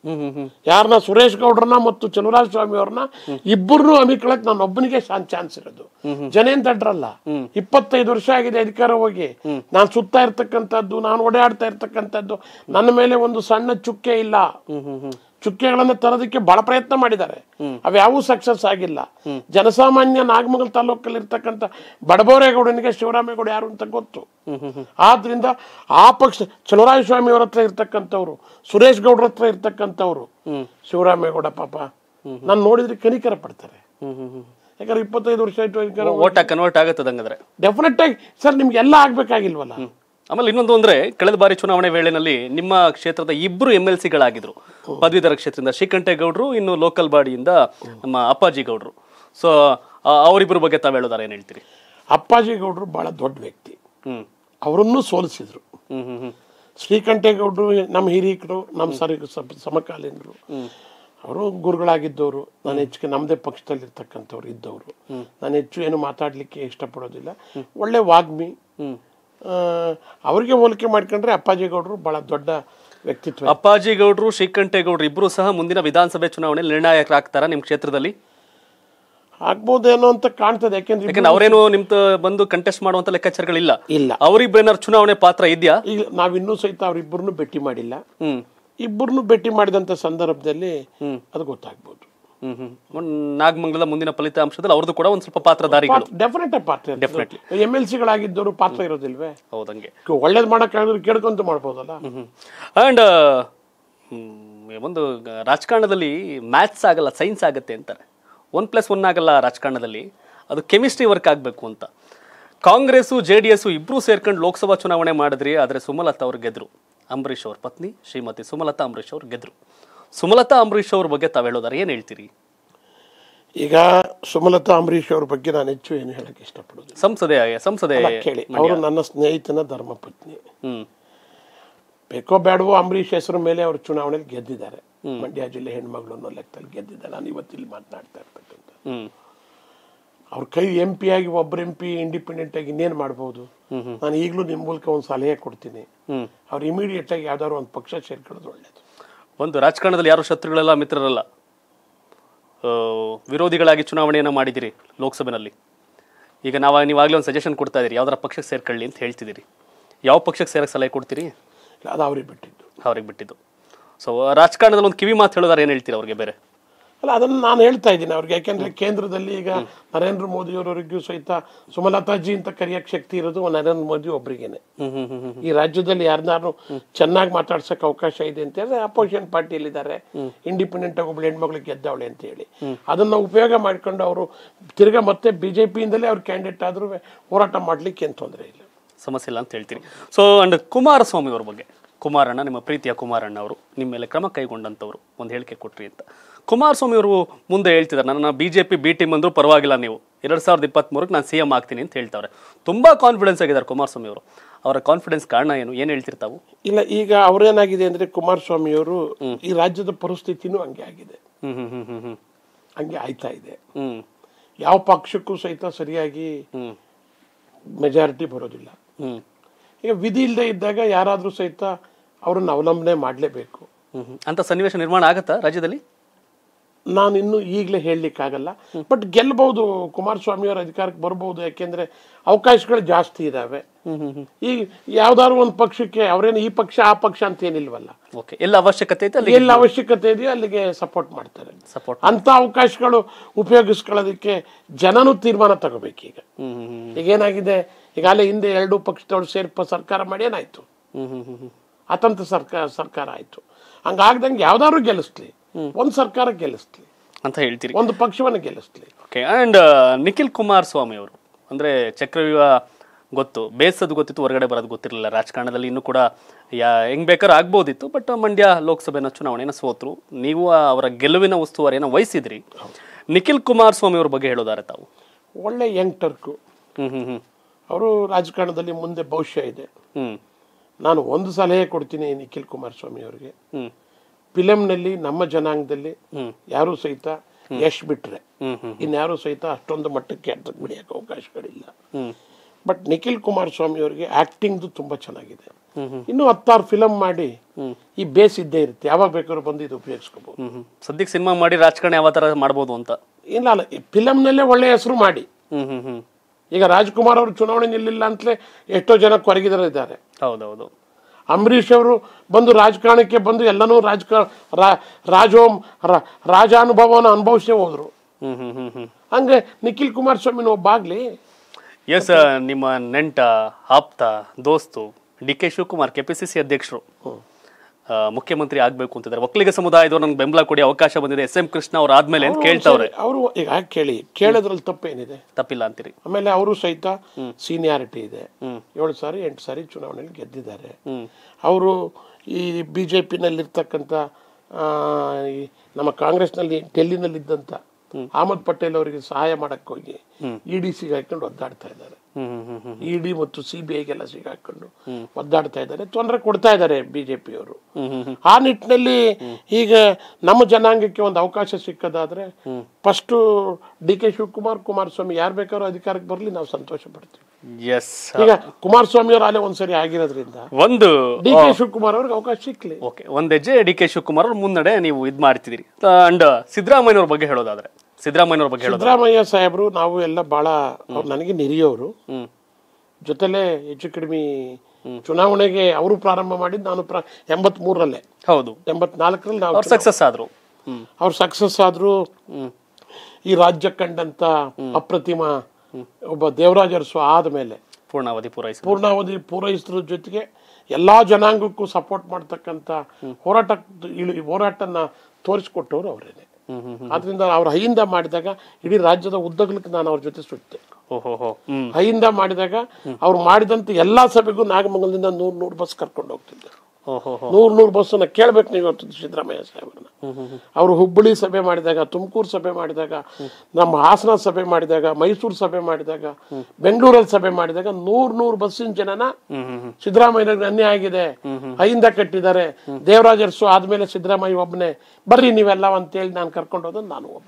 ಹ್ಮ್ ಹ್ಮ್ ಹ್ಮ್ ಯಾರನ್ನ ಸುರೇಶ್ ಗೌಡ್ರನ್ನ ಮತ್ತು ಚಲುವರಾಜ ಸ್ವಾಮಿ ಅವ್ರನ್ನ ಇಬ್ಬರನ್ನೂ ಅಮಿಕಳಕ್ ನಾನು ಒಬ್ಬನಿಗೆ ಚಾನ್ಸ್ ಇರೋದು ಜನ ಏನ್ ತಡ್ರಲ್ಲ ಇಪ್ಪತ್ತೈದು ವರ್ಷ ಆಗಿದೆ ಅಧಿಕಾರ ಹೋಗಿ ನಾನು ಸುತ್ತಾ ಇರ್ತಕ್ಕಂಥದ್ದು ನಾನು ಓಡಾಡ್ತಾ ಇರ್ತಕ್ಕಂಥದ್ದು ನನ್ನ ಮೇಲೆ ಒಂದು ಸಣ್ಣ ಚುಕ್ಕೆ ಇಲ್ಲ ಚುಕ್ಕೆಗಳನ್ನ ತರೋದಕ್ಕೆ ಬಹಳ ಪ್ರಯತ್ನ ಮಾಡಿದ್ದಾರೆ ಅವ್ಯಾವೂ ಸಕ್ಸಸ್ ಆಗಿಲ್ಲ ಜನಸಾಮಾನ್ಯ ನಾಗಮಂಗಲ ತಾಲೂಕಲ್ಲಿ ಇರ್ತಕ್ಕಂಥ ಬಡಬೋರೇಗೌಡನಿಗೆ ಶಿವರಾಮೇಗೌಡ ಯಾರು ಅಂತ ಗೊತ್ತು ಆದ್ರಿಂದ ಆ ಪಕ್ಷ ಚಲುವರಾಯ ಸ್ವಾಮಿ ಅವ್ರ ಹತ್ರ ಇರ್ತಕ್ಕಂಥವ್ರು ಸುರೇಶ್ ಗೌಡ್ರ ಹತ್ರ ಇರ್ತಕ್ಕಂಥವ್ರು ಶಿವರಾಮೇಗೌಡ ಪಾಪ ನಾನು ನೋಡಿದ್ರೆ ಕನಿಕರ ಪಡ್ತಾರೆ ಹ್ಮ್ ಹ್ಮ್ ಹ್ಮ್ ಯಾಕಂದ್ರೆ ಇಪ್ಪತ್ತೈದು ವರ್ಷ ಆಯ್ತು ಅಧಿಕಾರ ಓಟ ಕನ್ವರ್ಟ್ ಆಗತ್ತದ ಹಂಗಂದ್ರೆ ಡೆಫಿನೆಟ್ ಆಗಿ ಸರ್ ನಿಮ್ಗೆ ಎಲ್ಲ ಆಗ್ಬೇಕಾಗಿಲ್ವಲ್ಲ ಆಮೇಲೆ ಇನ್ನೊಂದು ಅಂದ್ರೆ ಕಳೆದ ಬಾರಿ ಚುನಾವಣೆ ವೇಳೆನಲ್ಲಿ ನಿಮ್ಮ ಕ್ಷೇತ್ರದ ಇಬ್ರು ಎಂ ಎಲ್ ಸಿಗಳಾಗಿದ್ರು ಪದವೀಧರ ಕ್ಷೇತ್ರದಿಂದ ಶ್ರೀಕಂಠೇಗೌಡರು ಇನ್ನು ಲೋಕಲ್ ಬಾಡಿಯಿಂದ ನಮ್ಮ ಅಪ್ಪಾಜಿ ಗೌಡ್ರು ಸೊ ಅವರಿಬ್ಬರ ಬಗ್ಗೆ ತಾವು ಹೇಳೋದಾರ ಏನ್ ಹೇಳ್ತೀರಿ ಅಪ್ಪಾಜಿ ಗೌಡ್ರು ಬಹಳ ದೊಡ್ಡ ವ್ಯಕ್ತಿ ಹ್ಮ್ ಅವರನ್ನು ಸೋಲಿಸಿದ್ರು ಹ್ಮ್ ಹ್ಮ್ ಹ್ಮ್ ಶ್ರೀಕಂಠೇಗೌಡರು ನಮ್ಮ ಹಿರೀಕರು ನಮ್ಮ ಸರಿ ಸಮ- ಸಮಕಾಲೀನರು ಅವರು ಗುರುಗಳಾಗಿದ್ದವರು ನಾನು ಹೆಚ್ಚಿಗೆ ನಮ್ಮದೇ ಪಕ್ಷದಲ್ಲಿ ಇರ್ತಕ್ಕಂಥವ್ರು ಇದ್ದವರು ನಾನು ಹೆಚ್ಚು ಏನು ಮಾತಾಡಲಿಕ್ಕೆ ಇಷ್ಟಪಡೋದಿಲ್ಲ ಒಳ್ಳೆ ವಾಗ್ಮಿ ಆ, ಅವ್ರಿಗೆ ಹೋಲಿಕೆ ಮಾಡ್ಕೊಂಡ್ರೆ ಅಪ್ಪಾಜಿ ಗೌಡರು ಬಹಳ ದೊಡ್ಡ ವ್ಯಕ್ತಿತ್ವ ಅಪ್ಪಾಜಿ ಗೌಡ್ರು ಶ್ರೀಕಂಠೇಗೌಡರು ಇಬ್ರು ಸಹ ಮುಂದಿನ ವಿಧಾನಸಭೆ ಚುನಾವಣೆಯಲ್ಲಿ ನಿರ್ಣಾಯಕರಾಗ್ತಾರ ನಿಮ್ ಕ್ಷೇತ್ರದಲ್ಲಿ ಆಗ್ಬೋದೇನೋ ಅಂತ ಕಾಣ್ತದೆ ಯಾಕೆಂದ್ರೆ ಯಾಕಂದ್ರೆ ಅವರೇನು ನಿಮ್ ತ- ಬಂದು ಕಂಟೆಸ್ಟ್ ಮಾಡುವಂತ ಲೆಕ್ಕಾಚಾರಗಳಿಲ್ಲ ಇಲ್ಲ ಅವರಿಬ್ರೇನಾರು ಚುನಾವಣೆ ಪಾತ್ರ ಇದೆಯಾ ಈಗ ನಾವಿನ್ನೂ ಸಹಿತ ಅವ್ರಿಬ್ಬರನ್ನು ಭೇಟಿ ಮಾಡಿಲ್ಲ ಹ್ಮ್ ಇಬ್ಬರನ್ನು ಭೇಟಿ ಮಾಡಿದಂಥ ಸಂದರ್ಭದಲ್ಲಿ ಅದು ಗೊತ್ತಾಗ್ಬೋದು ಹ್ಮ್ ಹ್ಮ್ ಒಂದ್ ನಾಗಮಂಗಲದ ಮುಂದಿನ ಫಲಿತಾಂಶದಲ್ಲಿ ಅವ್ರದ್ದು ಕೂಡ ಒಂದ್ ಸ್ವಲ್ಪ ಪಾತ್ರಧಾರಿಗಳು ಡೆಫಿನೆಟ್ ಪಾತ್ರ ಎಮ್ ಎಲ್ ಸಿಗಳಾಗಿದ್ದವರು ಪಾತ್ರ ಇರೋದಿಲ್ವೇ ಹೌದಂಗೆ ಒಳ್ಳೇದು ಮಾಡೋಕ್ಕಾಗಿದ್ರೆ ಕೇಳ್ಕೊಂತ ಮಾಡ್ಬೋದಲ್ಲ ಅಂಡ್ ಒಂದು ಗ- ರಾಜಕಾರಣದಲ್ಲಿ ಮ್ಯಾಥ್ಸ್ ಆಗಲ್ಲ ಸೈನ್ಸ್ ಆಗುತ್ತೆ ಅಂತಾರೆ ಒನ್ ಪ್ಲಸ್ ಒನ್ ಆಗಲ್ಲ ರಾಜಕಾರಣದಲ್ಲಿ ಅದು ಕೆಮಿಸ್ಟ್ರಿ ವರ್ಕ್ ಆಗಬೇಕು ಅಂತ ಕಾಂಗ್ರೆಸ್ಸು ಜೆ ಡಿ ಎಸ್ ಇಬ್ಬರೂ ಸೇರ್ಕೊಂಡು ಲೋಕಸಭಾ ಚುನಾವಣೆ ಮಾಡಿದ್ರಿ ಆದರೆ ಸುಮಲತಾ ಅವ್ರು ಗೆದ್ರು ಅಂಬರೀಷ್ ಅವ್ರ ಪತ್ನಿ ಶ್ರೀಮತಿ ಸುಮಲತಾ ಅಂಬರೀಷ್ ಅವ್ರು ಗೆದ್ರು ಸುಮಲತಾ ಅಂಬರೀಷ್ ಅವ್ರ ಬಗ್ಗೆ ತಾವು ಹೇಳೋದಾರೆ ಏನು ಹೇಳ್ತೀರಿ ಈಗ ಸುಮಲತಾ ಅಂಬರೀಷ್ ಅವ್ರ ಬಗ್ಗೆ ನಾನು ಹೆಚ್ಚು ಏನು ಹೇಳಕ್ ಇಷ್ಟಪಡೋದು ಸಂಸದೆ ಸಂಸದೆ ಕೇಳಿ ಅವರು ನನ್ನ ಸ್ನೇಹಿತನ ಧರ್ಮಪತ್ನಿ ಹ್ಮ್ ಬೇಕೋ ಬೇಡವೋ ಅಂಬರೀಷ್ ಹೆಸರು ಮೇಲೆ ಅವರು ಚುನಾವಣೆಯಲ್ಲಿ ಗೆದ್ದಿದ್ದಾರೆ ಮಂಡ್ಯ ಜಿಲ್ಲೆ ಹೆಣ್ಮಗಳು ಅನ್ನೋ ಲೆಕ್ಕದಲ್ಲಿ ಗೆದ್ದಿದ್ದಾರೆ ನಾನು ಇವತ್ತಿಲ್ಲಿ ಮಾತನಾಡ್ತಾ ಇರ್ತಕ್ಕಂಥ ಹ್ಮ್ ಅವ್ರ ಕೈ ಎಂ ಪಿ ಆಗಿ ಒಬ್ಬರು ಎಂ ಪಿ ಇಂಡಿಪೆಂಡೆಂಟ್ ಆಗಿ ಇನ್ನೇನು ಮಾಡ್ಬೋದು ನಾನು ಈಗಲೂ ನಿಮ್ಮ ಮೂಲಕ ಒಂದು ಸಲಹೆ ಕೊಡ್ತೀನಿ ಹ್ಮ್ ಅವ್ರು ಇಮಿಡಿಯೇಟ್ ಆಗಿ ಯಾವ್ದಾದ್ರು ಒಂದು ಪಕ್ಷ ಸೇರ್ಕೊಳ್ಳೋದು ಒಳ್ಳೇದು ಒಂದು ರಾಜಕಾರಣದಲ್ಲಿ ಯಾರು ಶತ್ರುಗಳಲ್ಲ ಮಿತ್ರರಲ್ಲ ಆ, ವಿರೋಧಿಗಳಾಗಿ ಚುನಾವಣೆಯನ್ನು ಮಾಡಿದಿರಿ ಲೋಕಸಭೆನಲ್ಲಿ ಈಗ ನಾವು ನೀವಾಗಲೇ ಒಂದು ಸಜೆಷನ್ ಕೊಡ್ತಾ ಇದ್ದೀರಿ ಯಾವ್ದಾರ ಪಕ್ಷಕ್ಕೆ ಸೇರ್ಕೊಳ್ಳಿ ಅಂತ ಹೇಳ್ತಿದ್ದೀರಿ ಯಾವ ಪಕ್ಷಕ್ಕೆ ಸೇರಕ್ಕೆ ಸಲಹೆ ಕೊಡ್ತೀರಿ ಅದು ಅವ್ರಿಗೆ ಬಿಟ್ಟಿದ್ದು ಅವ್ರಿಗೆ ಬಿಟ್ಟಿದ್ದು ಸೊ ರಾಜಕಾರಣದಲ್ಲಿ ಒಂದು ಕಿವಿ ಮಾತು ಹೇಳೋದಾರೆ ಏನು ಹೇಳ್ತೀರಿ ಅವ್ರಿಗೆ ಬೇರೆ ಅಲ್ಲ ಅದನ್ನು ನಾನು ಹೇಳ್ತಾ ಇದ್ದೀನಿ ಅವ್ರಿಗೆ ಯಾಕೆಂದ್ರೆ ಕೇಂದ್ರದಲ್ಲಿ ಈಗ ನರೇಂದ್ರ ಮೋದಿ ಅವರವರಿಗೂ ಸಹಿತ ಸುಮಲತಾಜಿ ಅಂತ ಕರೆಯಕ್ಕೆ ಶಕ್ತಿ ಇರೋದು ನರೇಂದ್ರ ಮೋದಿ ಒಬ್ರಿಗೇನೆ ಹ್ಮ್ ಹ್ಮ್ ಹ್ಮ್ ಹ್ಮ್ ಈ ರಾಜ್ಯದಲ್ಲಿ ಯಾರನ್ನಾರು ಚೆನ್ನಾಗಿ ಮಾತಾಡ್ಸಕ್ ಅವಕಾಶ ಇದೆ ಅಂತ ಹೇಳಿದ್ರೆ ಅಪೋಸಿಷನ್ ಪಾರ್ಟಿಯಲ್ಲಿದ್ದಾರೆ ಇಂಡಿಪೆಂಡೆಂಟ್ ಆಗಿ ಒಬ್ಳು ಹೆಣ್ಮಕ್ಳಿಗೆ ಗೆದ್ದವಳೆ ಅಂತ ಹೇಳಿ ಅದನ್ನ ಉಪಯೋಗ ಮಾಡ್ಕೊಂಡು ಅವರು ತಿರ್ಗಾ ಮತ್ತೆ ಬಿಜೆಪಿಯಿಂದಲೇ ಅವ್ರು ಕ್ಯಾಂಡಿಡೇಟ್ ಆದ್ರೂ ಹೋರಾಟ ಮಾಡ್ಲಿಕ್ಕೆ ಏನು ತೊಂದರೆ ಇಲ್ಲ ಸಮಸ್ಯೆ ಇಲ್ಲ ಅಂತ ಹೇಳ್ತೀರಿ ಸೊ ಅಂಡ್ ಕುಮಾರಸ್ವಾಮಿ ಅವ್ರ ಬಗ್ಗೆ ಕುಮಾರಣ್ಣ ನಿಮ್ಮ ಪ್ರೀತಿಯ ಕುಮಾರಣ್ಣ ಅವರು ನಿಮ್ಮ ಮೇಲೆ ಕ್ರಮ ಕೈಗೊಂಡಂಥವ್ರು ಒಂದು ಹೇಳಿಕೆ ಕೊಟ್ರಿ ಅಂತ ಕುಮಾರಸ್ವಾಮಿ ಅವರು ಮುಂದೆ ಹೇಳ್ತಿದ್ದಾರೆ ನನ್ನ B J P B team ಅಂದ್ರೂ ಪರವಾಗಿಲ್ಲ ನೀವು ಎರಡು ಸಾವಿರದ ಇಪ್ಪತ್ತ್ಮೂರಕ್ಕೆ ನಾನು ಸಿ ಎಂ ಆಗ್ತೀನಿ ಅಂತ ಹೇಳ್ತಾವ್ರೆ ತುಂಬ ಕಾನ್ಫಿಡೆನ್ಸ್ ಆಗಿದ್ದಾರೆ ಕುಮಾರಸ್ವಾಮಿ ಅವರು ಅವರ ಕಾನ್ಫಿಡೆನ್ಸ್ ಕಾರಣ ಏನು ಏನು ಹೇಳ್ತಿರ್ತಾವು ಇಲ್ಲ ಈಗ ಅವ್ರೇನಾಗಿದೆ ಅಂದ್ರೆ ಕುಮಾರಸ್ವಾಮಿ ಅವರು ಈ ರಾಜ್ಯದ ಪರಿಸ್ಥಿತಿನೂ ಹಂಗೆ ಆಗಿದೆ ಹ್ಮ್ ಹ್ಮ್ ಹ್ಮ್ ಹ್ಮ್ ಹ್ಮ್ ಹಂಗೆ ಆಯ್ತಾ ಇದೆ ಹ್ಮ್ ಯಾವ ಪಕ್ಷಕ್ಕೂ ಸಹಿತ ಸರಿಯಾಗಿ ಹ್ಮ್ ಮೆಜಾರಿಟಿ ಬರೋದಿಲ್ಲ ಹ್ಮ್ ಈಗ ವಿಧಿ ಇಲ್ಲದೆ ಇದ್ದಾಗ ಯಾರಾದರೂ ಸಹಿತ ಅವ್ರನ್ನ ಅವಲಂಬನೆ ಮಾಡಲೇಬೇಕು ಹ್ಮ್ ಹ್ಮ್ ಅಂತ ಸನ್ನಿವೇಶ ನಿರ್ಮಾಣ ಆಗತ್ತಾ ರಾಜ್ಯದಲ್ಲಿ ನಾನು ಇನ್ನು ಈಗಲೇ ಹೇಳಲಿಕ್ಕಾಗಲ್ಲ ಬಟ್ ಗೆಲ್ಬಹುದು ಕುಮಾರಸ್ವಾಮಿ ಅವರ ಅಧಿಕಾರಕ್ಕೆ ಬರ್ಬೋದು ಯಾಕೆಂದ್ರೆ ಅವಕಾಶಗಳು ಜಾಸ್ತಿ ಇದಾವೆ ಹ್ಮ್ ಹ್ಮ್ ಹ್ಮ್ ಈಗ ಯಾವ್ದಾದ್ರು ಒಂದು ಪಕ್ಷಕ್ಕೆ ಅವ್ರೇನು ಈ ಪಕ್ಷ ಆ ಪಕ್ಷ ಅಂತ ಏನಿಲ್ವಲ್ಲ ಓಕೆ ಎಲ್ಲ ಅವಶ್ಯಕತೆ ಐತೆ ಅಲ್ಲಿ ಎಲ್ಲಿ ಅವಶ್ಯಕತೆ ಇದೆಯೋ ಅಲ್ಲಿಗೆ ಸಪೋರ್ಟ್ ಮಾಡ್ತಾರೆ ಸಪೋರ್ಟ್ ಅಂತ ಅವಕಾಶಗಳು ಉಪಯೋಗಿಸ್ಕೊಳ್ಳೋದಕ್ಕೆ ಜನನು ತೀರ್ಮಾನ ತಗೋಬೇಕೀಗ ಹ್ಮ್ ಹ್ಮ್ ಹ್ಮ್ ಈಗ ಏನಾಗಿದೆ ಈಗಾಗಲೇ ಹಿಂದೆ ಎರಡು ಪಕ್ಷದವ್ರು ಸೇರ್ಪ ಸರ್ಕಾರ ಮಾಡಿ ಏನಾಯ್ತು ಹ್ಮ್ ಹ್ಮ್ ಹ್ಮ್ ಹ್ಮ್ ಅತಂತ್ರ ಸರ್ಕಾರ ಸರ್ಕಾರ ಆಯ್ತು ಹಂಗಾಗ್ದಂಗೆ ಯಾವ್ದಾದ್ರು ಗೆಲ್ಲಿಸ್ಲಿ ಒಂದು ಸರ್ಕಾರ ಗೆಲ್ಲಿಸ್ಲಿ ಅಂತ ಹೇಳ್ತೀರಿ ಒಂದು ಪಕ್ಷವನ್ನು ಗೆಲ್ಲಿಸ್ಲಿ ಓಕೆ ಆ್ಯಂಡ್ ನಿಖಿಲ್ ಕುಮಾರಸ್ವಾಮಿ ಅವರು ಅಂದರೆ ಚಕ್ರವ್ಯೂಹ ಗೊತ್ತು ಬೇಸದು ಗೊತ್ತಿತ್ತು ಹೊರಗಡೆ ಬರೋದು ಗೊತ್ತಿರಲಿಲ್ಲ ರಾಜಕಾರಣದಲ್ಲಿ ಇನ್ನೂ ಕೂಡ ಯಾ ಹೆಂಗ್ ಬೇಕಾದ್ರೂ ಆಗ್ಬೋದಿತ್ತು ಬಟ್ ಮಂಡ್ಯ ಲೋಕಸಭೆನ ಚುನಾವಣೆನ ಸೋತ್ರು ನೀವು ಆ ಅವರ ಗೆಲುವಿನ ಉಸ್ತುವಾರಿಯನ್ನು ವಹಿಸಿದ್ರಿ ನಿಖಿಲ್ ಕುಮಾರಸ್ವಾಮಿ ಅವ್ರ ಬಗ್ಗೆ ಹೇಳೋದಾರೆ ತಾವು ಒಳ್ಳೆ ಯಂಗ್ ಟರ್ಕು ಹ್ಮ್ ಹ್ಮ್ ಹ್ಮ್ ಅವರು ರಾಜಕಾರಣದಲ್ಲಿ ಮುಂದೆ ಭವಿಷ್ಯ ಇದೆ ಹ್ಮ್ ನಾನು ಒಂದು ಸಲಹೆ ಕೊಡ್ತೀನಿ ನಿಖಿಲ್ ಕುಮಾರಸ್ವಾಮಿ ಅವರಿಗೆ ಹ್ಮ್ ಫಿಲಂನಲ್ಲಿ ನಮ್ಮ ಜನಾಂಗದಲ್ಲಿ ಹ್ಮ್. ಯಾರು ಸಹಿತ ಯಶ್ ಬಿಟ್ರೆ ಹ್ಮ್ ಹ್ಮ್ ಇನ್ಯಾರು ಸಹಿತ ಅಷ್ಟೊಂದು ಮಟ್ಟಕ್ಕೆ ಬೆಳೆಯಕ್ಕೆ ಅವಕಾಶಗಳಿಲ್ಲ ಹ್ಮ್ ಬಟ್ ನಿಖಿಲ್ ಕುಮಾರಸ್ವಾಮಿ ಅವರಿಗೆ ಆಕ್ಟಿಂಗ್ದು ತುಂಬಾ ಚೆನ್ನಾಗಿದೆ ಇನ್ನೂ ಹತ್ತಾರು ಫಿಲಮ್ ಮಾಡಿ ಈ ಬೇಸ್ ಇದ್ದೇ ಇರುತ್ತೆ ಯಾವಾಗ ಬೇಕಾದ್ರೂ ಬಂದು ಇದು ಉಪಯೋಗಿಸ್ಕೋಬಹುದು ಹ್ಮ್ ಹ್ಮ್ ಸದ್ಯಕ್ಕೆ ಸಿನಿಮಾ ಮಾಡಿ ರಾಜಕಾರಣ ಯಾವ ಥರ ಮಾಡ್ಬೋದು ಅಂತ ಇಲ್ಲ ಅಲ್ಲ ಫಿಲಮ್ನಲ್ಲೇ ಒಳ್ಳೆ ಹೆಸರು ಮಾಡಿ ಹ್ಮ್ ಹ್ಮ್ ಹ್ಮ್ ಈಗ ರಾಜ್ಕುಮಾರ್ ಅವರು ಚುನಾವಣೆ ನಿಲ್ಲಿಲ್ಲ ಅಂತಲೇ ಎಷ್ಟೋ ಜನ ಕೊರಗಿದರು ಇದ್ದಾರೆ ಹೌದೌದು ಅಂಬರೀಷ್ ಅವರು ಬಂದು ರಾಜಕಾರಣಕ್ಕೆ ಬಂದು ಎಲ್ಲನೂ ರಾಜಕ ರಾ- ರಾಜೋಮ್ ರಾ- ರಾಜಾನುಭವನ ಅನುಭವಿಸೇ ಹೋದ್ರು ಹ್ಮ್ ಹ್ಮ್ ಹ್ಮ್ ಹ್ಮ್ ಹಂಗೆ ನಿಖಿಲ್ ಕುಮಾರಸ್ವಾಮಿನ ಒಬ್ಬಾಗ್ಲಿ ಎಸ್ ನಿಮ್ಮ ನೆಂಟ ಆಪ್ತ ದೋಸ್ತು D K Shivakumar K P C C ಅಧ್ಯಕ್ಷರು ಆ, ಮುಖ್ಯಮಂತ್ರಿ ಆಗ್ಬೇಕು ಅಂತಿದ್ದಾರೆ ಒಕ್ಕಲಿಗ ಸಮುದಾಯದವ್ರು ನಂಗೆ ಬೆಂಬಲ ಕೊಡಿ ಅವಕಾಶ ಬಂದಿದೆ ಎಸ್ ಎಂ ಕೃಷ್ಣ ಅವ್ರು ಆದ್ಮೇಲೆ ಅಂತ ಕೇಳ್ತಾವ್ರೆ ಅವರು ಈಗ ಕೇಳಿ ಕೇಳೋದ್ರಲ್ಲಿ ತಪ್ಪೇನಿದೆ ತಪ್ಪಿಲ್ಲ ಅಂತೀರಿ ಆಮೇಲೆ ಅವರು ಸಹಿತ ಸೀನಿಯಾರಿಟಿ ಇದೆ ಹ್ಮ್. ಏಳು ಸಾರಿ ಎಂಟು ಸಾರಿ ಚುನಾವಣೆಯಲ್ಲಿ ಗೆದ್ದಿದ್ದಾರೆ ಹ್ಮ್ ಅವರು ಈ ಬಿ ಜೆ ಪಿನಲ್ಲಿರ್ತಕ್ಕಂಥ ನಮ್ಮ ಕಾಂಗ್ರೆಸ್ನಲ್ಲಿ ಡೆಲ್ಲಿನಲ್ಲಿದ್ದಂಥ ಅಹಮದ್ ಪಟೇಲ್ ಅವರಿಗೆ ಸಹಾಯ ಮಾಡಕ್ಕೆ ಹೋಗಿ ಇ ಡಿ ಸಿಗಾಕೊಂಡು ಒದ್ದಾಡ್ತಾ ಇದ್ದಾರೆ ಹ್ಮ್ ಹ್ಮ್ ಹ್ಮ್ ಹ್ಮ್ ಇ ಡಿ ಮತ್ತು ಸಿ ಬಿ ಐಗೆಲ್ಲ ಸಿಗಾಕೊಂಡು ಒದ್ದಾಡ್ತಾ ಇದ್ದಾರೆ ತೊಂದರೆ ಕೊಡ್ತಾ ಇದ್ದಾರೆ ಬಿಜೆಪಿಯವರು ಹ್ಮ್ ಹ್ಮ್ ಹ್ಮ್ ಆ ನಿಟ್ಟಿನಲ್ಲಿ ಈಗ ನಮ್ಮ ಜನಾಂಗಕ್ಕೆ ಒಂದು ಅವಕಾಶ ಸಿಕ್ಕದಾದ್ರೆ first D K Shivakumar Kumaraswamy ಯಾರು ಬೇಕಾದ್ರೂ ಅಧಿಕಾರಕ್ಕೆ ಬರಲಿ ನಾವು ಸಂತೋಷ ಪಡ್ತೀವಿ ಎಸ್ ಈಗ ಕುಮಾರಸ್ವಾಮಿ ಅವರು ಅಲ್ಲೇ ಒಂದ್ಸರಿ ಆಗಿರೋದ್ರಿಂದ ಒಂದು ಡಿ ಕೆ ಶಿವಕುಮಾರ್ ಅವ್ರಿಗೆ ಅವಕಾಶ ಸಿಕ್ಲಿ ಓಕೆ ಒಂದ್ ಹೆಜ್ಜೆ ಡಿ ಕೆ ಶಿವಕುಮಾರ್ ಅವ್ರ ಮುನ್ನಡೆ ನೀವು ಇದ್ ಮಾಡ್ತಿದ್ದೀರಿ ಅಂಡ್ ಸಿದ್ದರಾಮಯ್ಯನವ್ರ ಬಗ್ಗೆ ಹೇಳೋದಾದ್ರೆ ಸಿದ್ದರಾಮಯ್ಯನವ್ರ ಬಗ್ಗೆ ಹೇಳೋದು ಸಿದ್ದರಾಮಯ್ಯ ಸಾಹೇಬರು ನಾವು ಎಲ್ಲ ಬಹಳ ಅವ್ರು ನನಗೆ ನಿರಿಯೋರು ಹ್ಮ್ ಜೊತೆಲೆ ಹೆಚ್ಚು ಕಡಿಮೆ ಚುನಾವಣೆಗೆ ಅವರು ಪ್ರಾರಂಭ ಮಾಡಿದ್ದು ನಾನು ಪ್ರ ಎಂಬತ್ ಮೂರರಲ್ಲೇ ಹೌದು ಎಂಬತ್ನಾಲ್ಕರಲ್ಲಿ ನಾವು ಅವ್ರು ಸಕ್ಸಸ್ ಆದ್ರು ಹ್ಮ್ ಅವ್ರು ಸಕ್ಸಸ್ ಆದ್ರು ಹ್ಮ್ ಈ ರಾಜ್ಯ ಕಂಡಂತ ಅಪ್ರತಿಮ ಒಬ್ಬ ದೇವರಾಜ ಅರಸು ಆದ್ಮೇಲೆ ಪೂರ್ಣಾವಧಿ ಪೂರೈಸ ಪೂರ್ಣಾವಧಿ ಪೂರೈಸಿದ್ರ ಜೊತೆಗೆ ಎಲ್ಲಾ ಜನಾಂಗಕ್ಕೂ ಸಪೋರ್ಟ್ ಮಾಡ್ತಕ್ಕಂಥ ಹೋರಾಟ ಇಳಿ ಹೋರಾಟನ ತೋರಿಸ್ಕೊಟ್ಟವ್ರು ಅವರೇನೆ ಹ್ಮ್ ಹ್ಮ್ ಆದ್ರಿಂದ ಅವ್ರ ಹೈಯಿಂದ ಮಾಡಿದಾಗ ಇಡೀ ರಾಜ್ಯದ ಉದ್ದಗಲಕ್ಕೆ ನಾನು ಅವ್ರ ಜೊತೆ ಸುತ್ತೆ ಓಹೋ ಹೋ ಹ್ಮ್ ಹೈಯಿಂದ ಮಾಡಿದಾಗ ಅವ್ರು ಮಾಡಿದಂತ ಎಲ್ಲಾ ಸಭೆಗೂ ನಾಗಮಂಗಲದಿಂದ ನೂರ್ ನೂರು ಬಸ್ ಕರ್ಕೊಂಡು ಹೋಗ್ತಿದ್ದರು ಓಹೋ ಹೋ ನೂರ್ ನೂರು ಬಸ್ಸನ್ನ ಕೇಳ್ಬೇಕು ನೀವು ಇವತ್ತು ಸಿದ್ದರಾಮಯ್ಯ ಸಾಹೇಬ್ರನ್ನ ಅವರು ಹುಬ್ಬಳ್ಳಿ ಸಭೆ ಮಾಡಿದಾಗ ತುಮಕೂರು ಸಭೆ ಮಾಡಿದಾಗ ನಮ್ಮ ಹಾಸನ ಸಭೆ ಮಾಡಿದಾಗ ಮೈಸೂರು ಸಭೆ ಮಾಡಿದಾಗ ಬೆಂಗಳೂರಲ್ಲಿ ಸಭೆ ಮಾಡಿದಾಗ ನೂರ್ ನೂರು ಬಸ್ಸಿನ ಜನನ ಹ್ಮ್ ಹ್ಮ್ ಹ್ಮ್ ಸಿದ್ದರಾಮಯ್ಯನಿಗೆ ಅನ್ಯಾಯ ಆಗಿದೆ ಐಯಿಂದ ಕಟ್ಟಿದ್ದಾರೆ ದೇವರಾಜ ಅರಸು ಆದ್ಮೇಲೆ ಸಿದ್ದರಾಮಯ್ಯ ಒಬ್ಬನೇ ಬರ್ರಿ ನೀವೆಲ್ಲ ಅಂತೇಳಿ ನಾನು ಕರ್ಕೊಂಡು ಹೋದ ನಾನು ಒಬ್ಬ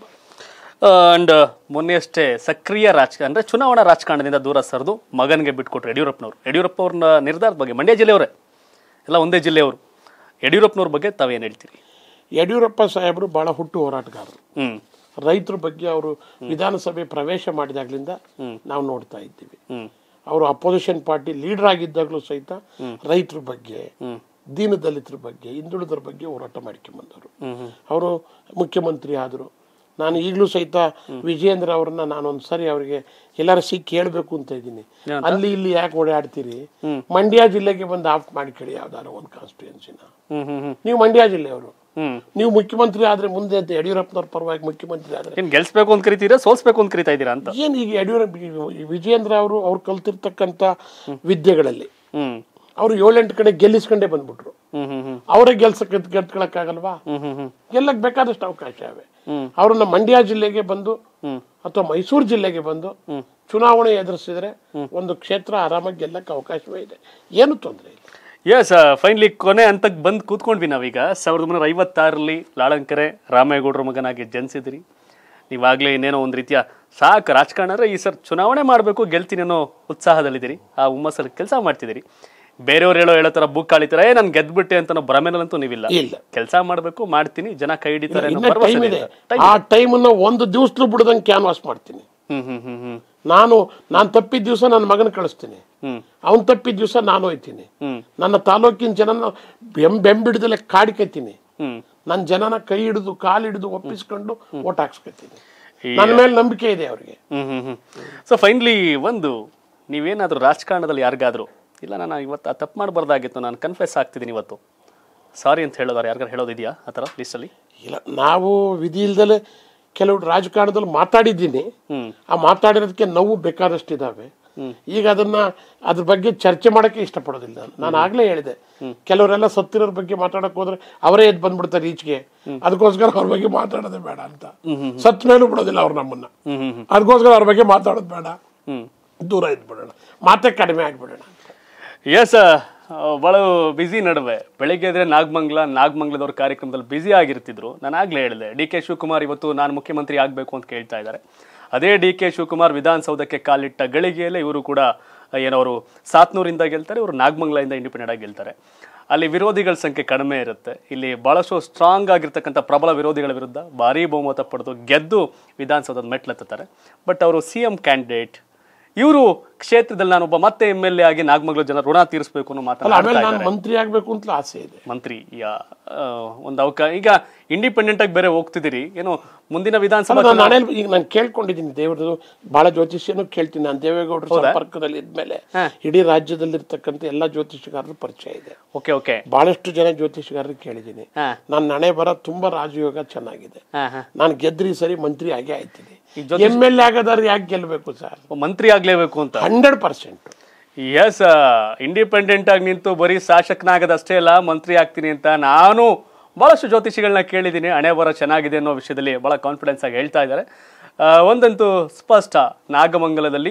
ಅಂಡ್ ಮೊನ್ನೆ ಅಷ್ಟೇ ಸಕ್ರಿಯ ರಾಜಕಾರಣ ಅಂದ್ರೆ ಚುನಾವಣಾ ರಾಜಕಾರಣದಿಂದ ದೂರ ಸರಿದು ಮಗನಿಗೆ ಬಿಟ್ಕೊಟ್ರು ಯಡಿಯೂರಪ್ಪನವರು ಯಡಿಯೂರಪ್ಪ ಅವ್ರನ್ನ ನಿರ್ಧಾರದ ಬಗ್ಗೆ ಮಂಡ್ಯ ಜಿಲ್ಲೆಯವರೇ ಎಲ್ಲ ಒಂದೇ ಜಿಲ್ಲೆಯವರು ಯಡಿಯೂರಪ್ಪನವ್ರ ಬಗ್ಗೆ ತಾವೇನು ಹೇಳ್ತೀರಿ ಯಡಿಯೂರಪ್ಪ ಸಾಹೇಬರು ಬಹಳ ಹುಟ್ಟು ಹೋರಾಟಗಾರರು ಹ್ಮ್ ರೈತರ ಬಗ್ಗೆ ಅವರು ವಿಧಾನಸಭೆ ಪ್ರವೇಶ ಮಾಡಿದಾಗ್ಲಿಂದ ನಾವು ನೋಡ್ತಾ ಇದ್ದೀವಿ ಹ್ಮ್ ಅವರು ಅಪೋಸಿಷನ್ ಪಾರ್ಟಿ ಲೀಡರ್ ಆಗಿದ್ದಾಗಲೂ ಸಹಿತ ರೈತರ ಬಗ್ಗೆ ಹ್ಮ್ ದೀನ ದಲಿತರ ಬಗ್ಗೆ ಹಿಂದುಳಿದರ ಬಗ್ಗೆ ಹೋರಾಟ ಮಾಡ್ಕೊಂಡ್ ಬಂದವರು ಹ್ಮ್ ಹ್ಮ್ ಅವರು ಮುಖ್ಯಮಂತ್ರಿ ಆದರು ನಾನು ಈಗಲೂ ಸಹಿತ ವಿಜಯೇಂದ್ರ ಅವ್ರನ್ನ ನಾನು ಒಂದ್ಸರಿ ಅವರಿಗೆ ಎಲ್ಲಾರ ಸಿಕ್ಕಿ ಕೇಳಬೇಕು ಅಂತ ಇದ್ದೀನಿ ಅಲ್ಲಿ ಇಲ್ಲಿ ಯಾಕೆ ಓಡಾಡ್ತೀರಿ ಮಂಡ್ಯ ಜಿಲ್ಲೆಗೆ ಬಂದು ಆಫ್ ಮಾಡ್ಕೊಳ್ಳಿ ಯಾವ್ದಾರ ಒಂದು ಕಾನ್ಸ್ಟಿಟ್ಯೂನ್ಸಿನ ಹ್ಮ್ ಹ್ಮ್ ಹ್ಮ್ ನೀವು ಮಂಡ್ಯ ಜಿಲ್ಲೆಯವರು ಹ್ಮ್ ನೀವು ಮುಖ್ಯಮಂತ್ರಿ ಆದ್ರೆ ಮುಂದೆ ಅಂತ ಯಡಿಯೂರಪ್ಪನವ್ರ ಪರವಾಗಿ ಮುಖ್ಯಮಂತ್ರಿ ಆದ್ರೆ ಏನ್ ಗೆಲ್ಸ್ಬೇಕು ಅಂತ ಕರಿತೀರಾ ಸೋಲ್ಸ್ಬೇಕು ಅಂತ ಕರಿತಾ ಇದ್ದೀರಾ ಅಂತ ಏನ್ ಈಗ ಯಡಿಯೂರಪ್ಪ ಈ ವಿಜಯೇಂದ್ರ ಅವರು ಅವ್ರು ಕಲ್ತಿರ್ತಕ್ಕಂಥ ವಿದ್ಯೆಗಳಲ್ಲಿ ಹ್ಮ್ ಅವರು ಏಳೆಂಟು ಕಡೆ ಗೆಲ್ಲಿಸ್ಕೊಂಡೇ ಬಂದ್ಬಿಟ್ರು ಹ್ಮ್ ಹ್ಮ್ ಹ್ಮ್ ಅವರೇ ಗೆಲ್ಸಕ್ಕೆ ಗೆದ್ಕೊಳಕ್ಕಾಗಲ್ವಾ ಹ್ಮ್ ಹ್ಮ್ ಹ್ಮ್ ಗೆಲ್ಲಕ್ ಬೇಕಾದಷ್ಟು ಅವಕಾಶ ಇವೆ ಹ್ಮ್. ಅವ್ರನ್ನ ಮಂಡ್ಯ ಜಿಲ್ಲೆಗೆ ಬಂದು ಹ್ಮ್ ಅಥವಾ ಮೈಸೂರು ಜಿಲ್ಲೆಗೆ ಬಂದು ಚುನಾವಣೆ ಎದುರಿಸಿದ್ರೆ ಒಂದು ಕ್ಷೇತ್ರ ಆರಾಮಾಗಿ ಗೆಲ್ಲಕ್ಕೆ ಅವಕಾಶವೇ ಇದೆ ಏನು ತೊಂದರೆ ಇಲ್ಲ ಎಸ್ ಫೈನಲಿ ಕೊನೆ ಹಂತಕ್ಕೆ ಬಂದು ಕೂತ್ಕೊಂಡ್ವಿ ನಾವೀಗ ಸಾವಿರದ ಒಂಬೈನೂರ ಐವತ್ತಾರರಲ್ಲಿ ಲಾಳಂಕರೆ ರಾಮೇಗೌಡರ ಮಗನಾಗಿ ಜನಿಸಿದ್ರಿ ನೀವಾಗಲೇ ಇನ್ನೇನೋ ಒಂದು ರೀತಿಯ ಸಾಕು ರಾಜಕಾರಣ ಅಂದರೆ ಈ ಸರ್ ಚುನಾವಣೆ ಮಾಡಬೇಕು ಗೆಲ್ತೀನಿ ಅನ್ನೋ ಉತ್ಸಾಹದಲ್ಲಿದ್ದೀರಿ ಆ ಹುಮ್ಮಸ್ಸಲ್ಲಿ ಕೆಲಸ ಮಾಡ್ತಿದ್ದೀರಿ ಬೇರೆಯವ್ರು ಹೇಳೋ ಹೇಳೋ ಥರ ಬುಕ್ ಕಾಳಿತಾರೆ ಏ ನಾನು ಗೆದ್ಬಿಟ್ಟೆ ಅಂತ ಭ್ರಮೆನಲ್ಲಂತೂ ನೀವಿಲ್ಲ ಇಲ್ಲ ಕೆಲಸ ಮಾಡಬೇಕು ಮಾಡ್ತೀನಿ ಜನ ಕೈ ಹಿಡಿತಾರೆ ಅನ್ನೋ ಇನ್ನ ಭರವಸೆ ಟೈಮ್ ಇದೆ ಇದೆ. ಆ ಟೈಮನ್ನ ಒಂದು ದಿವಸಲು ಬಿಡದಂಗೆ ಕ್ಯಾನ್ವಾಸ್ ಮಾಡ್ತೀನಿ ಹ್ಮ್ ಹ್ಮ್ ಹ್ಮ್ ಹ್ಮ್ ನಾನು ನಾನು ತಪ್ಪಿದ ದಿವಸ ನನ್ನ ಮಗನ ಕಳಿಸ್ತೀನಿ ಹ್ಮ್ ಅವನ್ ತಪ್ಪಿದ ದಿವಸ ನಾನು ಹೋಯ್ತೀನಿ ಹ್ಮ್ ನನ್ನ ತಾಲೂಕಿನ ಜನನ ಬೆಂ ಬೆಂಬಿಡ್ದಲೆ ಕಾಡ್ಕತ್ತೀನಿ ಹ್ಮ್ ನನ್ನ ಜನನ ಕೈ ಹಿಡಿದು ಕಾಲು ಹಿಡಿದು ಒಪ್ಪಿಸ್ಕೊಂಡು ಓಟ್ ಹಾಕ್ಸ್ಕೊತೀನಿ ನನ್ನ ಮೇಲೆ ನಂಬಿಕೆ ಇದೆ ಅವ್ರಿಗೆ ಹ್ಮ್ ಹ್ಮ್ ಹ್ಮ್ ಸೊ ಫೈನಲಿ ಒಂದು ನೀವೇನಾದರೂ ರಾಜಕಾರಣದಲ್ಲಿ ಯಾರಿಗಾದ್ರು ಇಲ್ಲ ನಾನು ಇವತ್ತು ತಪ್ಪು ಮಾಡಬಾರ್ದಾಗಿತ್ತು ನಾನು ಕನ್ಫೆಸ್ ಆಗ್ತಿದ್ದೀನಿ ಇವತ್ತು ಸಾರಿ ಅಂತ ಹೇಳೋದಾರೆ ಯಾರಿಗಾರು ಹೇಳೋದಿದೆಯಾ ಆ ಥರ ಲಿಸ್ಟಲ್ಲಿ ಇಲ್ಲ ನಾವು ವಿಧಿ ಇಲ್ದಲೆ ಕೆಲವು ರಾಜಕಾರಣದಲ್ಲಿ ಮಾತಾಡಿದ್ದೀನಿ ಹ್ಮ್ ಆ ಮಾತಾಡಿರೋದಕ್ಕೆ ನೋವು ಬೇಕಾದಷ್ಟು ಇದಾವೆ ಈಗ ಅದನ್ನ ಅದ್ರ ಬಗ್ಗೆ ಚರ್ಚೆ ಮಾಡಕ್ಕೆ ಇಷ್ಟಪಡೋದಿಲ್ಲ ನಾನು ನಾನು ಆಗ್ಲೇ ಹೇಳಿದೆ ಕೆಲವರೆಲ್ಲ ಸತ್ತಿರೋರ್ ಬಗ್ಗೆ ಮಾತಾಡಕ್ ಹೋದ್ರೆ ಅವರೇ ಎದ್ದು ಬಂದ್ಬಿಡ್ತಾರೆ ಈಚೆಗೆ ಅದಕ್ಕೋಸ್ಕರ ಅವ್ರ ಬಗ್ಗೆ ಮಾತಾಡೋದೇ ಬೇಡ ಅಂತ ಸತ್ ಮೇಲೂ ಬಿಡೋದಿಲ್ಲ ಅವ್ರು ನಮ್ಮನ್ನ ಹ್ಮ್ ಹ್ಮ್ ಹ್ಮ್ ಅದಕ್ಕೋಸ್ಕರ ಅವ್ರ ಬಗ್ಗೆ ಮಾತಾಡೋದು ಬೇಡ ಹ್ಮ್ ದೂರ ಇದ್ಬಿಡೋಣ ಮಾತೇ ಕಡಿಮೆ ಆಗ್ಬಿಡೋಣ ಎಸ್ ಭಾಳ ಬ್ಯುಸಿ ನಡುವೆ ಬೆಳಗ್ಗೆ ಎದ್ರೆ ನಾಗಮಂಗ್ಲ ನಾಗಮಂಗ್ಲದವ್ರ ಕಾರ್ಯಕ್ರಮದಲ್ಲಿ ಬ್ಯುಸಿ ಆಗಿರ್ತಿದ್ರು ನಾನು ಆಗ್ಲೇ ಹೇಳಿದೆ ಡಿ ಕೆ ಶಿವಕುಮಾರ್ ಇವತ್ತು ನಾನು ಮುಖ್ಯಮಂತ್ರಿ ಆಗಬೇಕು ಅಂತ ಕೇಳ್ತಾ ಇದ್ದಾರೆ ಅದೇ ಡಿ ಕೆ ಶಿವಕುಮಾರ್ ವಿಧಾನಸೌಧಕ್ಕೆ ಕಾಲಿಟ್ಟ ಗಳಿಗೆಯಲ್ಲೇ ಇವರು ಕೂಡ ಏನವರು ಸಾತ್ನೂರಿಂದ ಗೆಲ್ತಾರೆ ಇವರು ನಾಗಮಂಗಲದಿಂದ ಇಂಡಿಪೆಂಡೆಂಟ್ ಆಗಿ ಗೆಲ್ತಾರೆ ಅಲ್ಲಿ ವಿರೋಧಿಗಳ ಸಂಖ್ಯೆ ಕಡಿಮೆ ಇರುತ್ತೆ ಇಲ್ಲಿ ಬಹಳಷ್ಟು ಸ್ಟ್ರಾಂಗ್ ಆಗಿರ್ತಕ್ಕಂಥ ಪ್ರಬಲ ವಿರೋಧಿಗಳ ವಿರುದ್ಧ ಭಾರೀ ಬಹುಮತ ಪಡೆದು ಗೆದ್ದು ವಿಧಾನಸೌಧದ ಮೆಟ್ಲೆತ್ತಾರೆ ಬಟ್ ಅವರು ಸಿ ಎಂ ಕ್ಯಾಂಡಿಡೇಟ್ ಇವರು ಕ್ಷೇತ್ರದಲ್ಲಿ ನಾನೊಬ್ಬ ಮತ್ತೆ ಎಮ್ ಎಲ್ ಎ ಆಗಿ ನಾಗಮಂಗಲ ಜನ ಋಣ ತೀರಿಸಬೇಕು ಅನ್ನೋ ಅಲ್ಲ ಮಾತನ್ನ ಆಮೇಲೆ ಆಡ್ತಾ ನಾನು ಇದ್ದಾರೆ. ಮಂತ್ರಿ ಆಗ್ಬೇಕು ಅಂತ ಆಸೆ ಇದೆ ಮಂತ್ರಿ ಯಾ- ಆ, ಒಂದು ಅವಕಾಶ ಈಗ ಇಂಡಿಪೆಂಡೆಂಟ್ ಆಗಿ ಬೇರೆ ಹೋಗ್ತಿದ್ದೀರಿ ಏನು ಮುಂದಿನ ಅಲ್ಲ, ವಿಧಾನಸಭಾ ನಾನು ನಾನೇನು ಈಗ ನಾನು ಕೇಳ್ಕೊಂಡಿದ್ದೀನಿ ದೇವ್ರದ್ದು ಬಹಳ ಜ್ಯೋತಿಷ್ಯನು ಕೇಳ್ತೀನಿ ನಾನು ದೇವೇಗೌಡರ ಸಂಪರ್ಕದಲ್ಲಿ ಇದ್ಮೇಲೆ ಇಡೀ ರಾಜ್ಯದಲ್ಲಿರ್ತಕ್ಕಂಥ ಎಲ್ಲ ಜ್ಯೋತಿಷಗಾರರ ಪರಿಚಯ ಇದೆ ಓಕೆ ಓಕೆ ಬಹಳಷ್ಟು ಜನ ಜ್ಯೋತಿಷಗಾರರಿಗೆ ಕೇಳಿದ್ದೀನಿ ಹಾ. ನನ್ನ ನಣೆ ಬರ ತುಂಬಾ ರಾಜಯೋಗ ಚೆನ್ನಾಗಿದೆ ಹಾ ಹಾ ನಾನು ಗೆದ್ರಿ ಸರಿ ಮಂತ್ರಿ ಆಗೇ ಆಯ್ತೀನಿ ಎಮ್ ಎಲ್ ಎ ಆಗೋದಾದ್ರೆ ಯಾಕೆ ಗೆಲ್ಬೇಕು ಸರ್ ಮಂತ್ರಿ ಆಗ್ಲೇಬೇಕು ಅಂತ ಹಂಡ್ರೆಡ್ ಪರ್ಸೆಂಟ್ ಎಸ್ ಇಂಡಿಪೆಂಡೆಂಟ್ ಆಗಿ ನಿಂತು ಬರೀ ಶಾಸಕನಾಗದಷ್ಟೇ ಅಲ್ಲ ಮಂತ್ರಿ ಆಗ್ತೀನಿ ಅಂತ ನಾನು ಬಹಳಷ್ಟು ಜ್ಯೋತಿಷಿಗಳನ್ನ ಕೇಳಿದ್ದೀನಿ ಹಣೆ ಬರ ಚೆನ್ನಾಗಿದೆ ಅನ್ನೋ ವಿಷಯದಲ್ಲಿ ಬಹಳ ಕಾನ್ಫಿಡೆನ್ಸ್ ಆಗಿ ಹೇಳ್ತಾ ಇದ್ದಾರೆ ಆ, ಒಂದಂತೂ ಸ್ಪಷ್ಟ ನಾಗಮಂಗಲದಲ್ಲಿ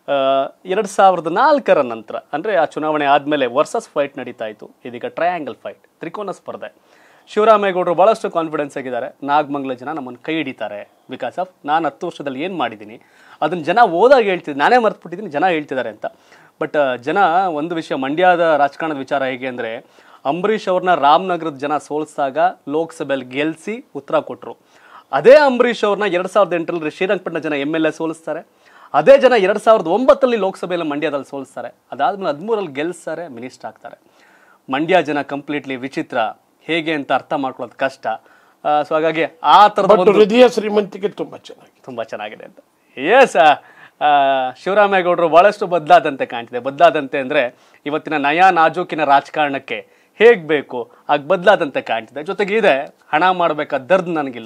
ಎರಡು ಸಾವಿರದ ನಾಲ್ಕರ ನಂತರ ಅಂದರೆ ಆ ಚುನಾವಣೆ ಆದಮೇಲೆ ವರ್ಸಸ್ ಫೈಟ್ ನಡೀತಾ ಇತ್ತು ಇದೀಗ ಟ್ರಯಾಂಗಲ್ ಫೈಟ್ ತ್ರಿಕೋನ ಸ್ಪರ್ಧೆ ಶಿವರಾಮೇಗೌಡರು ಬಹಳಷ್ಟು ಕಾನ್ಫಿಡೆನ್ಸ್ ಆಗಿದ್ದಾರೆ ನಾಗಮಂಗಲ ಜನ ನಮ್ಮನ್ನು ಕೈ ಹಿಡಿತಾರೆ ಬಿಕಾಸ್ ಆಫ್ ನಾನು ಹತ್ತು ವರ್ಷದಲ್ಲಿ ಏನು ಮಾಡಿದ್ದೀನಿ ಅದನ್ನು ಜನ ಓದಾಗ ಹೇಳ್ತಿದ್ದೆ ನಾನೇ ಮರ್ತ್ಬಿಟ್ಟಿದ್ದೀನಿ ಜನ ಹೇಳ್ತಿದ್ದಾರೆ ಅಂತ ಬಟ್ ಜನ ಒಂದು ವಿಷಯ ಮಂಡ್ಯದ ರಾಜಕಾರಣದ ವಿಚಾರ ಹೇಗೆ ಅಂದರೆ ಅಂಬರೀಷ್ ಅವ್ರನ್ನ ರಾಮನಗರದ ಜನ ಸೋಲಿಸಿದಾಗ ಲೋಕಸಭೆಯಲ್ಲಿ ಗೆಲ್ಲಿಸಿ ಉತ್ತರ ಕೊಟ್ಟರು ಅದೇ ಅಂಬರೀಷ್ ಅವ್ರನ್ನ ಎರಡು ಸಾವಿರದ ಎಂಟರಲ್ಲಿ ಶ್ರೀರಂಗಪಟ್ಟಣ ಜನ ಎಮ್ ಎಲ್ ಎ ಸೋಲಿಸ್ತಾರೆ ಅದೇ ಜನ ಎರಡು ಸಾವಿರದ ಒಂಬತ್ತರಲ್ಲಿ ಲೋಕಸಭೆಯಲ್ಲಿ ಮಂಡ್ಯದಲ್ಲಿ ಸೋಲಿಸ್ತಾರೆ ಅದಾದ್ಮೇಲೆ ಹದಿಮೂರಲ್ಲಿ ಗೆಲ್ಲಿಸ್ತಾರೆ ಮಿನಿಸ್ಟರ್ ಆಗ್ತಾರೆ ಮಂಡ್ಯ ಜನ ಕಂಪ್ಲೀಟ್ಲಿ ವಿಚಿತ್ರ ಹೇಗೆ ಅಂತ ಅರ್ಥ ಮಾಡ್ಕೊಳ್ಳೋದು ಕಷ್ಟ ಸೊ ಹಾಗಾಗಿ ಆ ಥರದ ಬಟ್ ಒಂದು ಹೃದಯ ಶ್ರೀಮಂತಿಕೆ ತುಂಬಾ ಚೆನ್ನಾಗಿದೆ ತುಂಬಾ ಚೆನ್ನಾಗಿದೆ ಅಂತ ಎಸ್ ಶಿವರಾಮೇಗೌಡರು ಬಹಳಷ್ಟು ಬದಲಾದಂತೆ ಕಾಣ್ತಿದೆ ಬದಲಾದಂತೆ ಅಂದ್ರೆ ಇವತ್ತಿನ ನಯಾ ನಾಜೂಕಿನ ರಾಜಕಾರಣಕ್ಕೆ ಹೇಗ್ ಬೇಕು ಆಗ ಬದಲಾದಂತೆ ಕಾಣ್ತಿದೆ ಜೊತೆಗೆ ಇದೆ ಹಣ ಮಾಡ್ಬೇಕಾದ ದರ್ದ್ ನನಗಿಲ್ಲ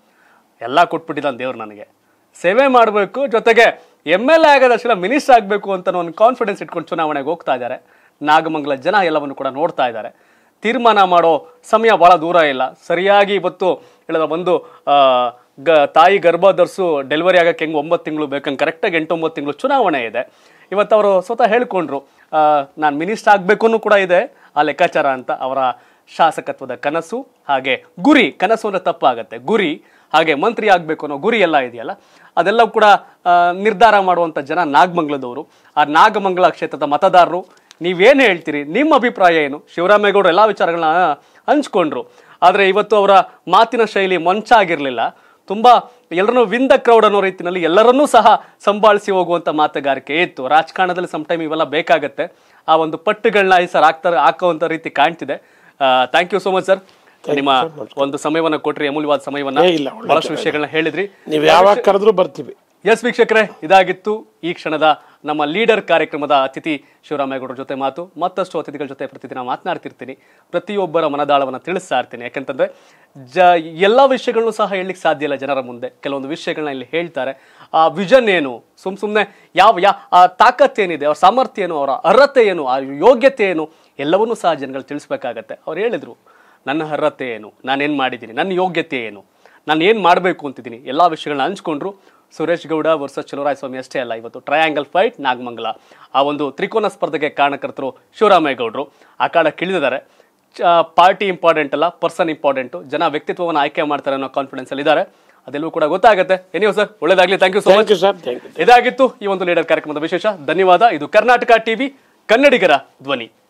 ಎಲ್ಲ ಕೊಟ್ಬಿಟ್ಟಿದ್ದಾನೆ ದೇವ್ರು ನನಗೆ ಸೇವೆ ಮಾಡಬೇಕು ಜೊತೆಗೆ ಎಮ್ ಎಲ್ ಎ ಆಗೋದಷ್ಟೆಲ್ಲ ಮಿನಿಸ್ಟರ್ ಆಗಬೇಕು ಅಂತ ಒಂದು ಕಾನ್ಫಿಡೆನ್ಸ್ ಇಟ್ಕೊಂಡು ಚುನಾವಣೆಗೆ ಹೋಗ್ತಾ ಇದ್ದಾರೆ ನಾಗಮಂಗಲ ಜನ ಎಲ್ಲವನ್ನು ಕೂಡ ನೋಡ್ತಾ ಇದ್ದಾರೆ ತೀರ್ಮಾನ ಮಾಡೋ ಸಮಯ ಬಹಳ ದೂರ ಇಲ್ಲ ಸರಿಯಾಗಿ ಇವತ್ತು ಹೇಳಿದ ಒಂದು ಆ, ಗ ತಾಯಿ ಗರ್ಭ ಧರಿಸು ಡೆಲಿವರಿ ಆಗಕ್ಕೆ ಹೆಂಗೆ ಒಂಬತ್ತು ತಿಂಗಳು ಬೇಕಂಗೆ ಕರೆಕ್ಟಾಗಿ ಎಂಟು ಒಂಬತ್ತು ತಿಂಗಳು ಚುನಾವಣೆ ಇದೆ ಇವತ್ತು ಅವರು ಸ್ವತಃ ಹೇಳ್ಕೊಂಡ್ರು ನಾನು ಮಿನಿಸ್ಟರ್ ಆಗಬೇಕು ಕೂಡ ಇದೆ ಆ ಲೆಕ್ಕಾಚಾರ ಅಂತ ಅವರ ಶಾಸಕತ್ವದ ಕನಸು ಹಾಗೆ ಗುರಿ ಕನಸು ಅಂದ್ರೆ ತಪ್ಪಾಗತ್ತೆ ಗುರಿ ಹಾಗೆ ಮಂತ್ರಿ ಆಗಬೇಕು ಅನ್ನೋ ಗುರಿ ಎಲ್ಲ ಇದೆಯಲ್ಲ ಅದೆಲ್ಲ ಕೂಡ ಆ, ನಿರ್ಧಾರ ಮಾಡುವಂಥ ಜನ ನಾಗಮಂಗಲದವರು ಆ ನಾಗಮಂಗಲ ಕ್ಷೇತ್ರದ ಮತದಾರರು ನೀವೇನು ಹೇಳ್ತೀರಿ ನಿಮ್ಮ ಅಭಿಪ್ರಾಯ ಏನು ಶಿವರಾಮೇಗೌಡರು ಎಲ್ಲ ವಿಚಾರಗಳನ್ನ ಹಂಚ್ಕೊಂಡ್ರು ಆದರೆ ಇವತ್ತು ಅವರ ಮಾತಿನ ಶೈಲಿ ಮಂಚಾಗಿರಲಿಲ್ಲ ತುಂಬ ಎಲ್ಲರನ್ನೂ ವಿನ್ ದ ಕ್ರೌಡ್ ಅನ್ನೋ ರೀತಿಯಲ್ಲಿ ಎಲ್ಲರನ್ನೂ ಸಹ ಸಂಭಾಳಿಸಿ ಹೋಗುವಂಥ ಮಾತುಗಾರಿಕೆ ಇತ್ತು ರಾಜಕಾರಣದಲ್ಲಿ ಸಮ್ ಟೈಮ್ ಇವೆಲ್ಲ ಬೇಕಾಗತ್ತೆ ಆ ಒಂದು ಪಟ್ಟುಗಳನ್ನ ಈ ಸರ್ ಹಾಕ್ತಾರೆ ಹಾಕುವಂಥ ರೀತಿ ಕಾಣ್ತಿದೆ thank you so much sir ನಿಮ್ಮ ಒಂದು ಸಮಯವನ್ನ ಕೊಟ್ರಿ ಅಮೂಲ್ಯವಾದ ಸಮಯವನ್ನ ಏ, ಇಲ್ಲ, ಒಳ್ಳೆ ಬಹಳಷ್ಟು ವಿಷಯಗಳನ್ನ ಹೇಳಿದ್ರಿ ನೀವು ಯಾವಾಗ ಕರೆದ್ರೂ ಬರ್ತೀವಿ ಎಸ್ ವೀಕ್ಷಕರೇ ಇದಾಗಿತ್ತು ಈ ಕ್ಷಣದ ನಮ್ಮ ಲೀಡರ್ ಕಾರ್ಯಕ್ರಮದ ಅತಿಥಿ ಶಿವರಾಮೇಗೌಡರ ಜೊತೆ ಮಾತು ಮತ್ತಷ್ಟು ಅತಿಥಿಗಳ ಜೊತೆ ಪ್ರತಿದಿನ ಮಾತನಾಡ್ತಿರ್ತೀನಿ ಪ್ರತಿಯೊಬ್ಬರ ಮನದಾಳವನ್ನು ತಿಳಿಸ್ತಾ ಇರ್ತೀನಿ ಯಾಕಂತಂದ್ರೆ ಜ ಎಲ್ಲ ವಿಷಯಗಳನ್ನು ಸಹ ಹೇಳಲಿಕ್ಕೆ ಸಾಧ್ಯ ಇಲ್ಲ ಜನರ ಮುಂದೆ ಕೆಲವೊಂದು ವಿಷಯಗಳನ್ನ ಇಲ್ಲಿ ಹೇಳ್ತಾರೆ ಆ ವಿಷನ್ ಏನು ಸುಮ್ ಸುಮ್ಮನೆ ಯಾವ ಯಾ ಆ ತಾಕತ್ತೇನಿದೆ ಅವ್ರ ಸಾಮರ್ಥ್ಯ ಏನು ಅವರ ಅರ್ಹತೆ ಏನು ಆ ಯೋಗ್ಯತೆ ಏನು ಎಲ್ಲವನ್ನೂ ಸಹ ಜನಗಳು ತಿಳಿಸ್ಬೇಕಾಗತ್ತೆ ಅವ್ರು ಹೇಳಿದ್ರು ನನ್ನ ಅರ್ಹತೆ ಏನು ನಾನೇನು ಮಾಡಿದ್ದೀನಿ ನನ್ನ ಯೋಗ್ಯತೆ ಏನು ನಾನು ಏನು ಮಾಡಬೇಕು ಅಂತಿದ್ದೀನಿ ಎಲ್ಲ ವಿಷಯಗಳನ್ನ ಹಂಚ್ಕೊಂಡ್ರು ಸುರೇಶ್ ಗೌಡ ವರ್ಸಸ್ ಸ್ವಾಮಿ ಅಷ್ಟೇ ಅಲ್ಲ ಇವತ್ತು ಟ್ರಯಾಂಗಲ್ ಫೈಟ್ ನಾಗಮಂಗಲ ಆ ಒಂದು ತ್ರಿಕೋನ ಸ್ಪರ್ಧೆಗೆ ಕಾರಣಕರ್ತರು ಶಿವರಾಮೇಗೌಡರು ಆ ಕಾಲ ಕಿಳಿದಿದ್ದಾರೆ ಪಾರ್ಟಿ ಇಂಪಾರ್ಟೆಂಟ್ ಅಲ್ಲ ಪರ್ಸನ್ ಇಂಪಾರ್ಟೆಂಟು ಜನ ವ್ಯಕ್ತಿತ್ವವನ್ನು ಆಯ್ಕೆ ಮಾಡ್ತಾರೆ ಅನ್ನೋ ಕಾನ್ಫಿಡೆನ್ಸ್ ಅಲ್ಲಿ ಇದ್ದಾರೆ ಅದೆಲ್ಲವೂ ಕೂಡ ಗೊತ್ತಾಗುತ್ತೆ ಎನಿಯೋ ಸರ್ ಒಳ್ಳೇದಾಗ್ಲಿ thank you so much thank you sir thank you ಇದಾಗಿತ್ತು ಈ ಒಂದು ಲೀಡರ್ ಕಾರ್ಯಕ್ರಮದ ವಿಶೇಷ ಧನ್ಯವಾದ ಇದು ಕರ್ನಾಟಕ ಟಿವಿ ಕನ್ನಡಿಗರ ಧ್ವನಿ